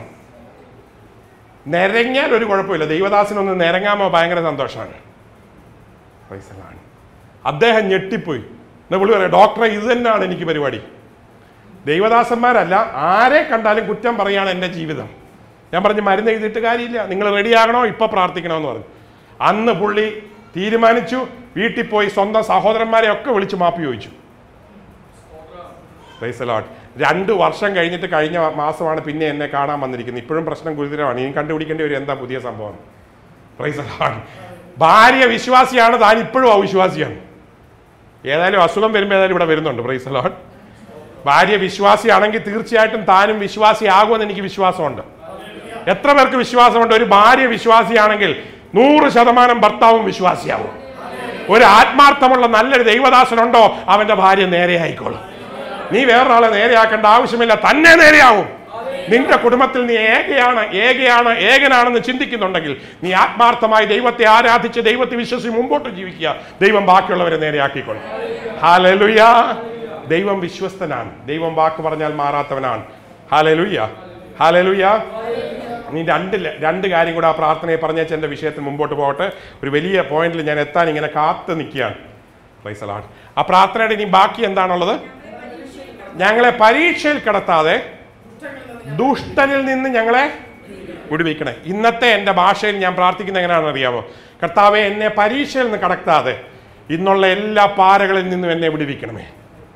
നിരങ്ങിയാൽ ഒരു കുഴപ്പമില്ല ദൈവദാസനൊന്ന് നിരങ്ങാമോ ഭയങ്കര സന്തോഷമാണ് പൈസലാണ് അദ്ദേഹം ഞെട്ടിപ്പോയി എന്നാ പുള്ളി പറയാം ഡോക്ടറെ ഇത് തന്നെയാണ് എനിക്ക് പരിപാടി ദൈവദാസന്മാരല്ല ആരെ കണ്ടാലും കുറ്റം പറയാണ് എൻ്റെ ജീവിതം ഞാൻ പറഞ്ഞു മരുന്ന് എഴുതിയിട്ട് കാര്യമില്ല നിങ്ങൾ റെഡിയാകണോ ഇപ്പം പ്രാർത്ഥിക്കണമെന്ന് പറഞ്ഞു അന്ന് പുള്ളി തീരുമാനിച്ചു വീട്ടിൽ പോയി സ്വന്തം സഹോദരന്മാരെ ഒക്കെ വിളിച്ച് മാപ്പി ചോദിച്ചു പ്രൈസലോട്ട് രണ്ട് വർഷം കഴിഞ്ഞിട്ട് കഴിഞ്ഞ മാസമാണ് പിന്നെ എന്നെ കാണാൻ വന്നിരിക്കുന്നത് ഇപ്പോഴും പ്രശ്നം ഗുരുതരമാണ് ഇനി കണ്ടുപിടിക്കേണ്ടി വരും എന്താ പുതിയ സംഭവം പ്രൈസലോട്ട് ഭാര്യ വിശ്വാസിയാണ് താൻ ഇപ്പോഴും അവിശ്വാസിയാണ് ഏതായാലും അസുഖം വരുമ്പോൾ ഏതായാലും ഇവിടെ വരുന്നുണ്ട് പ്രൈസലോട്ട് ഭാര്യ വിശ്വാസിയാണെങ്കിൽ തീർച്ചയായിട്ടും താനും വിശ്വാസിയാകുമെന്ന് എനിക്ക് വിശ്വാസമുണ്ട് എത്ര പേർക്ക് വിശ്വാസമുണ്ട് ഒരു ഭാര്യ വിശ്വാസിയാണെങ്കിൽ നൂറ് ശതമാനം ഭർത്താവും വിശ്വാസിയാവും ഒരു ആത്മാർത്ഥമുള്ള നല്ലൊരു ദൈവദാസനുണ്ടോ അവന്റെ ഭാര്യ നേരെ ആയിക്കോളും നീ വേറൊരാളെ നേരെയാക്കേണ്ട ആവശ്യമില്ല തന്നെ നേരെയാവും നിന്റെ കുടുംബത്തിൽ നീ ഏകയാണ് ഏകയാണ് ഏകനാണെന്ന് ചിന്തിക്കുന്നുണ്ടെങ്കിൽ നീ ആത്മാർത്ഥമായി ദൈവത്തെ ആരാധിച്ച് ദൈവത്തെ വിശ്വസിച്ച് മുമ്പോട്ട് ജീവിക്കുക ദൈവം ബാക്കിയുള്ളവരെ നേരെയാക്കിക്കൊള്ളും ഹാലലുയ ദൈവം വിശ്വസ്തനാണ് ദൈവം വാക്ക് പറഞ്ഞാൽ മാറാത്തവനാണ് ഹാലലുയ്യ ഹാലലുയ്യ നീ രണ്ട് ല- രണ്ട് കാര്യം കൂടെ ആ പ്രാർത്ഥനയെ പറഞ്ഞേച്ച് എൻ്റെ വിഷയത്തിൽ മുമ്പോട്ട് പോകട്ടെ ഒരു വലിയ പോയിന്റിൽ ഞാൻ എത്താൻ ഇങ്ങനെ കാത്ത് നിൽക്കുകയാണ് പ്രൈസലാണ് ആ പ്രാർത്ഥനയുടെ ഇനി ബാക്കി എന്താണുള്ളത് ഞങ്ങളെ പരീക്ഷയിൽ കിടത്താതെ ദുഷ്ടനിൽ നിന്ന് ഞങ്ങളെ വിടുവിക്കണേ ഇന്നത്തെ എൻ്റെ ഭാഷയിൽ ഞാൻ പ്രാർത്ഥിക്കുന്നത് എങ്ങനെയാണെന്ന് അറിയാമോ കർത്താവെ എന്നെ പരീക്ഷയിൽ നിന്ന് കടത്താതെ ഇന്നുള്ള എല്ലാ പാരകളിൽ നിന്നും എന്നെ വിടുവിക്കണമേ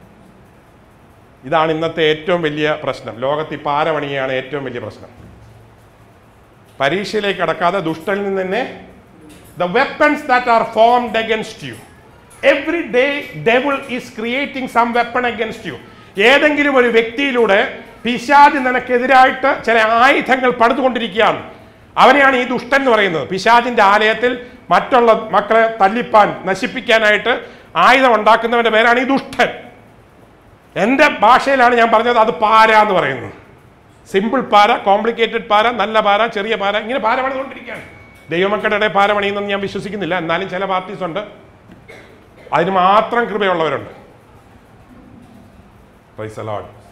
ഇതാണ് ഇന്നത്തെ ഏറ്റവും വലിയ പ്രശ്നം ലോകത്ത് ഈ പാര പണിയാണ് ഏറ്റവും വലിയ പ്രശ്നം പരീക്ഷയിലേക്ക് കടക്കാതെ ദുഷ്ടനിൽ നിന്ന് തന്നെ the weapons that are formed against you every day devil is creating some weapon against you ഏതെങ്കിലും ഒരു വ്യക്തിയിലൂടെ പിശാജ് നിനക്കെതിരായിട്ട് ചില ആയുധങ്ങൾ പണിതുകൊണ്ടിരിക്കുകയാണ് അവനെയാണ് ഈ ദുഷ്ടൻ എന്ന് പറയുന്നത് പിശാജിന്റെ ആലയത്തിൽ മറ്റുള്ള മക്കളെ തല്ലിപ്പാൻ നശിപ്പിക്കാനായിട്ട് ആയുധം ഉണ്ടാക്കുന്നവന്റെ പേരാണ് ഈ ദുഷ്ടൻ എൻ്റെ ഭാഷയിലാണ് ഞാൻ പറഞ്ഞത് അത് പാര എന്ന് പറയുന്നത് സിമ്പിൾ പാര കോംപ്ലിക്കേറ്റഡ് പാര നല്ല പാര ചെറിയ പാര ഇങ്ങനെ പാര പണിതുകൊണ്ടിരിക്കുകയാണ് ദൈവമക്കളുടെ പാര പണിയുന്നെന്ന് ഞാൻ വിശ്വസിക്കുന്നില്ല എന്നാലും ചില പാർട്ടീസ് ഉണ്ട് അതിന് മാത്രം കൃപയുള്ളവരുണ്ട് പ്രൈസ് അലോഡ്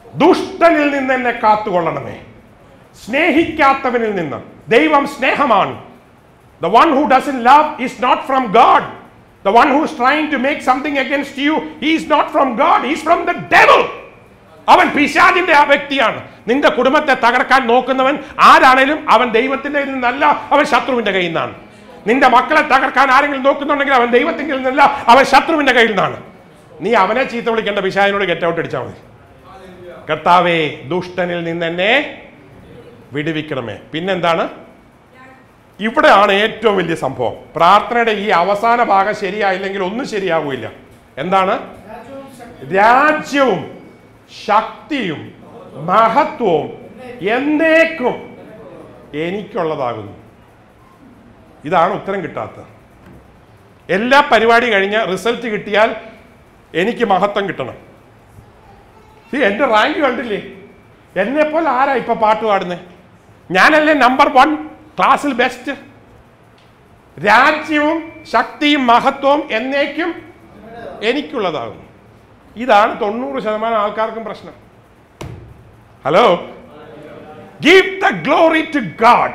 ദുഷ്ടനിൽ നിന്ന് എന്നെ കാത്തുകൊള്ളണമേ സ്നേഹിക്കാത്തവനിൽ നിന്ന് ദൈവം സ്നേഹമാണ് The one who doesn't love is not from God. The one who is trying to make something against you, he is not from God, he is from the devil. അവൻ പിശാചിന്റെ ആ വ്യക്തിയാണ് നിന്റെ കുടുംബത്തെ തകർക്കാൻ നോക്കുന്നവൻ ആരാണേലും അവൻ ദൈവത്തിന്റെ കയ്യിൽ നിന്നല്ല അവൻ ശത്രുവിന്റെ കയ്യിൽ നിന്നാണ് നിന്റെ മക്കളെ തകർക്കാൻ ആരെങ്കിലും നോക്കുന്നുണ്ടെങ്കിൽ അവൻ ദൈവത്തിന്റെ കയ്യിൽ നിന്നല്ല അവൻ ശത്രുവിന്റെ കയ്യിൽ നിന്നാണ് നീ അവനെ ചീത്ത വിളിക്കേണ്ട പിശാചിനോട് ഗെറ്റ് ഔട്ട് അടിച്ചാൽ മതി കർത്താവേ ദുഷ്ടനിൽ നിന്ന് എന്നെ വിടുവിക്കണമേ പിന്നെന്താണ് ഇവിടെയാണ് ഏറ്റവും വലിയ സംഭവം പ്രാർത്ഥനയുടെ ഈ അവസാന ഭാഗം ശരിയായില്ലെങ്കിൽ ഒന്നും ശരിയാവില്ല എന്താണ് രാജ്യവും ശക്തി രാജ്യവും ശക്തിയും മഹത്വവും എന്നേക്കും എനിക്കുള്ളതാകുന്നു ഇതാണ് ഉത്തരം കിട്ടാത്തത് എല്ലാ പരിപാടി കഴിഞ്ഞ് റിസൾട്ട് കിട്ടിയാൽ എനിക്ക് മഹത്വം കിട്ടണം ഈ എൻ്റെ റാങ്ക് കണ്ടില്ലേ എന്നെ പോലെ ആരാ ഇപ്പൊ പാട്ട് പാടുന്നത് ഞാനല്ലേ നമ്പർ വൺ ക്ലാസ്സിൽ ബെസ്റ്റ് രാജ്യവും ശക്തിയും മഹത്വവും എന്നേക്കും എനിക്കുള്ളതാകുന്നു ഇതാണ് തൊണ്ണൂറ് ശതമാനം ആൾക്കാർക്കും പ്രശ്നം hello give the glory to God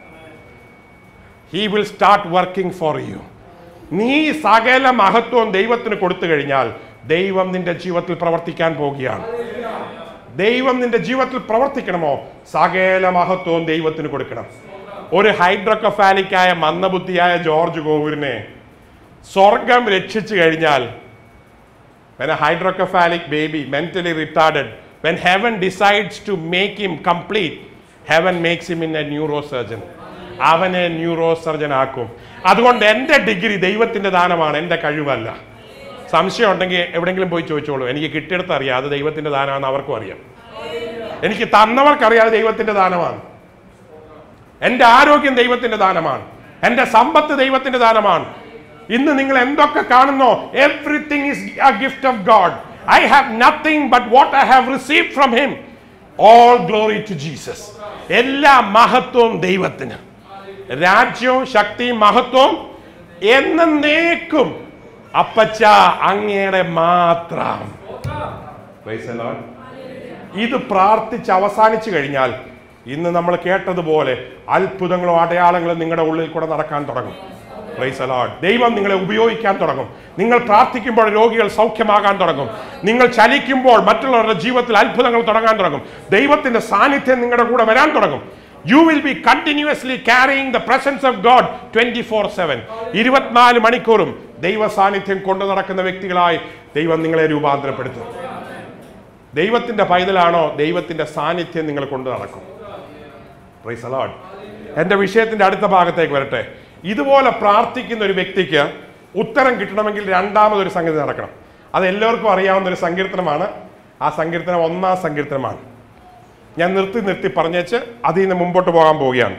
he will start working for you നീ സകല മഹത്വവും ദൈവത്തിന് കൊടുത്തു കഴിഞ്ഞാൽ ദൈവം നിന്റെ ജീവിതത്തിൽ പ്രവർത്തിക്കാൻ പോവുകയാണ് ദൈവം നിന്റെ ജീവിതത്തിൽ പ്രവർത്തിക്കണമോ സകല മഹത്വവും ദൈവത്തിന് കൊടുക്കണം ഒരു ഹൈഡ്രോക്കഫാലിക്കായ മന്ദബുദ്ധിയായ ജോർജ് കോവൂരിനെ സ്വർഗം രക്ഷിച്ചു കഴിഞ്ഞാൽ when a hydrocephalic baby mentally retarded when heaven decides to make him complete heaven makes him in a neurosurgeon അവനെ ന്യൂറോ സർജൻ ആക്കും അതുകൊണ്ട് എൻ്റെ ഡിഗ്രി ദൈവത്തിന്റെ ദാനമാണ് എൻ്റെ കഴിവല്ല സംശയം ഉണ്ടെങ്കിൽ എവിടെയെങ്കിലും പോയി ചോദിച്ചോളൂ എനിക്ക് കിട്ടിയെടുത്ത് അറിയാം അത് ദൈവത്തിന്റെ ദാനമാണെന്ന് അവർക്കും അറിയാം എനിക്ക് തന്നവർക്കറിയാതെ ദൈവത്തിന്റെ ദാനമാണ് എൻ്റെ ആരോഗ്യം ദൈവത്തിന്റെ ദാനമാണ് എൻ്റെ സമ്പത്ത് ദൈവത്തിന്റെ ദാനമാണ് ഇന്ന് നിങ്ങൾ എന്തൊക്കെ കാണുന്നോ everything is a gift of God I have nothing but what I have receive from him all glory to Jesus എല്ലാ മഹത്വവും ദൈവത്തിന് രാജ്യവും ശക്തിയും മഹത്വവും എന്നേക്കും അപ്പച്ച അങ്ങയുടെ മാത്രം Praise the Lord. ഇത് പ്രാർത്ഥിച്ച് അവസാനിച്ചു കഴിഞ്ഞാൽ ഇന്ന് നമ്മൾ കേട്ടതുപോലെ അത്ഭുതങ്ങളും അടയാളങ്ങളും നിങ്ങളുടെ ഉള്ളിൽ കൂടെ നടക്കാൻ തുടങ്ങും Praise the Lord. ദൈവം നിങ്ങളെ ഉപയോഗിക്കാൻ തുടങ്ങും നിങ്ങൾ പ്രാർത്ഥിക്കുമ്പോൾ രോഗികൾ സൗഖ്യമാകാൻ തുടങ്ങും നിങ്ങൾ ചലിക്കുമ്പോൾ മറ്റുള്ളവരുടെ ജീവിതത്തിൽ അത്ഭുതങ്ങൾ തുടങ്ങാൻ തുടങ്ങും ദൈവത്തിന്റെ സാന്നിധ്യം നിങ്ങളുടെ കൂടെ വരാൻ തുടങ്ങും you will be continuously carrying the presence of God twenty four seven ഇരുപത്തിനാല് മണിക്കൂറും ദൈവ സാന്നിധ്യം കൊണ്ടു നടക്കുന്ന വ്യക്തികളായി ദൈവം നിങ്ങളെ രൂപാന്തരപ്പെടുത്തും ദൈവത്തിന്റെ പൈതലാണോ ദൈവത്തിന്റെ സാന്നിധ്യം നിങ്ങൾ കൊണ്ടു നടക്കും Praise the Lord. എൻ്റെ വിഷയത്തിന്റെ അടുത്ത ഭാഗത്തേക്ക് വരട്ടെ ഇതുപോലെ പ്രാർത്ഥിക്കുന്ന ഒരു വ്യക്തിക്ക് ഉത്തരം കിട്ടണമെങ്കിൽ രണ്ടാമതൊരു സംഗതി നടക്കണം അത് എല്ലാവർക്കും അറിയാവുന്ന ഒരു സങ്കീർത്തനമാണ് ആ സങ്കീർത്തനം ഒന്നാം സങ്കീർത്തനമാണ് ഞാൻ നിർത്തി നിർത്തി പറഞ്ഞേച്ച് അതിൽ നിന്ന് മുമ്പോട്ട് പോകാൻ പോവുകയാണ്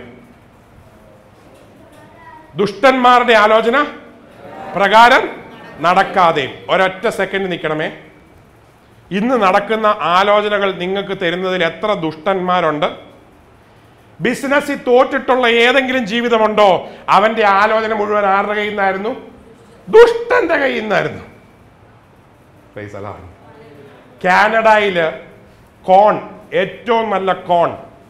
ദുഷ്ടന്മാരുടെ ആലോചന പ്രകാരം നടക്കാതെ ഒരൊറ്റ സെക്കൻഡ് നിൽക്കണമേ ഇന്ന് നടക്കുന്ന ആലോചനകൾ നിങ്ങൾക്ക് തരുന്നതിൽ എത്ര ദുഷ്ടന്മാരുണ്ട് ബിസിനസ്സിൽ തോറ്റിട്ടുള്ള ഏതെങ്കിലും ജീവിതമുണ്ടോ അവന്റെ ആലോചന മുഴുവൻ ആരുടെ കയ്യിൽ നിന്നായിരുന്നു ദുഷ്ടന്റെ കയ്യിൽ നിന്നായിരുന്നു Praise the Lord. കാനഡയില് കോൺ ഏറ്റവും നല്ല കോൺ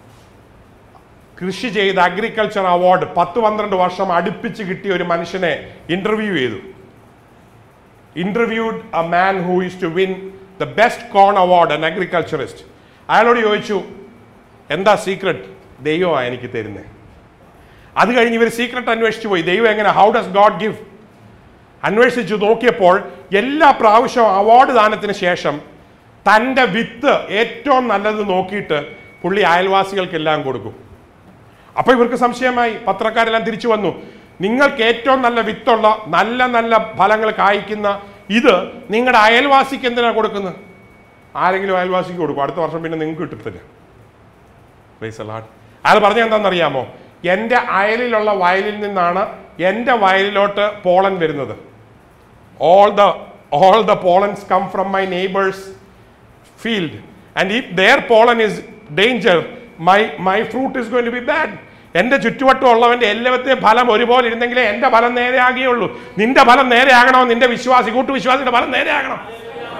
കൃഷി ചെയ്ത് അഗ്രികൾച്ചർ അവാർഡ് പത്ത് പന്ത്രണ്ട് വർഷം അടുപ്പിച്ച് കിട്ടിയ ഒരു മനുഷ്യനെ ഇന്റർവ്യൂ ചെയ്തു interviewed a man who is to win the best corn award an agriculturist അയാളോട് ചോദിച്ചു എന്താ സീക്രട്ട് ദൈവമാണ് എനിക്ക് തരുന്നത് അത് കഴിഞ്ഞ് ഇവർ സീക്രട്ട് അന്വേഷിച്ചു പോയി ദൈവം എങ്ങനെ ഹൗ ഡസ് ഗോഡ് ഗിവ് അന്വേഷിച്ചു നോക്കിയപ്പോൾ എല്ലാ പ്രാവശ്യവും അവാർഡ് ദാനത്തിന് ശേഷം തൻ്റെ വിത്ത് ഏറ്റവും നല്ലത് നോക്കിയിട്ട് പുള്ളി അയൽവാസികൾക്കെല്ലാം കൊടുക്കും അപ്പൊ ഇവർക്ക് സംശയമായി പത്രക്കാരെല്ലാം തിരിച്ചു വന്നു നിങ്ങൾക്ക് ഏറ്റവും നല്ല വിത്തുള്ള നല്ല നല്ല ഫലങ്ങൾ കായ്ക്കുന്ന ഇത് നിങ്ങളുടെ അയൽവാസിക്ക് എന്തിനാ കൊടുക്കുന്നത് ആരെങ്കിലും അയൽവാസിക്ക് കൊടുക്കും അടുത്ത വർഷം പിന്നെ നിങ്ങൾക്ക് കിട്ടത്തില്ല Praise the Lord. അയാൾ പറഞ്ഞ എന്താണെന്നറിയാമോ എൻ്റെ അയലിലുള്ള വയലിൽ നിന്നാണ് എൻ്റെ വയലിലോട്ട് പോളൻ വരുന്നത് all the all the pollens come from my neighbor's field and if their pollen is danger my my fruit is going to be bad എന്റെ ചുറ്റുവട്ടം ഉള്ളവന്റെ എല്ലാവരുടെയും ഫലം ഒരുപോലെ ഇരുന്നെങ്കിലേ എന്റെ ഫലം നേരെയാകുകയുള്ളൂ നിന്റെ ഫലം നേരെയാകണോ നിന്റെ വിശ്വാസി കൂട്ടുവിശ്വാസിയുടെ ഫലം നേരെയാകണം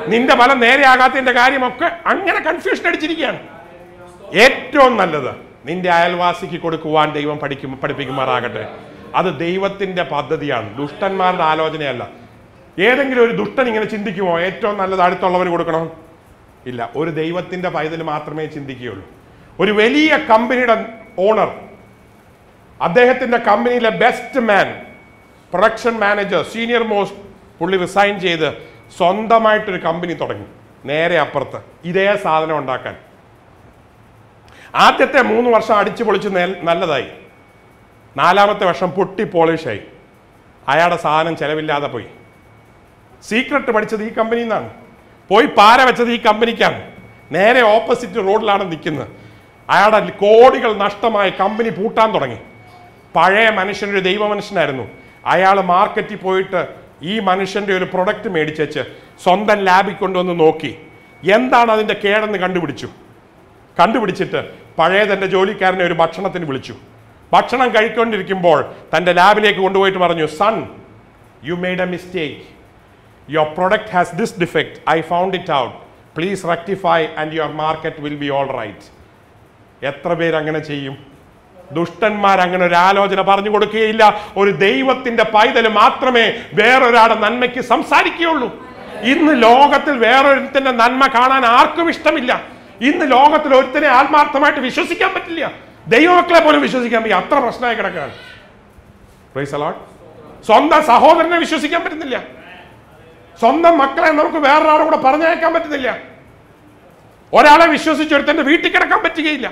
നിന്റെ ഫലം നേരെയാകാത്തതിന്റെ കാര്യമൊക്കെ അങ്ങനെ കൺഫ്യൂഷൻ അടിച്ചിരിക്കുകയാണ് ഏറ്റവും നല്ലത് നിന്റെ അയൽവാസിക്ക് കൊടുക്കുവാൻ ദൈവം പഠിക്കും പഠിപ്പിക്കുമാറാകട്ടെ അത് ദൈവത്തിന്റെ പദ്ധതിയാണ് ദുഷ്ടന്മാരുടെ ആലോചനയല്ല ഏതെങ്കിലും ഒരു ദുഷ്ടൻ ഇങ്ങനെ ചിന്തിക്കുമോ ഏറ്റവും നല്ലത് അടുത്തുള്ളവർ കൊടുക്കണം ഇല്ല ഒരു ദൈവത്തിന്റെ പൈതൽ മാത്രമേ ചിന്തിക്കുകയുള്ളൂ ഒരു വലിയ കമ്പനിയുടെ ഓണർ അദ്ദേഹത്തിന്റെ കമ്പനിയിലെ best man production manager senior most പുള്ളി റിസൈൻ ചെയ്ത് സ്വന്തമായിട്ടൊരു കമ്പനി തുടങ്ങി നേരെ അപ്പുറത്ത് ഇതേ സാധനം ഉണ്ടാക്കാൻ ആദ്യത്തെ മൂന്ന് വർഷം അടിച്ചു പൊളിച്ച് നേ- നല്ലതായി നാലാമത്തെ വർഷം പൊട്ടി പോളിഷായി അയാളുടെ സാധനം ചെലവില്ലാതെ പോയി സീക്രട്ട് പഠിച്ചത് ഈ കമ്പനിയിൽ നിന്നാണ് പോയി പാര വെച്ചത് ഈ കമ്പനിക്കാണ് നേരെ ഓപ്പോസിറ്റ് റോഡിലാണ് നിൽക്കുന്നത് അയാളുടെ കോടികൾ നഷ്ടമായി കമ്പനി പൂട്ടാൻ തുടങ്ങി പഴയ മനുഷ്യനൊരു ദൈവ മനുഷ്യനായിരുന്നു അയാൾ മാർക്കറ്റിൽ പോയിട്ട് ഈ മനുഷ്യന്റെ ഒരു പ്രൊഡക്റ്റ് മേടിച്ചേച്ച് സ്വന്തം ലാബിൽ കൊണ്ടുവന്ന് നോക്കി എന്താണ് അതിന്റെ കേടെന്ന് കണ്ടുപിടിച്ചു കണ്ടുപിടിച്ചിട്ട് പഴയ തന്റെ ജോലിക്കാരനെ ഒരു ഭക്ഷണത്തിന് വിളിച്ചു ഭക്ഷണം കഴിക്കൊണ്ടിരിക്കുമ്പോൾ തന്റെ ലാബിലേക്ക് കൊണ്ടുപോയിട്ട് പറഞ്ഞു son you made a mistake your product has this defect I found it out please rectify and your market will be all right എത്ര പേര് അങ്ങനെ ചെയ്യും ദുഷ്ടന്മാർ അങ്ങനെ ഒരു ആലോചന പറഞ്ഞു കൊടുക്കുകയില്ല ഒരു ദൈവത്തിന്റെ പൈതൽ മാത്രമേ വേറൊരാളുടെ നന്മയ്ക്ക് സംസാരിക്കുകയുള്ളൂ ഇന്ന് ലോകത്തിൽ വേറൊരുത്തിന്റെ നന്മ കാണാൻ ആർക്കും ഇഷ്ടമില്ല ഇന്ന് ലോകത്തിൽ ഒരുത്തനെ ആത്മാർത്ഥമായിട്ട് വിശ്വസിക്കാൻ പറ്റില്ല ദൈവമക്കളെ പോലും വിശ്വസിക്കാൻ പറ്റില്ല അത്ര പ്രശ്നമായി കിടക്കുകയാണ് Praise the Lord. സ്വന്തം സഹോദരനെ വിശ്വസിക്കാൻ പറ്റുന്നില്ല സ്വന്തം മക്കളെ നമുക്ക് വേറൊരാളുടെ കൂടെ പറഞ്ഞയക്കാൻ പറ്റുന്നില്ല ഒരാളെ വിശ്വസിച്ച് ഒരുത്തന്റെ വീട്ടിൽ കിടക്കാൻ പറ്റുകയില്ല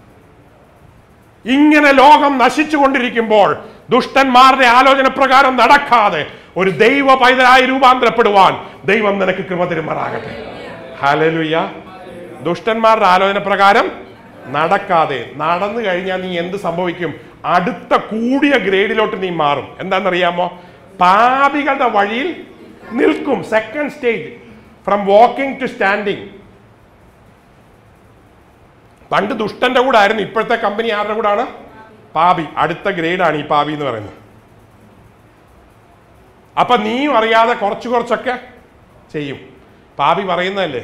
ഇങ്ങനെ ലോകം നശിച്ചുകൊണ്ടിരിക്കുമ്പോൾ ദുഷ്ടന്മാരുടെ ആലോചന പ്രകാരം നടക്കാതെ ഒരു ദൈവ പൈതലായി രൂപാന്തരപ്പെടുവാൻ ദൈവം നിനക്ക് കൃപ തരുമാറാകട്ടെ ഹലലുയ്യ ദുഷ്ടന്മാരുടെ ആലോചന പ്രകാരം നടക്കാതെ നടന്നു കഴിഞ്ഞാൽ നീ എന്ത് സംഭവിക്കും അടുത്ത കൂടിയ ഗ്രേഡിലോട്ട് നീ മാറും എന്താണെന്നറിയാമോ പാപികളുടെ വഴിയിൽ നിൽക്കും second stage from walking to standing പണ്ട് ദുഷ്ടന്റെ കൂടെ ആയിരുന്നു ഇപ്പോഴത്തെ കമ്പനി ആരുടെ കൂടാണ് പാപി അടുത്ത ഗ്രേഡാണ് ഈ പാപി എന്ന് പറയുന്നത് അപ്പൊ നീയും അറിയാതെ കുറച്ച് കുറച്ചൊക്കെ ചെയ്യും പാപി പറയുന്നതല്ലേ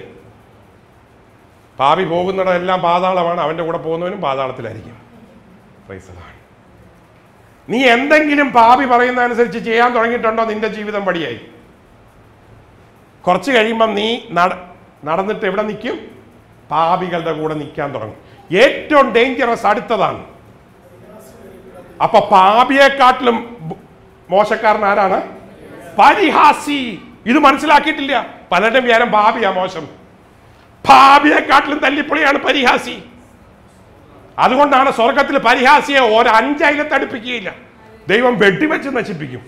പാപി പോകുന്നിടമെല്ലാം പാതാളമാണ് അവന്റെ കൂടെ പോകുന്നവനും പാതാളത്തിലായിരിക്കും Praise the Lord. നീ എന്തെങ്കിലും പാപി പറയുന്നതനുസരിച്ച് ചെയ്യാൻ തുടങ്ങിയിട്ടുണ്ടോ നിന്റെ ജീവിതം പടിയായി കുറച്ച് കഴിയുമ്പം നീ നട നടന്നിട്ട് എവിടെ നിൽക്കും പാപികളുടെ കൂടെ നിൽക്കാൻ തുടങ്ങും ഏറ്റവും ഡേഞ്ചറസ് അടുത്തതാണ് അപ്പൊ പാപിയെക്കാട്ടിലും ബ്- മോശക്കാരൻ ആരാണ് പരിഹാസി ഇത് മനസ്സിലാക്കിയിട്ടില്ല പലരുടെയും വ്യാരം പാപിയാ മോശം പാപിയെക്കാട്ടിലും തല്ലിപ്പൊളിയാണ് പരിഹാസി അതുകൊണ്ടാണ് സ്വർഗത്തിൽ പരിഹാസിയെ ഒരു അഞ്ചയിലത്ത് അടുപ്പിക്കുകയില്ല ദൈവം വെടിവെച്ച് നശിപ്പിക്കും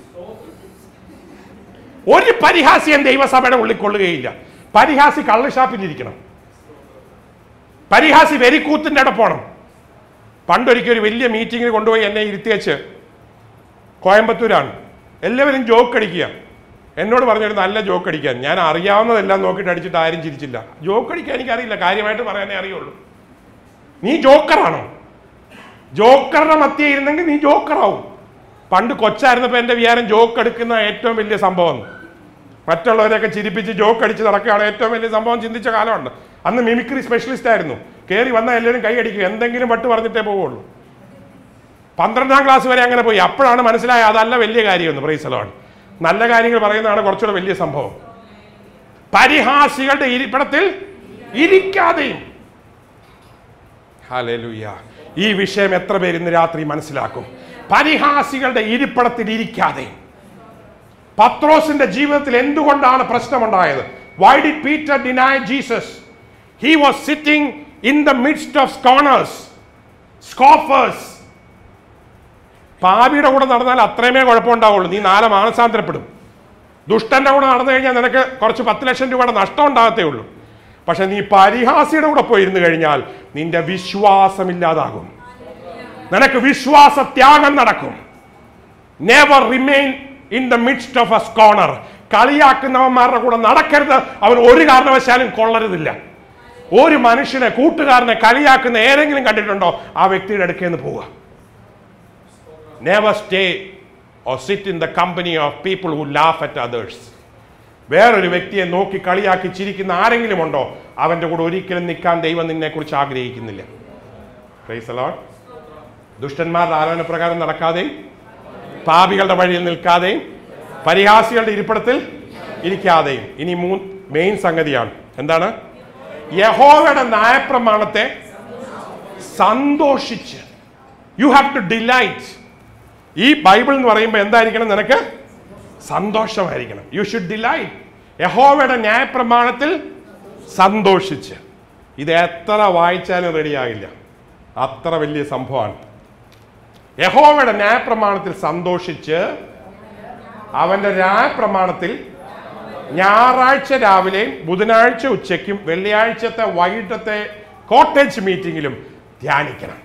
ഒരു പരിഹാസിയും ദൈവസഭയുടെ ഉള്ളിൽ കൊള്ളുകയില്ല പരിഹാസി കള്ളുഷാപ്പിലിരിക്കണം പരിഹാസി വെരിക്കൂത്തിന്റെ അവിടെ പോണം പണ്ടൊരിക്കൽ ഒരു വലിയ മീറ്റിങ്ങിന് കൊണ്ടുപോയി എന്നെ ഇരുത്തിയച്ച് കോയമ്പത്തൂരാണ് എല്ലാവരും ജോക്ക് അടിക്കുക എന്നോട് പറഞ്ഞൊരു നല്ല ജോക്ക് അടിക്കാൻ ഞാൻ അറിയാവുന്നതെല്ലാം നോക്കിയിട്ട് അടിച്ചിട്ട് ആരും ചിരിച്ചില്ല ജോക്ക് അടിക്കാൻ എനിക്കറിയില്ല കാര്യമായിട്ട് പറയാനേ അറിയുള്ളൂ നീ ജോക്കറാണോ ജോക്കറുടെ മധ്യ ഇരുന്നെങ്കിൽ നീ ജോക്കറാവും പണ്ട് കൊച്ചായിരുന്നപ്പോൾ എൻ്റെ വിചാരം ജോക്ക് എടുക്കുന്ന ഏറ്റവും വലിയ സംഭവം മറ്റുള്ളവരെയൊക്കെ ചിരിപ്പിച്ച് ജോക്ക് അടിച്ച് നടക്കുകയാണ് ഏറ്റവും വലിയ സംഭവം ചിന്തിച്ച കാലമുണ്ട് അന്ന് മിമിക്രി സ്പെഷ്യലിസ്റ്റ് ആയിരുന്നു കയറി വന്നാൽ എല്ലാവരും കൈ അടിക്കും എന്തെങ്കിലും പട്ട് പറഞ്ഞിട്ടേ പോവുള്ളൂ പന്ത്രണ്ടാം ക്ലാസ് വരെ അങ്ങനെ പോയി അപ്പോഴാണ് മനസ്സിലായ അതല്ല വലിയ കാര്യമെന്ന് പ്രൈസലോൺ നല്ല കാര്യങ്ങൾ പറയുന്നതാണ് കുറച്ചുകൂടെ വലിയ സംഭവം പരിഹാസികളുടെ ഇരിപ്പിടത്തിൽ ഇരിക്കാതെയും ഹല്ലേലൂയ ഈ വിഷയം എത്ര പേര് ഇന്ന് രാത്രി മനസ്സിലാക്കും പരിഹാസികളുടെ ഇരിപ്പിടത്തിൽ ഇരിക്കാതെ പത്രോസിന്റെ ജീവിതത്തിൽ എന്തുകൊണ്ടാണ് പ്രശ്നമുണ്ടായത് why did Peter deny Jesus he was sitting in the midst of scorners scoffers പാപിയുടെ കൂടെ നടന്നാൽ അത്രയുമേ കുഴപ്പമുണ്ടാവുള്ളൂ നീ നാളെ മാനസാന്തരപ്പെടും ദുഷ്ടന്റെ കൂടെ നടന്നു കഴിഞ്ഞാൽ നിനക്ക് കുറച്ച് പത്ത് ലക്ഷം രൂപയുടെ നഷ്ടം ഉണ്ടാകത്തേ ഉള്ളൂ പക്ഷെ നീ പരിഹാസിയുടെ കൂടെ പോയിരുന്നു കഴിഞ്ഞാൽ നിന്റെ വിശ്വാസമില്ലാതാകും നിനക്ക് വിശ്വാസ ത്യാഗം നടക്കും never remain in the midst of a scorner കളിയാക്കുന്നവന്മാരുടെ കൂടെ നടക്കരുത് അവൻ ഒരു കാരണവശാലും കൊള്ളരുതില്ല ഒരു മനുഷ്യനെ കൂട്ടുകാരനെ കളിയാക്കുന്ന ഏതെങ്കിലും കണ്ടിട്ടുണ്ടോ ആ വ്യക്തിയുടെ അടുക്കേന്ന് പോവുക never stay or sit in the company of people who laugh at others വേറൊരു വ്യക്തിയെ നോക്കി കളിയാക്കി ചിരിക്കുന്ന ആരെങ്കിലും ഉണ്ടോ അവന്റെ കൂടെ ഒരിക്കലും നിൽക്കാൻ ദൈവം നിന്നെ കുറിച്ച് ആഗ്രഹിക്കുന്നില്ല Praise the Lord. ദുഷ്ടന്മാരുടെ ആലോചന പ്രകാരം നടക്കാതെയും പാപികളുടെ വഴിയിൽ നിൽക്കാതെയും പരിഹാസികളുടെ ഇരിപ്പിടത്തിൽ ഇരിക്കാതെയും ഇനി മൂന്ന് മെയിൻ സംഗതിയാണ് എന്താണ് യഹോവയുടെ ന്യായപ്രമാണത്തെ സന്തോഷിച്ച് യു ഹാവ് ടു ഡിലൈറ്റ് ഈ ബൈബിൾ എന്ന് പറയുമ്പോൾ എന്തായിരിക്കണം നിനക്ക് സന്തോഷമായിരിക്കണം യു ഷുഡ് ഡിലൈറ്റ് യഹോവയുടെ ന്യായപ്രമാണത്തിൽ സന്തോഷിച്ച് ഇത് എത്ര വായിച്ചാലും റെഡിയാകില്ല അത്ര വലിയ സംഭവമാണ് യഹോവയുടെ ന്യായപ്രമാണത്തിൽ സന്തോഷിച്ച് അവന്റെ ന്യായപ്രമാണത്തിൽ ഞായറാഴ്ച രാവിലെയും ബുധനാഴ്ച ഉച്ചയ്ക്കും വെള്ളിയാഴ്ചത്തെ വൈകിട്ടത്തെ കോട്ടേജ് മീറ്റിംഗിലും ധ്യാനിക്കണം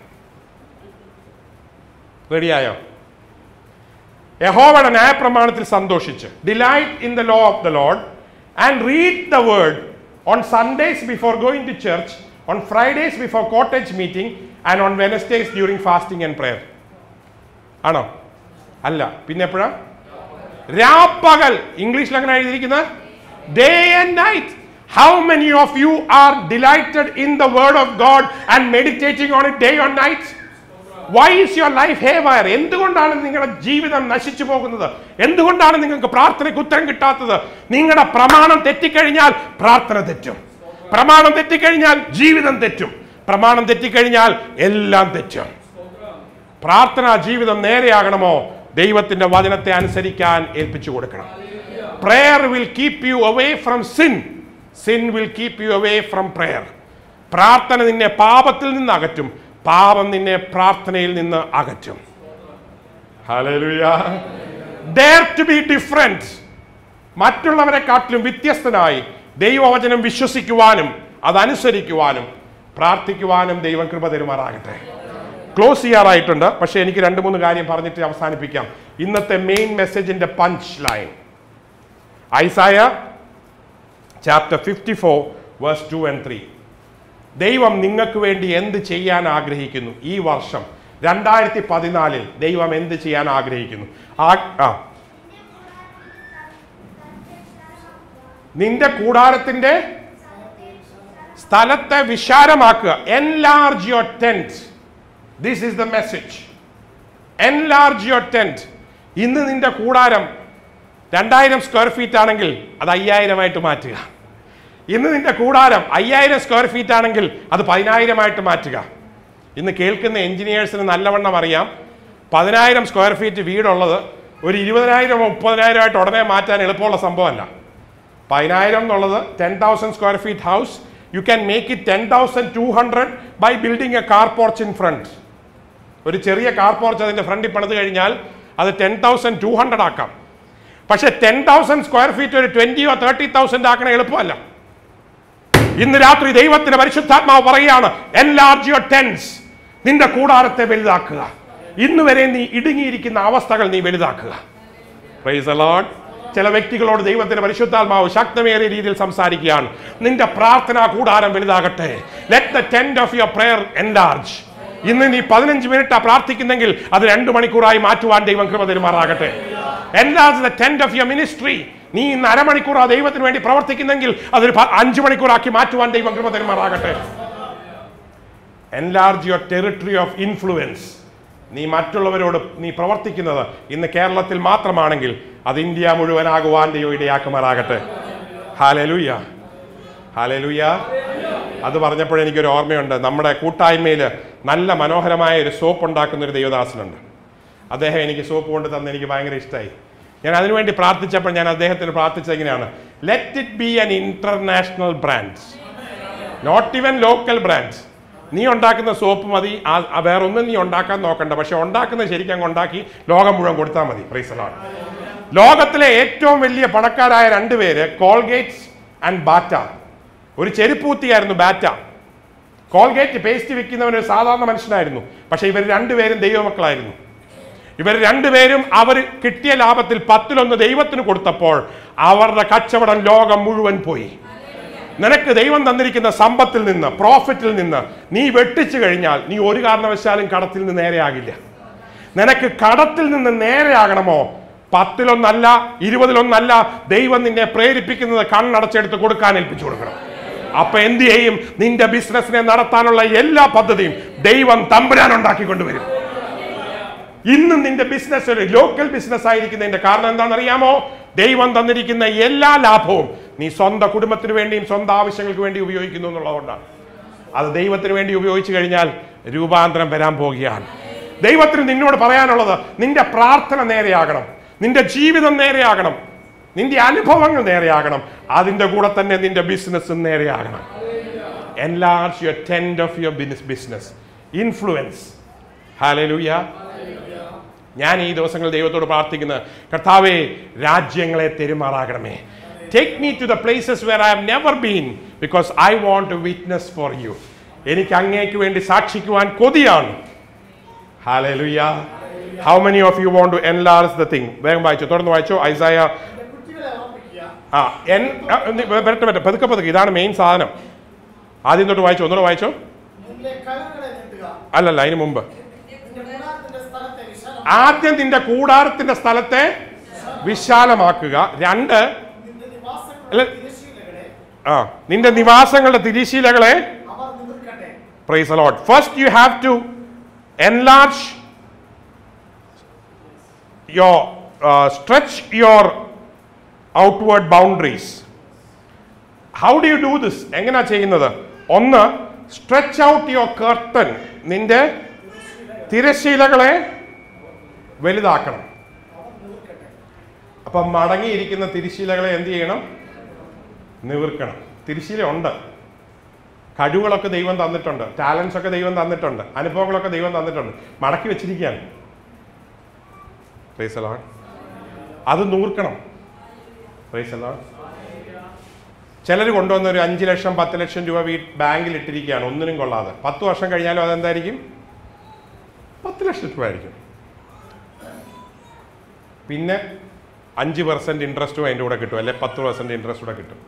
റെഡിയായോ യഹോവയുടെ ന്യായപ്രമാണത്തിൽ സന്തോഷിച്ച് delight in the law of the Lord and read the word on Sundays before going to church on Fridays before cottage meeting and on Wednesdays during fasting and prayer ആണോ അല്ല പിന്നെ എപ്പോഴാ രാപ്പകൽ ഇംഗ്ലീഷിൽ അങ്ങനെ എഴുതിയിരിക്കുന്നത് day and night how many of you are delighted in the word of God and meditating on it day on night why is your life haywire എന്തുകൊണ്ടാണ് നിങ്ങളുടെ ജീവിതം നശിച്ചു പോകുന്നത് എന്തുകൊണ്ടാണ് നിങ്ങൾക്ക് പ്രാർത്ഥനയ്ക്ക് ഉത്തരം കിട്ടാത്തത് നിങ്ങളുടെ പ്രമാണം തെറ്റിക്കഴിഞ്ഞാൽ പ്രാർത്ഥന തെറ്റും പ്രമാണം തെറ്റിക്കഴിഞ്ഞാൽ ജീവിതം തെറ്റും പ്രമാണം തെറ്റിക്കഴിഞ്ഞാൽ എല്ലാം തെറ്റും പ്രാർത്ഥനാ ജീവിതം നേരെയാകണമോ ദൈവത്തിന്റെ വചനത്തെ അനുസരിക്കാൻ ഏൽപ്പിച്ചു കൊടുക്കണം prayer will keep you away from sin sin will keep you away from prayer പ്രാർത്ഥന നിന്നെ പാപത്തിൽ നിന്ന് അകറ്റും പാപം നിന്നെ പ്രാർത്ഥനയിൽ നിന്ന് അകറ്റും ഡെയർ ടു ബി ഡിഫറെന്റ് മറ്റുള്ളവരെക്കാട്ടിലും വ്യത്യസ്തനായി ദൈവവചനം വിശ്വസിക്കുവാനും അതനുസരിക്കുവാനും പ്രാർത്ഥിക്കുവാനും ദൈവം കൃപ തരുമാറാകട്ടെ ക്ലോസ് ചെയ്യാറായിട്ടുണ്ട് പക്ഷേ എനിക്ക് രണ്ട് മൂന്ന് കാര്യം പറഞ്ഞിട്ട് അവസാനിപ്പിക്കാം ഇന്നത്തെ മെയിൻ മെസ്സേജിന്റെ punch line Isaiah chapter fifty four verse two and three ദൈവം നിങ്ങൾക്ക് വേണ്ടി എന്ത് ചെയ്യാൻ ആഗ്രഹിക്കുന്നു ഈ വർഷം രണ്ടായിരത്തി പതിനാലിൽ ദൈവം എന്ത് ചെയ്യാൻ ആഗ്രഹിക്കുന്നു ആ- ആ നിന്റെ കൂടാരത്തിന്റെ സ്ഥലത്തെ വിശാലമാക്കുക enlarge your tent this is the message enlarge your tent ഇന്ന് നിന്റെ കൂടാരം രണ്ടായിരം സ്ക്വയർ ഫീറ്റ് ആണെങ്കിൽ അത് അയ്യായിരമായിട്ട് മാറ്റുക ഇന്ന് നിന്റെ കൂടാരം അയ്യായിരം സ്ക്വയർ ഫീറ്റ് ആണെങ്കിൽ അത് പതിനായിരമായിട്ട് മാറ്റുക ഇന്ന് കേൾക്കുന്ന എഞ്ചിനീയേഴ്സിന് നല്ലവണ്ണം അറിയാം പതിനായിരം സ്ക്വയർ ഫീറ്റ് വീടുള്ളത് ഒരു ഇരുപതിനായിരം മുപ്പതിനായിരം ആയിട്ട് ഉടനെ മാറ്റാൻ എളുപ്പമുള്ള സംഭവമല്ല പതിനായിരം എന്നുള്ളത് ten thousand square feet house you can make it ten thousand two hundred by building a car porch in front ഒരു ചെറിയ കാർ പോർച്ച് അതിൻ്റെ ഫ്രണ്ടിൽ പണിത് കഴിഞ്ഞാൽ അത് ടെൻ തൗസൻഡ് ടു ഹൺഡ്രഡ് ആക്കാം പക്ഷേ ടെൻ തൗസൻഡ് സ്ക്വയർ ഫീറ്റ് ഒരു ട്വൻറ്റിയോ തേർട്ടി തൗസൻഡ് ആക്കണ എളുപ്പമല്ല ഇന്ന് രാത്രി ദൈവത്തിന്റെ പരിശുദ്ധാത്മാവ് പറയുകയാണ് എൻലാർജ് യുവർ ടെൻസ് നിന്റെ കൂടാരത്തെ വലുതാക്കുക ഇന്ന് വരെ നീ ഇടുങ്ങിയിരിക്കുന്ന അവസ്ഥകൾ നീ വലുതാക്കുക പ്രൈസ് ലോഡ് ചില വ്യക്തികളോട് ദൈവത്തിന്റെ പരിശുദ്ധാത്മാവ് ശക്തമേറിയ രീതിയിൽ സംസാരിക്കുകയാണ് നിന്റെ പ്രാർത്ഥനാ കൂടാരം വലുതാകട്ടെ let the tent of your prayer enlarge ഇന്ന് നീ പതിനഞ്ച് മിനിറ്റാ പ്രാർത്ഥിക്കുന്നെങ്കിൽ അത് രണ്ട് മണിക്കൂറായി മാറ്റുവാൻ ദൈവം കൃപ തരുമാറാകട്ടെ enlarge the tent of your ministry നീ ഇന്ന് അരമണിക്കൂർ ആ ദൈവത്തിന് വേണ്ടി പ്രവർത്തിക്കുന്നെങ്കിൽ അതൊരു പ- അഞ്ച് മണിക്കൂറാക്കി മാറ്റുവാൻ ദൈവം കൃപ തരുമാറാകട്ടെ enlarge your territory of influence നീ മറ്റുള്ളവരോട് നീ പ്രവർത്തിക്കുന്നത് ഇന്ന് കേരളത്തിൽ മാത്രമാണെങ്കിൽ അത് ഇന്ത്യ മുഴുവനാകുവാൻ ദൈവം ഇടയാക്കുമാറാകട്ടെ ഹാലലുയ്യ ഹാലലുയ്യ അത് പറഞ്ഞപ്പോൾ എനിക്കൊരു ഓർമ്മയുണ്ട് നമ്മുടെ കൂട്ടായ്മയിൽ നല്ല മനോഹരമായ ഒരു സോപ്പ് ഉണ്ടാക്കുന്ന ഒരു ദൈവദാസനുണ്ട് അദ്ദേഹം എനിക്ക് സോപ്പ് കൊണ്ട് തന്ന് എനിക്ക് ഭയങ്കര ഇഷ്ടമായി ഞാൻ അതിനുവേണ്ടി പ്രാർത്ഥിച്ചപ്പോൾ ഞാൻ അദ്ദേഹത്തിന് പ്രാർത്ഥിച്ചത് എങ്ങനെയാണ് let it be an international brand not even local brand നീ ഉണ്ടാക്കുന്ന സോപ്പ് മതി ആ- ആ വേറൊന്നും നീ ഉണ്ടാക്കാൻ നോക്കണ്ട പക്ഷെ ഉണ്ടാക്കുന്നത് ശരിക്കും അങ്ങ് ഉണ്ടാക്കി ലോകം മുഴുവൻ കൊടുത്താൽ മതി പ്രൈസലാണ് ലോകത്തിലെ ഏറ്റവും വലിയ പണക്കാരായ രണ്ടുപേര് കോൾഗേറ്റ്സ് ആൻഡ് ബാറ്റ ഒരു ചെരുപ്പൂത്തിയായിരുന്നു ബാറ്റ കോൾഗേറ്റ് പേസ്റ്റ് വിൽക്കുന്നവൻ ഒരു സാധാരണ മനുഷ്യനായിരുന്നു പക്ഷെ ഇവർ രണ്ടുപേരും ദൈവമക്കളായിരുന്നു ഇവർ രണ്ടുപേരും അവർ കിട്ടിയ ലാഭത്തിൽ പത്തിലൊന്ന് ദൈവത്തിന് കൊടുത്തപ്പോൾ അവരുടെ കച്ചവടം ലോകം മുഴുവൻ പോയി നിനക്ക് ദൈവം തന്നിരിക്കുന്ന സമ്പത്തിൽ നിന്ന് പ്രോഫിറ്റിൽ നിന്ന് നീ വെട്ടിച്ചു കഴിഞ്ഞാൽ നീ ഒരു കാരണവശാലും കടത്തിൽ നിന്ന് നേരെയാകില്ല നിനക്ക് കടത്തിൽ നിന്ന് നേരെയാകണമോ പത്തിലൊന്നല്ല ഇരുപതിലൊന്നല്ല ദൈവം നിന്നെ പ്രേരിപ്പിക്കുന്നത് കണ്ണടച്ചെടുത്ത് കൊടുക്കാൻ ഏൽപ്പിച്ചു കൊടുക്കണം അപ്പൊ എന്ത് ചെയ്യും നിന്റെ ബിസിനസ്സിനെ നടത്താനുള്ള എല്ലാ പദ്ധതിയും ദൈവം തമ്പുരാൻ ഉണ്ടാക്കിക്കൊണ്ടുവരും ഇന്നും നിന്റെ ബിസിനസ് ഒരു ലോക്കൽ ബിസിനസ് ആയിരിക്കുന്നതിന്റെ കാരണം എന്താണെന്നറിയാമോ ദൈവം തന്നിരിക്കുന്ന എല്ലാ ലാഭവും നീ സ്വന്തം കുടുംബത്തിന് വേണ്ടിയും സ്വന്തം ആവശ്യങ്ങൾക്ക് വേണ്ടി ഉപയോഗിക്കുന്നു എന്നുള്ളതുകൊണ്ടാണ് അത് ദൈവത്തിന് വേണ്ടി ഉപയോഗിച്ചു കഴിഞ്ഞാൽ രൂപാന്തരം വരാൻ പോകുകയാണ് ദൈവത്തിന് നിന്നോട് പറയാനുള്ളത് നിന്റെ പ്രാർത്ഥന നേരെയാകണം നിന്റെ ജീവിതം നേരെയാകണം നിന്റെ അനുഭവങ്ങൾ നേരെയാകണം അതിന്റെ കൂടെ തന്നെ നിന്റെ ബിസിനസ്സും നേരെയാകണം enlarge your tent of your business business influence hallelujah ഞാൻ ഈ ദിവസങ്ങൾ ദൈവത്തോട് പ്രാർത്ഥിക്കുന്നത് കർത്താവേ രാജ്യങ്ങളെ തെരുമാറാകണമേ take me to the places where I have never been because I want to witness for you എനിക്ക് അങ്ങേക്ക് വേണ്ടി സാക്ഷിക്കുവാൻ കൊതിയാണ് hallelujah how many of you want to enlarge the thing വേഗം വായിച്ചോ തുടർന്ന് വായിച്ചോ ഐസായ എന്റെ കുട്ടികളെ ഓർമ്മിക്കുക ആ എൻ ആ, ഒന്ന് വരട്ടെ വരട്ടെ പതുക്കെ പതുക്കെ ഇതാണ് മെയിൻ സാധനം ആദ്യം തൊട്ട് വായിച്ചോ ഒന്നുകൂടെ വായിച്ചോ നിന്റെ കരങ്ങളെ നീട്ടുക അല്ലല്ല അതിന് മുമ്പ് നിന്റെ ഗുണത്തിന്റെ സ്ഥലത്തെ വിശാലം ആദ്യം നിന്റെ കൂടാരത്തിന്റെ സ്ഥലത്തെ വിശാലമാക്കുക രണ്ട് നിന്റെ നിവാസങ്ങളുടെ അല്ല. തിരശ്ശീലകളെ ആ നിന്റെ നിവാസങ്ങളുടെ തിരിശീലകളെ അവർ നിവർക്കട്ടെ praise the Lord first you have to enlarge your stretch your outward boundaries how do you do this എങ്ങനെയാ ചെയ്യുന്നത് ഒന്ന് സ്ട്രെച്ച് ഔട്ട് യുവർ കർട്ടൻ നിന്റെ തിരശീലകളെ വലുതാക്കണം അപ്പം മടങ്ങിയിരിക്കുന്ന തിരശീലകളെ എന്ത് ചെയ്യണം നിവർക്കണം തിരശീല ഉണ്ട് കഴിവുകളൊക്കെ ദൈവം തന്നിട്ടുണ്ട് ടാലൻസ് ഒക്കെ ദൈവം തന്നിട്ടുണ്ട് അനുഭവങ്ങളൊക്കെ ദൈവം തന്നിട്ടുണ്ട് മടക്കി വെച്ചിരിക്കുകയാണ് Praise the Lord. അത് നൂർക്കണം Praise the Lord. ചിലർ കൊണ്ടുവന്ന ഒരു അഞ്ച് ലക്ഷം പത്ത് ലക്ഷം രൂപ വീ ബാങ്കിൽ ഇട്ടിരിക്കുകയാണ് ഒന്നിനും കൊള്ളാതെ പത്ത് വർഷം കഴിഞ്ഞാലും അതെന്തായിരിക്കും പത്ത് ലക്ഷം രൂപ ആയിരിക്കും പിന്നെ അഞ്ച് പെർസെൻറ്റ് ഇൻട്രസ്റ്റും അതിൻ്റെ കൂടെ കിട്ടും അല്ലെ പത്ത് പെർസെൻറ്റ് ഇൻട്രസ്റ്റ് കൂടെ കിട്ടും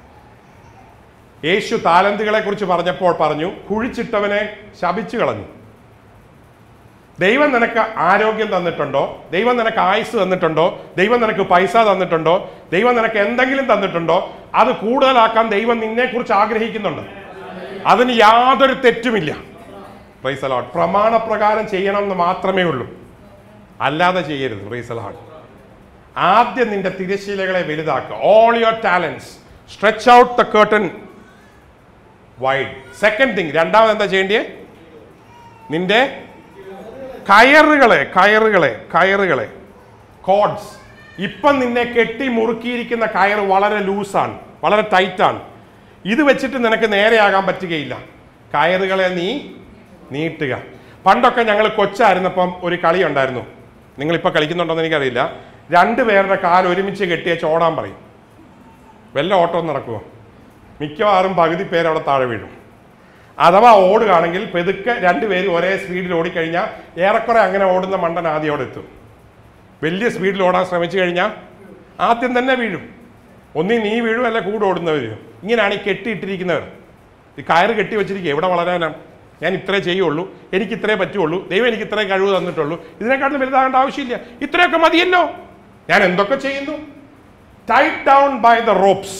യേശു താലന്തുകളെ കുറിച്ച് പറഞ്ഞപ്പോൾ പറഞ്ഞു കുഴിച്ചിട്ടവനെ ശപിച്ചു കളഞ്ഞു ദൈവം നിനക്ക് ആരോഗ്യം തന്നിട്ടുണ്ടോ ദൈവം നിനക്ക് ആയുസ് തന്നിട്ടുണ്ടോ ദൈവം നിനക്ക് പൈസ തന്നിട്ടുണ്ടോ ദൈവം നിനക്ക് എന്തെങ്കിലും തന്നിട്ടുണ്ടോ അത് കൂടുതലാക്കാൻ ദൈവം നിന്നെക്കുറിച്ച് ആഗ്രഹിക്കുന്നുണ്ട് അതിന് യാതൊരു തെറ്റുമില്ല പ്രൈസ് അലോട്ട് പ്രമാണപ്രകാരം ചെയ്യണം എന്ന് മാത്രമേ ഉള്ളൂ അല്ലാതെ ചെയ്യരുത് പ്രൈസ് അലോട്ട് ആദ്യം നിന്റെ തിരശീലകളെ വലുതാക്കുക all your talents stretch out the curtain wide second thing രണ്ടാമത് എന്താ ചെയ്യേണ്ടത് നിന്റെ കയറുകളെ കയറുകളെ കയറുകളെ കോഡ്സ് ഇപ്പം നിന്നെ കെട്ടി മുറുക്കിയിരിക്കുന്ന കയറ് വളരെ ലൂസാണ് വളരെ ടൈറ്റാണ് ഇത് വെച്ചിട്ട് നിനക്ക് നേരെയാകാൻ പറ്റുകയില്ല കയറുകളെ നീ നീട്ടുക പണ്ടൊക്കെ ഞങ്ങൾ കൊച്ചായിരുന്നപ്പം ഒരു കളി ഉണ്ടായിരുന്നു നിങ്ങളിപ്പോൾ കളിക്കുന്നുണ്ടോന്ന് എനിക്കറിയില്ല രണ്ട് പേരുടെ കാൽ ഒരുമിച്ച് കെട്ടിയ ചോടാൻ പറയും വല്ല ഓട്ടം നടക്കുമോ മിക്കവാറും പകുതി പേര് അവിടെ താഴെ വീഴും അഥവാ ഓടുകയാണെങ്കിൽ പെതുക്കെ രണ്ടുപേരും ഒരേ സ്പീഡിൽ ഓടിക്കഴിഞ്ഞാൽ ഏറെക്കുറെ അങ്ങനെ ഓടുന്ന മണ്ടൻ ആദ്യം അവിടെ എത്തും വലിയ സ്പീഡിൽ ഓടാൻ ശ്രമിച്ചു കഴിഞ്ഞാൽ ആദ്യം തന്നെ വീഴും ഒന്നി നീ വീഴും അല്ല കൂടെ ഓടുന്നവർ ഇങ്ങനെയാണ് ഈ കെട്ടിയിട്ടിരിക്കുന്നവർ ഈ കയറ് കെട്ടി വെച്ചിരിക്കുക എവിടെ വളരാനാണ് ഞാൻ ഇത്രേ ചെയ്യുള്ളൂ എനിക്ക് ഇത്രേ പറ്റുള്ളൂ ദൈവം എനിക്ക് ഇത്രേ കഴിവ് തന്നിട്ടുള്ളൂ ഇതിനെക്കാട്ടിലും വലുതാകേണ്ട ആവശ്യമില്ല ഇത്രയൊക്കെ മതിയല്ലോ ഞാൻ എന്തൊക്കെ ചെയ്യുന്നു tied down by the ropes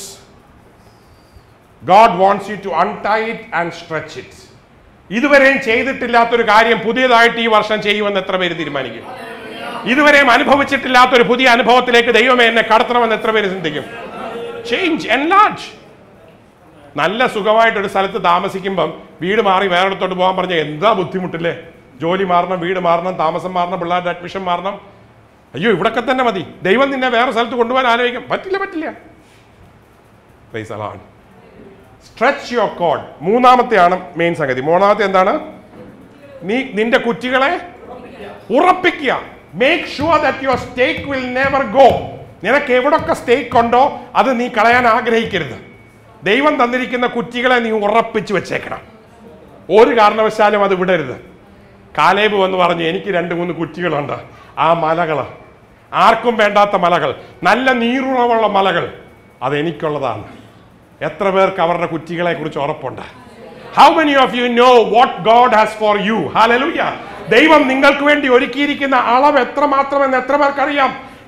God wants you to untie it and stretch it ഇതുവരെയും ചെയ്തിട്ടില്ലാത്തൊരു കാര്യം പുതിയതായിട്ട് ഈ വർഷം ചെയ്യുമെന്ന് എത്ര പേര് തീരുമാനിക്കും ഇതുവരെയും അനുഭവിച്ചിട്ടില്ലാത്തൊരു പുതിയ അനുഭവത്തിലേക്ക് ദൈവമേ എന്നെ കടത്തണമെന്ന് എത്ര പേര് ചിന്തിക്കും ചേഞ്ച് എൻലാർജ് നല്ല സുഖമായിട്ടൊരു സ്ഥലത്ത് താമസിക്കുമ്പം വീട് മാറി വേറെടുത്തോട്ട് പോകാൻ പറഞ്ഞ എന്താ ബുദ്ധിമുട്ടില്ലേ ജോലി മാറണം വീട് മാറണം താമസം മാറണം പിള്ളേരുടെ അഡ്മിഷൻ മാറണം അയ്യോ ഇവിടൊക്കെ തന്നെ മതി ദൈവം നിന്നെ വേറെ സ്ഥലത്ത് കൊണ്ടുപോകാൻ ആലോചിക്കും പറ്റില്ല പറ്റില്ല പ്രൈസ് അലാണ് സ്ട്രെച്ച് യുവർ കോഡ് മൂന്നാമത്തെയാണ് മെയിൻ സംഗതി മൂന്നാമത്തെ എന്താണ് നീ നിന്റെ കുറ്റികളെ ഉറപ്പിക്കുക make sure that your stake will never go നിനക്ക് എവിടൊക്കെ സ്റ്റേക്ക് ഉണ്ടോ അത് നീ കളയാൻ ആഗ്രഹിക്കരുത് ദൈവം തന്നിരിക്കുന്ന കുറ്റികളെ നീ ഉറപ്പിച്ച് വെച്ചേക്കണം ഒരു കാരണവശാലും അത് വിടരുത് കാലേബ് വന്ന് പറഞ്ഞു എനിക്ക് രണ്ട് മൂന്ന് കുറ്റികളുണ്ട് ആ മലകൾ ആർക്കും വേണ്ടാത്ത മലകൾ നല്ല നീറുറവുള്ള മലകൾ അത് എനിക്കുള്ളതാണ് എത്ര പേർക്ക് അവരുടെ കുറ്റികളെ കുറിച്ച് ഉറപ്പുണ്ട് how many of you know what God has for you hallelujah ദൈവം നിങ്ങൾക്ക് വേണ്ടി ഒരുക്കിയിരിക്കുന്ന അളവ് എത്ര മാത്രമെന്ന് എത്ര പേർക്ക് അറിയാം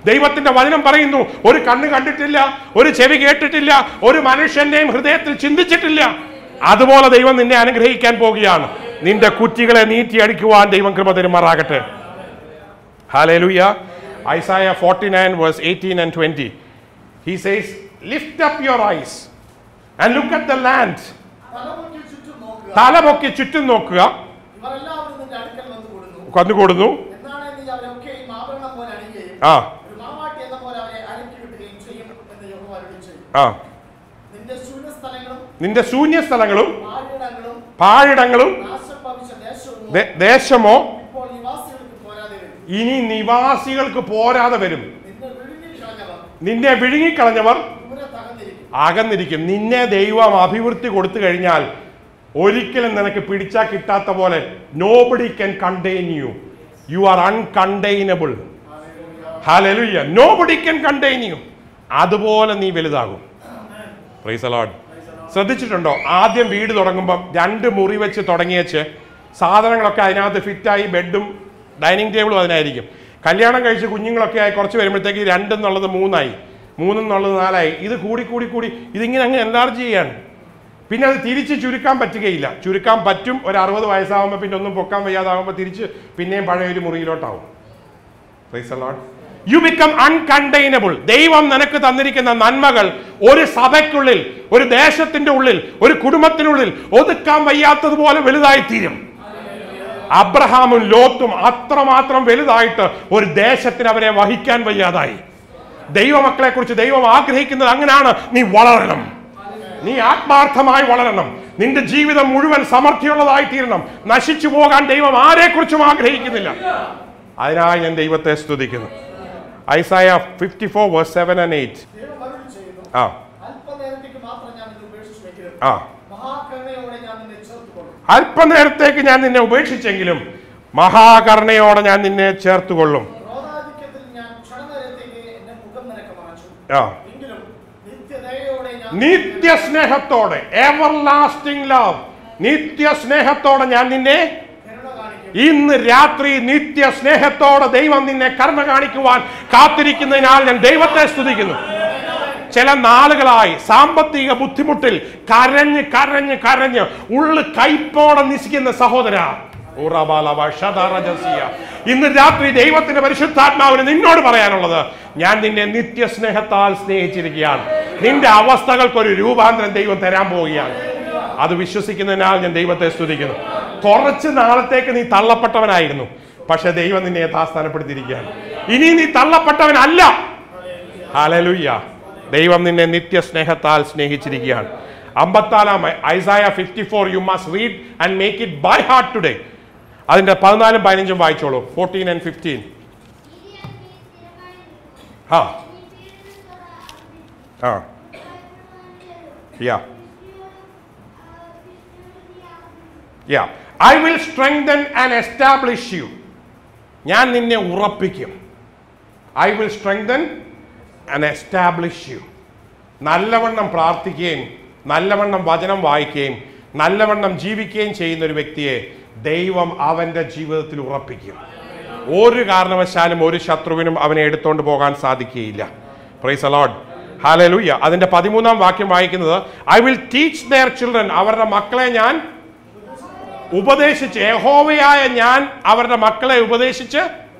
ദൈവത്തിന്റെ വചനം പറയുന്നു ഒരു കണ്ണ് കണ്ടിട്ടില്ല ഒരു ചെവി കേട്ടിട്ടില്ല ഒരു മനുഷ്യന്റെയും ഹൃദയത്തിൽ ചിന്തിച്ചിട്ടില്ല അതുപോലെ ദൈവം നിന്നെ അനുഗ്രഹിക്കാൻ പോവുകയാണ് നിന്റെ കുറ്റികളെ നീറ്റി അടിക്കുവാൻ ദൈവം കൃപ തരുമാറാകട്ടെ Hallelujah. Isaiah 49, verse 18 and 20. He says, Lift up your eyes and look at the land. തലമുക്കി ചുറ്റും നോക്കുക തലപൊക്കി ചുറ്റും നോക്കുക ഇവരെല്ലാവരും നിന്റെ അടുക്കൽ വന്നു കൂടുന്നു കന്നുകൂടുന്നു എന്നാണ് നീ അവരൊക്കെയും ആഭരണം പോലെ അണിയുകയും ആ ഒരു മണവാട്ടി എന്ന പോലെ അവരെ അലക്കി വിട്ടുകയും ചെയ്യും എന്ന് യഹോവ അരുളി ചെയ്യും ആ നിന്റെ ശൂന്യസ്ഥലങ്ങളും നിന്റെ ശൂന്യ സ്ഥലങ്ങളും പാഴിടങ്ങളും പാഴിടങ്ങളും നാശം ഭവിച്ച ദേശവും ദേ- ദേശമോ ഇപ്പോൾ നിവാസികൾക്ക് പോരാതെ വരും ഇനി നിവാസികൾക്ക് പോരാതെ വരും നിന്നെ വിഴുങ്ങി കളഞ്ഞവർ നിന്നെ വിഴുങ്ങിക്കളഞ്ഞവർ ദൂരെ തകർന്നിരിക്കും അകന്നിരിക്കും നിന്നെ ദൈവം അഭിവൃദ്ധി കൊടുത്തു കഴിഞ്ഞാൽ ഒരിക്കലും നിനക്ക് പിടിച്ചാൽ കിട്ടാത്ത പോലെ nobody can contain you you are uncontainable hallelujah nobody can contain U അതുപോലെ നീ വലുതാകും പ്രൈസ് അലോഡ് ശ്രദ്ധിച്ചിട്ടുണ്ടോ ആദ്യം വീട് തുടങ്ങുമ്പം രണ്ട് മുറി വെച്ച് തുടങ്ങിയച്ച് സാധനങ്ങളൊക്കെ അതിനകത്ത് ഫിറ്റായി ബെഡും ഡൈനിങ് ടേബിളും അതിനായിരിക്കും കല്യാണം കഴിച്ച് കുഞ്ഞുങ്ങളൊക്കെ ആയി കുറച്ച് വരുമ്പോഴത്തേക്ക് രണ്ടെന്നുള്ളത് മൂന്നായി മൂന്നെന്നുള്ളത് നാലായി ഇത് കൂടി കൂടി കൂടി ഇതിങ്ങനെ അങ്ങ് എൻലാർജ് ചെയ്യാണ് പിന്നെ അത് തിരിച്ച് ചുരുക്കാൻ പറ്റുകയില്ല ചുരുക്കാൻ പറ്റും ഒരു അറുപത് വയസ്സാകുമ്പോൾ പിന്നെ ഒന്നും പൊക്കാൻ വയ്യാതാകുമ്പോൾ തിരിച്ച് പിന്നെയും പഴയ ഒരു മുറിയിലോട്ടാവും യു ബിക്കം അൺകണ്ടെയ്നബിൾ ദൈവം നിനക്ക് തന്നിരിക്കുന്ന നന്മകൾ ഒരു സഭയ്ക്കുള്ളിൽ ഒരു ദേശത്തിന്റെ ഉള്ളിൽ ഒരു കുടുംബത്തിനുള്ളിൽ ഒതുക്കാൻ വയ്യാത്തതുപോലെ വലുതായി തീരും അബ്രഹാമും ലോത്തും അത്രമാത്രം വലുതായിട്ട് ഒരു ദേശത്തിന് അവരെ വഹിക്കാൻ വയ്യാതായി ദൈവമക്കളെ കുറിച്ച് ദൈവം ആഗ്രഹിക്കുന്നത് അങ്ങനെയാണ് നീ വളരണം നീ ആത്മാർത്ഥമായി വളരണം നിന്റെ ജീവിതം മുഴുവൻ സമൃദ്ധിയുള്ളതായി തീരണം നശിച്ചു പോകാൻ ദൈവം ആരെക്കുറിച്ചും ആഗ്രഹിക്കുന്നില്ല അതിനായി ഞാൻ ദൈവത്തെ സ്തുതിക്കുന്നു Isaiah fifty four verse seven and eight ദൈവം അരുളി ചെയ്യുന്നു ആ അല്പനേരത്തേക്ക് മാത്രം ഞാൻ നിന്നെ ഉപേക്ഷിച്ചെങ്കിലും ആ മഹാകരുണയോടെ ഞാൻ നിന്നെ ചേർത്തുകൊള്ളും അല്പനേരത്തേക്ക് ഞാൻ നിന്നെ ഉപേക്ഷിച്ചെങ്കിലും മഹാകരുണയോടെ ഞാൻ നിന്നെ ചേർത്തുകൊള്ളും ക്രോധാധിക്യത്തിൽ ഞാൻ ക്ഷണനേരത്തേക്ക് എന്റെ മുഖം നിനക്ക് മറച്ചു ആ എങ്കിലും നിത്യദയോടെ ഞാൻ നിത്യസ്നേഹത്തോടെ എവർ ലാസ്റ്റിംഗ് ലവ് നിത്യസ്നേഹത്തോടെ ഞാൻ നിന്നെ കരുണ കാണിക്കും ഇന്ന് രാത്രി നിത്യ സ്നേഹത്തോടെ ദൈവം നിന്നെ കർമ്മ കാണിക്കുവാൻ കാത്തിരിക്കുന്നതിനാൽ ഞാൻ ദൈവത്തെ സ്തുതിക്കുന്നു ചില നാളുകളായി സാമ്പത്തിക ബുദ്ധിമുട്ടിൽ കരഞ്ഞ് കരഞ്ഞ് കരഞ്ഞ് ഉള്ളു കൈപ്പോടെ നിശിക്കുന്ന സഹോദര ഉറബാലവ ഷദറജസിയ. ഇന്ന് രാത്രി ദൈവത്തിന്റെ പരിശുദ്ധാത്മാവിന് നിന്നോട് പറയാനുള്ളത് ഞാൻ നിന്നെ നിത്യസ്നേഹത്താൽ സ്നേഹിച്ചിരിക്കുകയാണ് നിന്റെ അവസ്ഥകൾക്ക് ഒരു രൂപാന്തരം ദൈവം തരാൻ പോവുകയാണ് അത് വിശ്വസിക്കുന്നതിനാൽ ഞാൻ ദൈവത്തെ സ്തുതിക്കുന്നു കുറച്ച് നാളത്തേക്ക് നീ തള്ളപ്പെട്ടവനായിരുന്നു പക്ഷെ ദൈവം നിന്നെ യഥാസ്ഥാനപ്പെടുത്തിയിരിക്കുകയാണ് ഇനി നീ തള്ളപ്പെട്ടവനല്ല ഹല്ലേലൂയ ദൈവം നിന്നെ നിത്യസ്നേഹത്താൽ സ്നേഹിച്ചിരിക്കുകയാണ് അമ്പത്താലാം Isaiah fifty four you must read and make it by heart today അതിന്റെ പതിനാലും പതിനഞ്ചും വായിച്ചോളൂ ഫോർട്ടീൻ ആൻഡ് ഫിഫ്റ്റീൻ ആ ആ യാ യാ I will strengthen and establish you ഞാൻ നിന്നെ ഉറപ്പിക്കും I will strengthen and establish you നല്ലവണ്ണം പ്രാർത്ഥിക്കുകയും നല്ലവണ്ണം വചനം വായിക്കുകയും നല്ലവണ്ണം ജീവിക്കുകയും ചെയ്യുന്ന ഒരു വ്യക്തിയെ ദൈവം അവന്റെ ജീവിതത്തിൽ ഉറപ്പിക്കും ഒരു കാരണവശാലും ഒരു ശത്രുവിനും അവനെ എടുത്തുകൊണ്ട് പോകാൻ സാധിക്കുകയില്ല പ്രൈസ് അലോഡ് ഹാലലൂയ അതിന്റെ പതിമൂന്നാം വാക്യം വായിക്കുന്നത് I will teach their children അവരുടെ മക്കളെ ഞാൻ ഉപദേശിച്ച് യഹോവയായ ഞാൻ അവരുടെ മക്കളെ ഉപദേശിച്ച്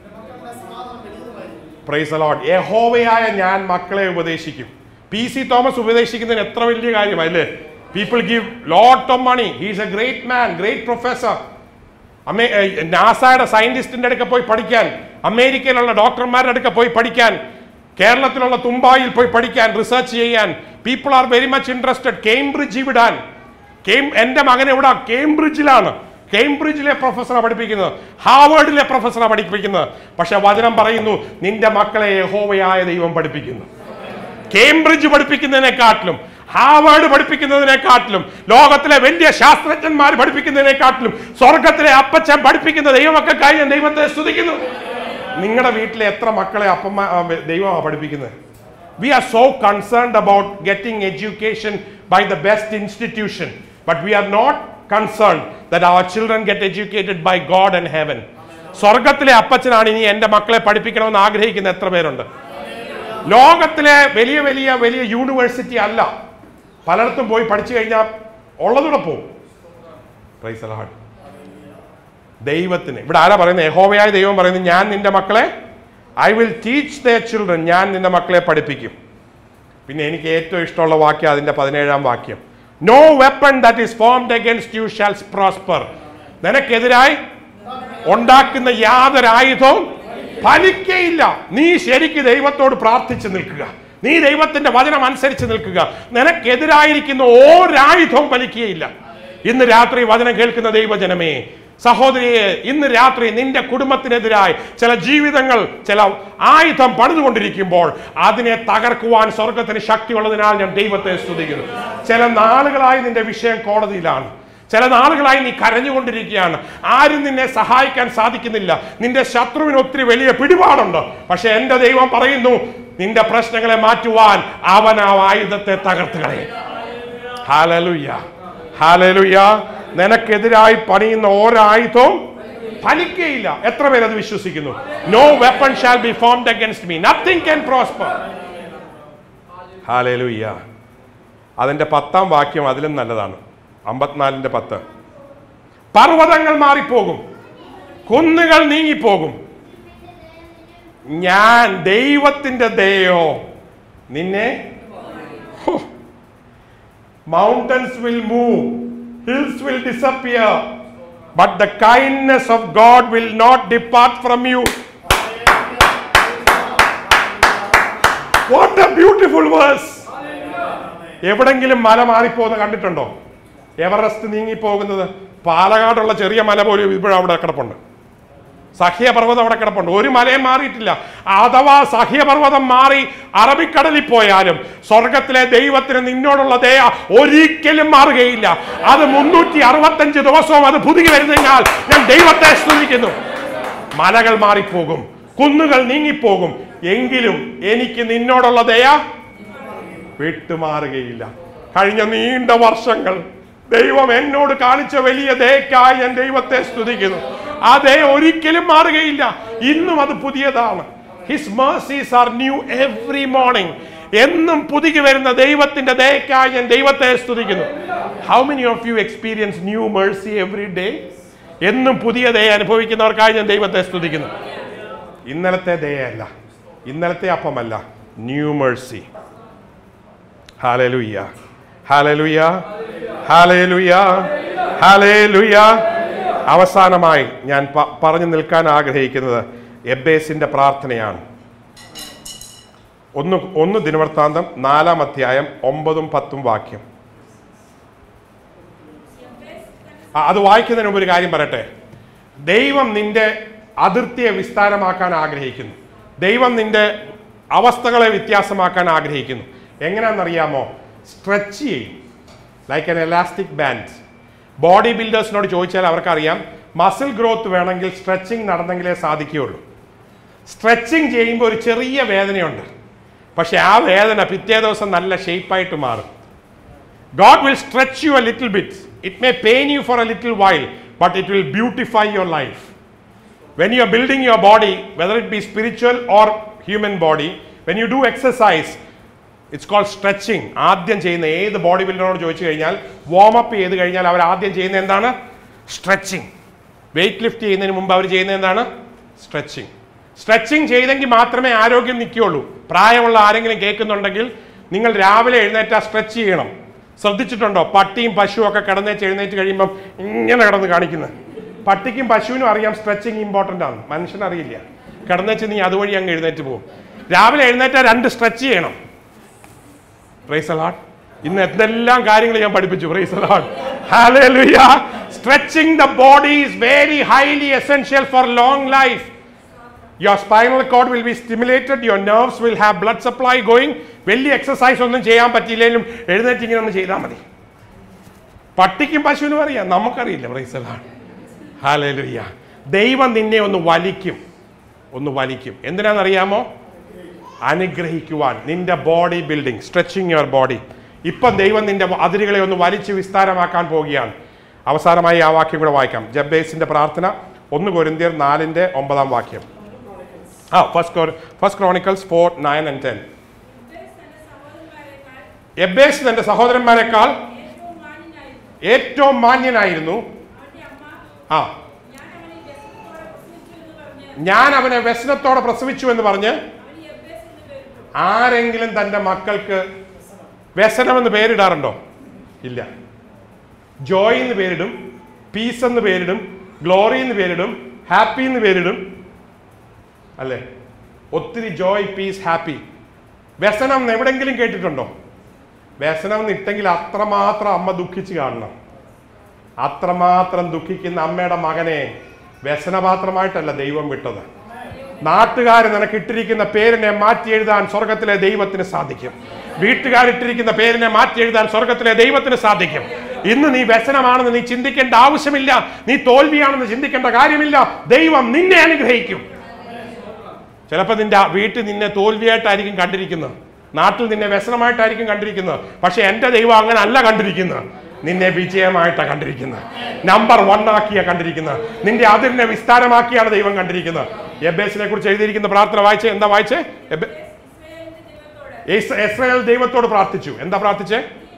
പ്രൈസ് അലോഡ് യഹോവയായ ഞാൻ മക്കളെ ഉപദേശിക്കും പി സി തോമസ് ഉപദേശിക്കുന്നതിന് എത്ര വലിയ കാര്യമല്ലേ people give lot of money he's a great man great professor അമേ നാസയുടെ സയന്റിസ്റ്റിന്റെ അടുക്ക പോയി പഠിക്കാൻ അമേരിക്കയിലുള്ള ഡോക്ടർമാരുടെ അടുക്ക പോയി പഠിക്കാൻ കേരളത്തിലുള്ള തുമ്പായിൽ പോയി പഠിക്കാൻ റിസർച്ച് ചെയ്യാൻ people are very much interested Cambridge വിടാൻ കേം എൻ്റെ മകൻ എവിടെ കേംബ്രിഡ്ജിലാണ് കേംബ്രിഡ്ജിലെ പ്രൊഫസറാണ് പഠിപ്പിക്കുന്നത് ഹാവേർഡിലെ പ്രൊഫസറാണ് പഠിപ്പിക്കുന്നത് പക്ഷെ വചനം പറയുന്നു നിന്റെ മക്കളെ യഹോവയായ ദൈവം പഠിപ്പിക്കുന്നു കേംബ്രിഡ്ജ് പഠിപ്പിക്കുന്നതിനെക്കാട്ടിലും ഹാവേർഡ് പഠിപ്പിക്കുന്നതിനെക്കാട്ടിലും ലോകത്തിലെ വലിയ ശാസ്ത്രജ്ഞന്മാർ പഠിപ്പിക്കുന്നതിനെക്കാട്ടിലും സ്വർഗത്തിലെ അപ്പച്ചൻ പഠിപ്പിക്കുന്ന ദൈവമൊക്കെ ഞാൻ ദൈവത്തെ സ്തുതിക്കുന്നു നിങ്ങളുടെ വീട്ടിലെ എത്ര മക്കളെ അപ്പമ്മ ആ, ദൈവമാണ് പഠിപ്പിക്കുന്നത് we are so concerned about getting education by the best institution but we are not concerned that our children get educated by God and heaven സ്വർഗത്തിലെ അപ്പച്ചനാണ് ഇനി എൻ്റെ മക്കളെ പഠിപ്പിക്കണമെന്ന് ആഗ്രഹിക്കുന്ന എത്ര പേരുണ്ട് ലോകത്തിലെ വലിയ വലിയ വലിയ യൂണിവേഴ്സിറ്റി അല്ല പലയിടത്തും പോയി പഠിച്ചു കഴിഞ്ഞാൽ ഉള്ളതൂടെ പോകും Praise the Lord. ദൈവത്തിന് ഇവിടെ ആരാ പറയുന്നത് യഹോവയായ ദൈവം പറയുന്നത് ഞാൻ നിന്റെ മക്കളെ I will teach the children ഞാൻ നിന്റെ മക്കളെ പഠിപ്പിക്കും പിന്നെ എനിക്ക് ഏറ്റവും ഇഷ്ടമുള്ള വാക്യം അതിന്റെ പതിനേഴാം വാക്യം no weapon that is formed against you shall prosper നിനക്കെതിരായി ഉണ്ടാക്കുന്ന യാതൊരു ആയുധവും ഫലിക്കയില്ല നീ ശരിക്ക് ദൈവത്തോട് പ്രാർത്ഥിച്ചു നിൽക്കുക നീ ദൈവത്തിന്റെ വചനം അനുസരിച്ച് നിൽക്കുക നിനക്കെതിരായിരിക്കുന്ന ഒരായുധവും ഫലിക്കുകയില്ല ഇന്ന് രാത്രി വചനം കേൾക്കുന്ന ദൈവജനമേ സഹോദരിയെ ഇന്ന് രാത്രി നിന്റെ കുടുംബത്തിനെതിരായി ചില ജീവിതങ്ങൾ ചില ആയുധം പണിതുകൊണ്ടിരിക്കുമ്പോൾ അതിനെ തകർക്കുവാൻ സ്വർഗത്തിന് ശക്തിയുള്ളതിനാൽ ഞാൻ ദൈവത്തെ സ്തുതിക്കുന്നു ചില നാളുകളായി നിന്റെ വിഷയം കോടതിയിലാണ് ചില നാളുകളായി നീ കരഞ്ഞുകൊണ്ടിരിക്കുകയാണ് ആരും നിന്നെ സഹായിക്കാൻ സാധിക്കുന്നില്ല നിന്റെ ശത്രുവിന് ഒത്തിരി വലിയ പിടിപാടുണ്ട് പക്ഷെ എന്റെ ദൈവം പറയുന്നു നിന്റെ പ്രശ്നങ്ങളെ മാറ്റുവാൻ അവൻ ആ ആയുധത്തെ തകർത്ത് കളയും ഹാലലുയ്യ ഹാലലുയ്യ നിനക്കെതിരായി പണിയുന്ന ഓരായുധവും ഫലിക്കയില്ല എത്ര പേര് അത് വിശ്വസിക്കുന്നു no weapon shall be formed against me nothing can prosper hallelujah അതിന്റെ പത്താം വാക്യം അതിലും നല്ലതാണ് അമ്പത്തിനാലിന്റെ പത്ത് പർവ്വതങ്ങൾ മാറിപ്പോകും കുന്നുകൾ നീങ്ങിപ്പോകും ഞാൻ ദൈവത്തിന്റെ ദയോ നിന്നെ mountains will move hills will disappear but the kindness of God will not depart from you what a beautiful verse എവിടെങ്കിലും മല മാറിപ്പോകുന്ന കണ്ടിട്ടുണ്ടോ എവറസ്റ്റ് നീങ്ങിപ്പോകുന്നത് പാലക്കാടുള്ള ചെറിയ മല പോലും ഇപ്പോഴും അവിടെ കിടപ്പുണ്ട് സഹ്യപർവ്വതം അവിടെ കിടപ്പുണ്ട് ഒരു മലയും മാറിയിട്ടില്ല അഥവാ സഹ്യപർവ്വതം മാറി അറബിക്കടലിൽ പോയാലും സ്വർഗത്തിലെ ദൈവത്തിന് നിന്നോടുള്ള ദയ ഒരിക്കലും മാറുകയില്ല അത് മുന്നൂറ്റി അറുപത്തഞ്ച് ദിവസവും അത് പുതുകി വരുന്നതിനാൽ ഞാൻ ദൈവത്തെ സ്തുതിക്കുന്നു മലകൾ മാറിപ്പോകും കുന്നുകൾ നീങ്ങിപ്പോകും എങ്കിലും എനിക്ക് നിന്നോടുള്ള ദയ വിട്ടുമാറുകയില്ല കഴിഞ്ഞ നീണ്ട വർഷങ്ങൾ ദൈവം എന്നോട് കാണിച്ച വലിയ ദയക്കായി ഞാൻ ദൈവത്തെ സ്തുതിക്കുന്നു ആ ദയ ഒരിക്കലും മാറുകയില്ല ഇന്നും അത് പുതിയതാണ് his mercies are new every morning എന്നും പുതുകി വരുന്ന ദൈവത്തിന്റെ ദയക്കായി ഞാൻ ദൈവത്തെ സ്തുതിക്കുന്നു how many of you experience new mercy every day എന്നും പുതിയ ദയ അനുഭവിക്കുന്നവർക്കായി ഞാൻ ദൈവത്തെ സ്തുതിക്കുന്നു ഇന്നലത്തെ ദയയല്ല ഇന്നലത്തെ അപ്പമല്ല ന്യൂ മേഴ്സി ഹാലലുയ്യ ഹാലലുയ്യ ഹാലലുയ്യ ഹാലലുയ്യ അവസാനമായി ഞാൻ പ- പറഞ്ഞു നിൽക്കാൻ ആഗ്രഹിക്കുന്നത് എബേസിന്റെ പ്രാർത്ഥനയാണ് ഒന്ന് ഒന്ന് ദിനവൃത്താന്തം നാലാം അധ്യായം ഒമ്പതും പത്തും വാക്യം ആ, അത് വായിക്കുന്നതിന് മുമ്പ് ഒരു കാര്യം പറയട്ടെ ദൈവം നിന്റെ അതിർത്തിയെ വിസ്താരമാക്കാൻ ആഗ്രഹിക്കുന്നു ദൈവം നിന്റെ അവസ്ഥകളെ വ്യത്യാസമാക്കാൻ ആഗ്രഹിക്കുന്നു എങ്ങനെയാണെന്നറിയാമോ സ്ട്രെച്ച് ചെയ്യും like an elastic band body ബിൽഡേഴ്സിനോട് ചോദിച്ചാൽ അവർക്കറിയാം മസിൽ ഗ്രോത്ത് വേണമെങ്കിൽ സ്ട്രെച്ചിങ് നടന്നെങ്കിലേ സാധിക്കുകയുള്ളൂ സ്ട്രെച്ചിങ് ചെയ്യുമ്പോൾ ഒരു ചെറിയ വേദനയുണ്ട് പക്ഷെ ആ വേദന പിറ്റേ ദിവസം നല്ല ഷേപ്പായിട്ട് മാറും God will stretch you a little bit. It may pain you for a little while, but it will beautify your life. When you are building your body, whether it be spiritual or human body, when you do exercise, it's called stretching ആദ്യം ചെയ്യുന്ന ഏത് body ബിൽഡറിനോട് ചോദിച്ചു കഴിഞ്ഞാൽ warm up ചെയ്ത് കഴിഞ്ഞാൽ അവർ ആദ്യം ചെയ്യുന്ന എന്താണ് സ്ട്രെച്ചിങ് വെയിറ്റ് ലിഫ്റ്റ് ചെയ്യുന്നതിന് മുമ്പ് അവർ ചെയ്യുന്നത് എന്താണ് സ്ട്രെച്ചിങ് സ്ട്രെച്ചിങ് ചെയ്തെങ്കിൽ മാത്രമേ ആരോഗ്യം നിൽക്കുകയുള്ളൂ പ്രായമുള്ള ആരെങ്കിലും കേൾക്കുന്നുണ്ടെങ്കിൽ നിങ്ങൾ രാവിലെ എഴുന്നേറ്റ് സ്ട്രെച്ച് ചെയ്യണം ശ്രദ്ധിച്ചിട്ടുണ്ടോ പട്ടിയും പശുവും ഒക്കെ കിടന്നേച്ച് എഴുന്നേറ്റ് കഴിയുമ്പം ഇങ്ങനെ കിടന്ന് കാണിക്കുന്നത് പട്ടിക്കും പശുവിനും അറിയാം സ്ട്രെച്ചിങ് ഇമ്പോർട്ടൻ്റ് ആണ് മനുഷ്യനറിയില്ല കിടന്നേച്ച് നീ അതുവഴി അങ്ങ് എഴുന്നേറ്റ് പോകും രാവിലെ എഴുന്നേറ്റ് രണ്ട് സ്ട്രെച്ച് ചെയ്യണം പ്രൈസ് അലാഡ് ഇന്ന് എന്തെല്ലാം കാര്യങ്ങൾ ഞാൻ പഠിപ്പിച്ചു praise the Lord hallelujah stretching the body is very highly essential for long life your spinal cord will be stimulated your nerves will have blood supply going വലിയ എക്സസൈസ് ഒന്നും ചെയ്യാൻ പറ്റിയില്ലെങ്കിലും എഴുന്നേറ്റ് ഇങ്ങനെ ഒന്ന് ചെയ്താൽ മതി പട്ടിക്കും പശുവിനും അറിയാം നമുക്കറിയില്ല പ്രൈസ് അലാഡ് ഹാലലുയ ദൈവം നിന്നെ ഒന്ന് വലിക്കും ഒന്ന് വലിക്കും എന്തിനാണെന്നറിയാമോ അനുഗ്രഹിക്കുവാൻ നിന്റെ body building stretching your body ഇപ്പം ദൈവം നിന്റെ അതിരുകളെ ഒന്ന് വലിച്ചു വിസ്താരമാക്കാൻ പോവുകയാണ് അവസാനമായി ആ വാക്യം കൂടെ വായിക്കാം ജബ്ബേസിന്റെ പ്രാർത്ഥന ഒന്ന് കൊരിന്തിയർ നാലിന്റെ ഒമ്പതാം വാക്യം ആ first first Chronicles four nine and ten എബ്ബേസ് തന്റെ സഹോദരന്മാരെക്കാൾ എബേസ് തന്റെ സഹോദരന്മാരെക്കാൾ ഏറ്റവും മാന്യനായിരുന്നു ഏറ്റവും മാന്യനായിരുന്നു അവന്റെ അമ്മ ആ ഞാൻ അവനെ വ്യസനത്തോടെ പ്രസവിച്ചു എന്ന് പറഞ്ഞ് ഞാൻ അവനെ വ്യസനത്തോടെ പ്രസവിച്ചു എന്ന് പറഞ്ഞ് അവന് എബ്ബേസ് എന്ന് പേരിട്ടു ആരെങ്കിലും തൻ്റെ മക്കൾക്ക് വ്യസനമെന്ന് പേരിടാറുണ്ടോ ഇല്ല ജോയ് എന്ന് പേരിടും പീസ് എന്ന് പേരിടും ഗ്ലോറി എന്ന് പേരിടും ഹാപ്പി എന്ന് പേരിടും അല്ലേ ഒത്തിരി ജോയ് പീസ് ഹാപ്പി വ്യസനം എന്ന് എവിടെങ്കിലും കേട്ടിട്ടുണ്ടോ വ്യസനം എന്ന് ഇട്ടെങ്കിൽ അത്രമാത്രം അമ്മ ദുഃഖിച്ച് കാണണം അത്രമാത്രം ദുഃഖിക്കുന്ന അമ്മയുടെ മകനെ വ്യസനപാത്രമായിട്ടല്ല ദൈവം വിട്ടത് നാട്ടുകാർ നിനക്ക് ഇട്ടിരിക്കുന്ന പേരിനെ മാറ്റി എഴുതാൻ സ്വർഗത്തിലെ ദൈവത്തിന് സാധിക്കും വീട്ടുകാരിട്ടിരിക്കുന്ന പേരിനെ മാറ്റി എഴുതാൻ സ്വർഗത്തിലെ ദൈവത്തിന് സാധിക്കും ഇന്ന് നീ വ്യസനമാണെന്ന് നീ ചിന്തിക്കേണ്ട ആവശ്യമില്ല നീ തോൽവിയാണെന്ന് ചിന്തിക്കേണ്ട കാര്യമില്ല ദൈവം നിന്നെ അനുഗ്രഹിക്കും ചിലപ്പോൾ നിന്റെ വീട്ടിൽ നിന്നെ തോൽവിയായിട്ടായിരിക്കും കണ്ടിരിക്കുന്നത് നാട്ടിൽ നിന്നെ വ്യസനമായിട്ടായിരിക്കും കണ്ടിരിക്കുന്നത് പക്ഷെ എൻ്റെ ദൈവം അങ്ങനെ അല്ല കണ്ടിരിക്കുന്നത് നിന്നെ വിജയമായിട്ടാണ് കണ്ടിരിക്കുന്നത് നമ്പർ വൺ ആക്കിയാ കണ്ടിരിക്കുന്നത് നിന്റെ അതിരിനെ വിസ്താരമാക്കിയാണ് ദൈവം കണ്ടിരിക്കുന്നത് എബേസിനെ കുറിച്ച് എഴുതിയിരിക്കുന്ന പ്രാർത്ഥന വായിച്ചേ എന്താ വായിച്ചേ എബെ- ഇസ്രായേലിന്റെ ദൈവത്തോട് ഇസ്- ഇസ്രായേൽ ദൈവത്തോട് പ്രാർത്ഥിച്ചു എന്താ പ്രാർത്ഥിച്ചേ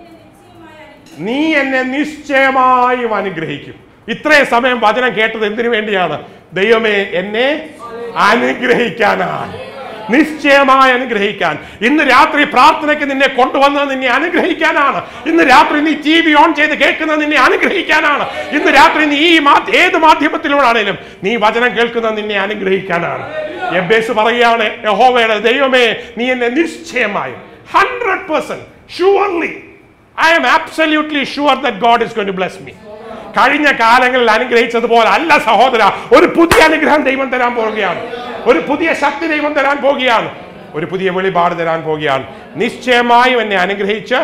നീ എന്നെ നിശ്ചയമായി നീ എന്നെ നിശ്ചയമായും അനുഗ്രഹിക്കും അനുഗ്രഹിക്കും ഇത്രയും സമയം വചനം കേട്ടത് എന്തിനു വേണ്ടിയാണ് ദൈവമേ എന്നെ അനുഗ്രഹിക്കാനാണ് നിശ്ചയമായി അനുഗ്രഹിക്കാൻ ഇന്ന് രാത്രി പ്രാർത്ഥനയ്ക്ക് നിന്നെ കൊണ്ടുവന്നത് നിന്നെ അനുഗ്രഹിക്കാനാണ് ഇന്ന് രാത്രി നീ ടി വി ഓൺ ചെയ്ത് കേൾക്കുന്നത് നിന്നെ അനുഗ്രഹിക്കാനാണ് ഇന്ന് രാത്രി നീ ഈ മാ- ഏത് മാധ്യമത്തിലൂടാണേലും നീ വചനം കേൾക്കുന്നത് നിന്നെ അനുഗ്രഹിക്കാനാണ് എബേസ് പറയുകയാണ് യഹോവയുടെ ദൈവമേ നീ എന്നെ നിശ്ചയമായും hundred percent surely I am absolutely sure that God is going to bless me കഴിഞ്ഞ കാലങ്ങളിൽ അനുഗ്രഹിച്ചതുപോലെ അല്ല സഹോദര ഒരു പുതിയ അനുഗ്രഹം ദൈവം തരാൻ പോവുകയാണ് ഒരു പുതിയ ശക്തി ദൈവം തരാൻ പോവുകയാണ് ഒരു പുതിയ വെളിപാട് തരാൻ പോവുകയാണ് നിശ്ചയമായും എന്നെ അനുഗ്രഹിച്ച്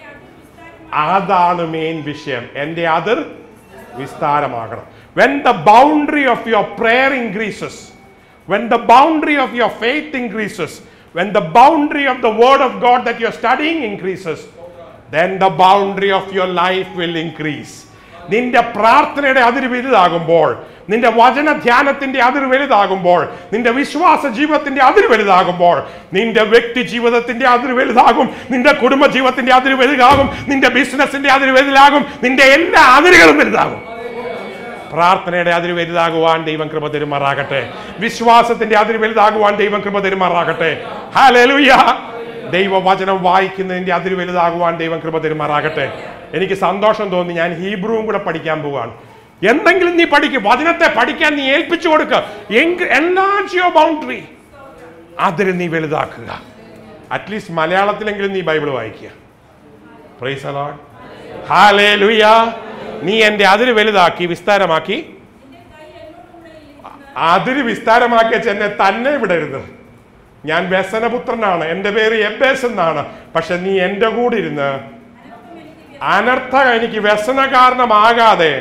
അതാണ് മെയിൻ വിഷയം എൻ്റെ അതിർ വിസ്താരമാകണം when the boundary of your prayer increases when the boundary of your faith increases, when the boundary of the word of God that you're studying increases, then the boundary of your life will increase. നിന്റെ പ്രാർത്ഥനയുടെ അതിര് വലുതാകുമ്പോൾ നിന്റെ വചന ധ്യാനത്തിന്റെ അതിര് വലുതാകുമ്പോൾ നിന്റെ വിശ്വാസ ജീവിതത്തിന്റെ അതിര് വലുതാകുമ്പോൾ നിന്റെ വ്യക്തി ജീവിതത്തിന്റെ അതിര് വലുതാകും നിന്റെ കുടുംബ ജീവിതത്തിന്റെ അതിര് വലുതാകും നിന്റെ ബിസിനസിന്റെ അതിര് വലുതാകും നിന്റെ എല്ലാ അതിരുകളും വലുതാകും പ്രാർത്ഥനയുടെ അതിര് വലുതാകുവാൻ ദൈവം കൃപ തരുമാറാകട്ടെ വിശ്വാസത്തിന്റെ അതിര് വലുതാകുവാൻ ദൈവം കൃപ തരുമാറാകട്ടെ ഹല്ലേലൂയ ദൈവവചനം വായിക്കുന്നതിന്റെ അതിര് വലുതാകുവാൻ ദൈവം കൃപ തരുമാറാകട്ടെ എനിക്ക് സന്തോഷം തോന്നി ഞാൻ ഹീബ്രുവും കൂടെ പഠിക്കാൻ പോവാണ് എന്തെങ്കിലും നീ പഠിക്കും വചനത്തെ പഠിക്കാൻ നീ ഏൽപ്പിച്ചു കൊടുക്കുക enlarge your ബൗണ്ടറി അതിര് നീ വലുതാക്കുക അറ്റ്ലീസ്റ്റ് മലയാളത്തിലെങ്കിലും നീ ബൈബിൾ വായിക്കുക പ്രൈസ് അലോഡ് ഹാലേലുയ നീ എൻ്റെ അതിര് വലുതാക്കി വിസ്താരമാക്കി നിന്റെ കൈ എന്നോട് കൂടെ ഇരിക്കുന്ന അതിര് വിസ്താരമാക്കിയ എന്നെ തന്നെ വിടരുത് ഞാൻ വ്യസനപുത്രനാണ് എൻ്റെ പേര് എബേസ് എന്നാണ് പക്ഷെ നീ എൻ്റെ കൂടെ ഇരുന്ന് അനർത്ഥം എനിക്ക് വ്യസന കാരണമാകാതെ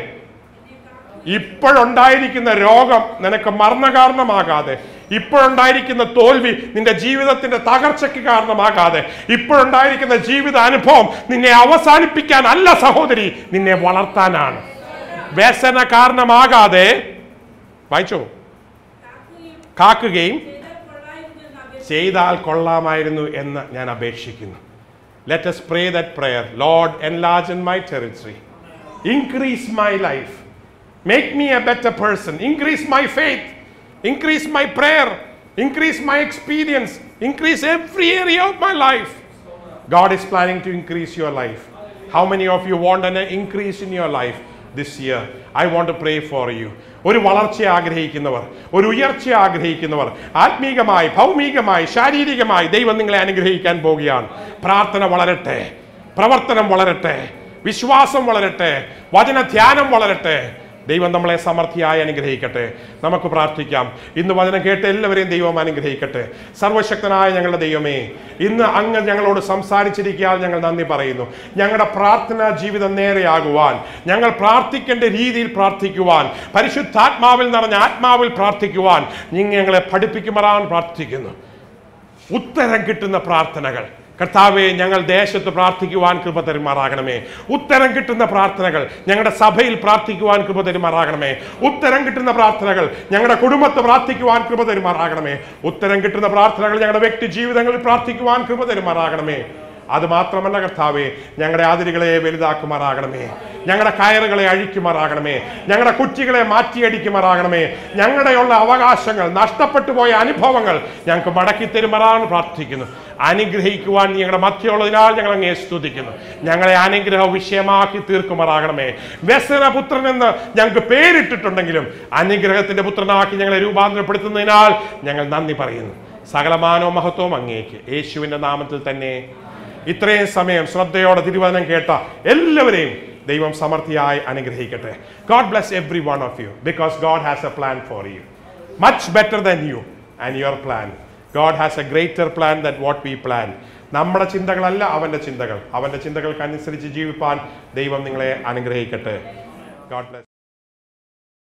ഇപ്പോഴുണ്ടായിരിക്കുന്ന രോഗം നിനക്ക് മരണ കാരണമാകാതെ ഇപ്പോഴുണ്ടായിരിക്കുന്ന തോൽവി നിന്റെ ജീവിതത്തിന്റെ തകർച്ചയ്ക്ക് കാരണമാകാതെ ഇപ്പോഴുണ്ടായിരിക്കുന്ന ജീവിത അനുഭവം നിന്നെ അവസാനിപ്പിക്കാനല്ല സഹോദരി നിന്നെ വളർത്താനാണ് വ്യസന കാരണമാകാതെ വായിച്ചോ കാക്കുകയും കാക്കുകയും ചെയ്താൽ കൊള്ളായിരുന്നു എന്ന് അപേക്ഷിച്ചു ചെയ്താൽ കൊള്ളാമായിരുന്നു എന്ന് ഞാൻ അപേക്ഷിക്കുന്നു let us pray that prayer lord enlarge in my territory increase my life make me a better person increase my faith increase my prayer increase my experience increase every area of my life God is planning to increase your life. How many of you want an increase in your life this year? I want to pray for you. ഒരു വളർച്ച ആഗ്രഹിക്കുന്നവർ ഒരു ഉയർച്ച ആഗ്രഹിക്കുന്നവർ ആത്മീകമായി ഭൗമികമായി ശാരീരികമായി ദൈവം നിങ്ങളെ അനുഗ്രഹിക്കാൻ പോവുകയാണ് പ്രാർത്ഥന വളരട്ടെ പ്രവർത്തനം വളരട്ടെ വിശ്വാസം വളരട്ടെ വചന ധ്യാനം വളരട്ടെ ദൈവം നമ്മളെ സമൃദ്ധിയായി അനുഗ്രഹിക്കട്ടെ നമുക്ക് പ്രാർത്ഥിക്കാം ഇന്ന് വചനം കേട്ട് എല്ലാവരെയും ദൈവം അനുഗ്രഹിക്കട്ടെ സർവശക്തനായ ഞങ്ങളുടെ ദൈവമേ ഇന്ന് അങ്ങ് ഞങ്ങളോട് സംസാരിച്ചിരിക്കാൻ ഞങ്ങൾ നന്ദി പറയുന്നു ഞങ്ങളുടെ പ്രാർത്ഥനാ ജീവിതം നേരെയാകുവാൻ ഞങ്ങൾ പ്രാർത്ഥിക്കേണ്ട രീതിയിൽ പ്രാർത്ഥിക്കുവാൻ പരിശുദ്ധാത്മാവിൽ നിറഞ്ഞ ആത്മാവിൽ പ്രാർത്ഥിക്കുവാൻ നീ ഞങ്ങളെ പഠിപ്പിക്കുമാറാൻ പ്രാർത്ഥിക്കുന്നു ഉത്തരം കിട്ടുന്ന പ്രാർത്ഥനകൾ കർത്താവെ ഞങ്ങൾ ദേശത്ത് പ്രാർത്ഥിക്കുവാൻ കൃപ തരുമാറാകണമേ ഉത്തരം കിട്ടുന്ന പ്രാർത്ഥനകൾ ഞങ്ങളുടെ സഭയിൽ പ്രാർത്ഥിക്കുവാൻ കൃപ തരുമാറാകണമേ ഉത്തരം കിട്ടുന്ന പ്രാർത്ഥനകൾ ഞങ്ങളുടെ കുടുംബത്ത് പ്രാർത്ഥിക്കുവാൻ കൃപ തരുമാറാകണമേ ഉത്തരം കിട്ടുന്ന പ്രാർത്ഥനകൾ ഞങ്ങളുടെ വ്യക്തി ജീവിതങ്ങളിൽ പ്രാർത്ഥിക്കുവാൻ കൃപ തരുമാറാകണമേ അത് മാത്രമല്ല കർത്താവേ ഞങ്ങളുടെ അതിരുകളെ വലുതാക്കുമാറാകണമേ ഞങ്ങളുടെ കയറുകളെ അഴിക്കുമാറാകണമേ ഞങ്ങളുടെ കുറ്റികളെ മാറ്റിയടിക്കുമാറാകണമേ ഞങ്ങളുടെയുള്ള അവകാശങ്ങൾ നഷ്ടപ്പെട്ടു പോയ അനുഭവങ്ങൾ ഞങ്ങൾക്ക് മടക്കി തരുമാറാണ് പ്രാർത്ഥിക്കുന്നു അനുഗ്രഹിക്കുവാൻ നീ ഞങ്ങളുടെ മധ്യമുള്ളതിനാൽ ഞങ്ങൾ അങ്ങേ സ്തുതിക്കുന്നു ഞങ്ങളെ അനുഗ്രഹ വിഷയമാക്കി തീർക്കുമാറാകണമേ വ്യസനപുത്രൻ എന്ന് ഞങ്ങൾക്ക് പേരിട്ടിട്ടുണ്ടെങ്കിലും അനുഗ്രഹത്തിന്റെ പുത്രനാക്കി ഞങ്ങളെ രൂപാന്തരപ്പെടുത്തുന്നതിനാൽ ഞങ്ങൾ നന്ദി പറയുന്നു സകലമാനോ മഹത്വവും അങ്ങേക്ക് യേശുവിന്റെ നാമത്തിൽ തന്നെ ഇത്രയും സമയം ശ്രദ്ധയോടെ തിരുവചനം കേട്ട എല്ലാവരെയും ദൈവം സമൃദ്ധിയായി അനുഗ്രഹിക്കട്ടെ God bless every one of you because God has a plan for you much better than you and your plan God has a greater plan than what we plan നമ്മുടെ ചിന്തകളല്ല അവന്റെ ചിന്തകൾ അവന്റെ ചിന്തകൾക്ക് അനുസരിച്ച് ജീവിപ്പാൻ ദൈവം നിങ്ങളെ അനുഗ്രഹിക്കട്ടെ ഗോഡ് ബ്ലെസ്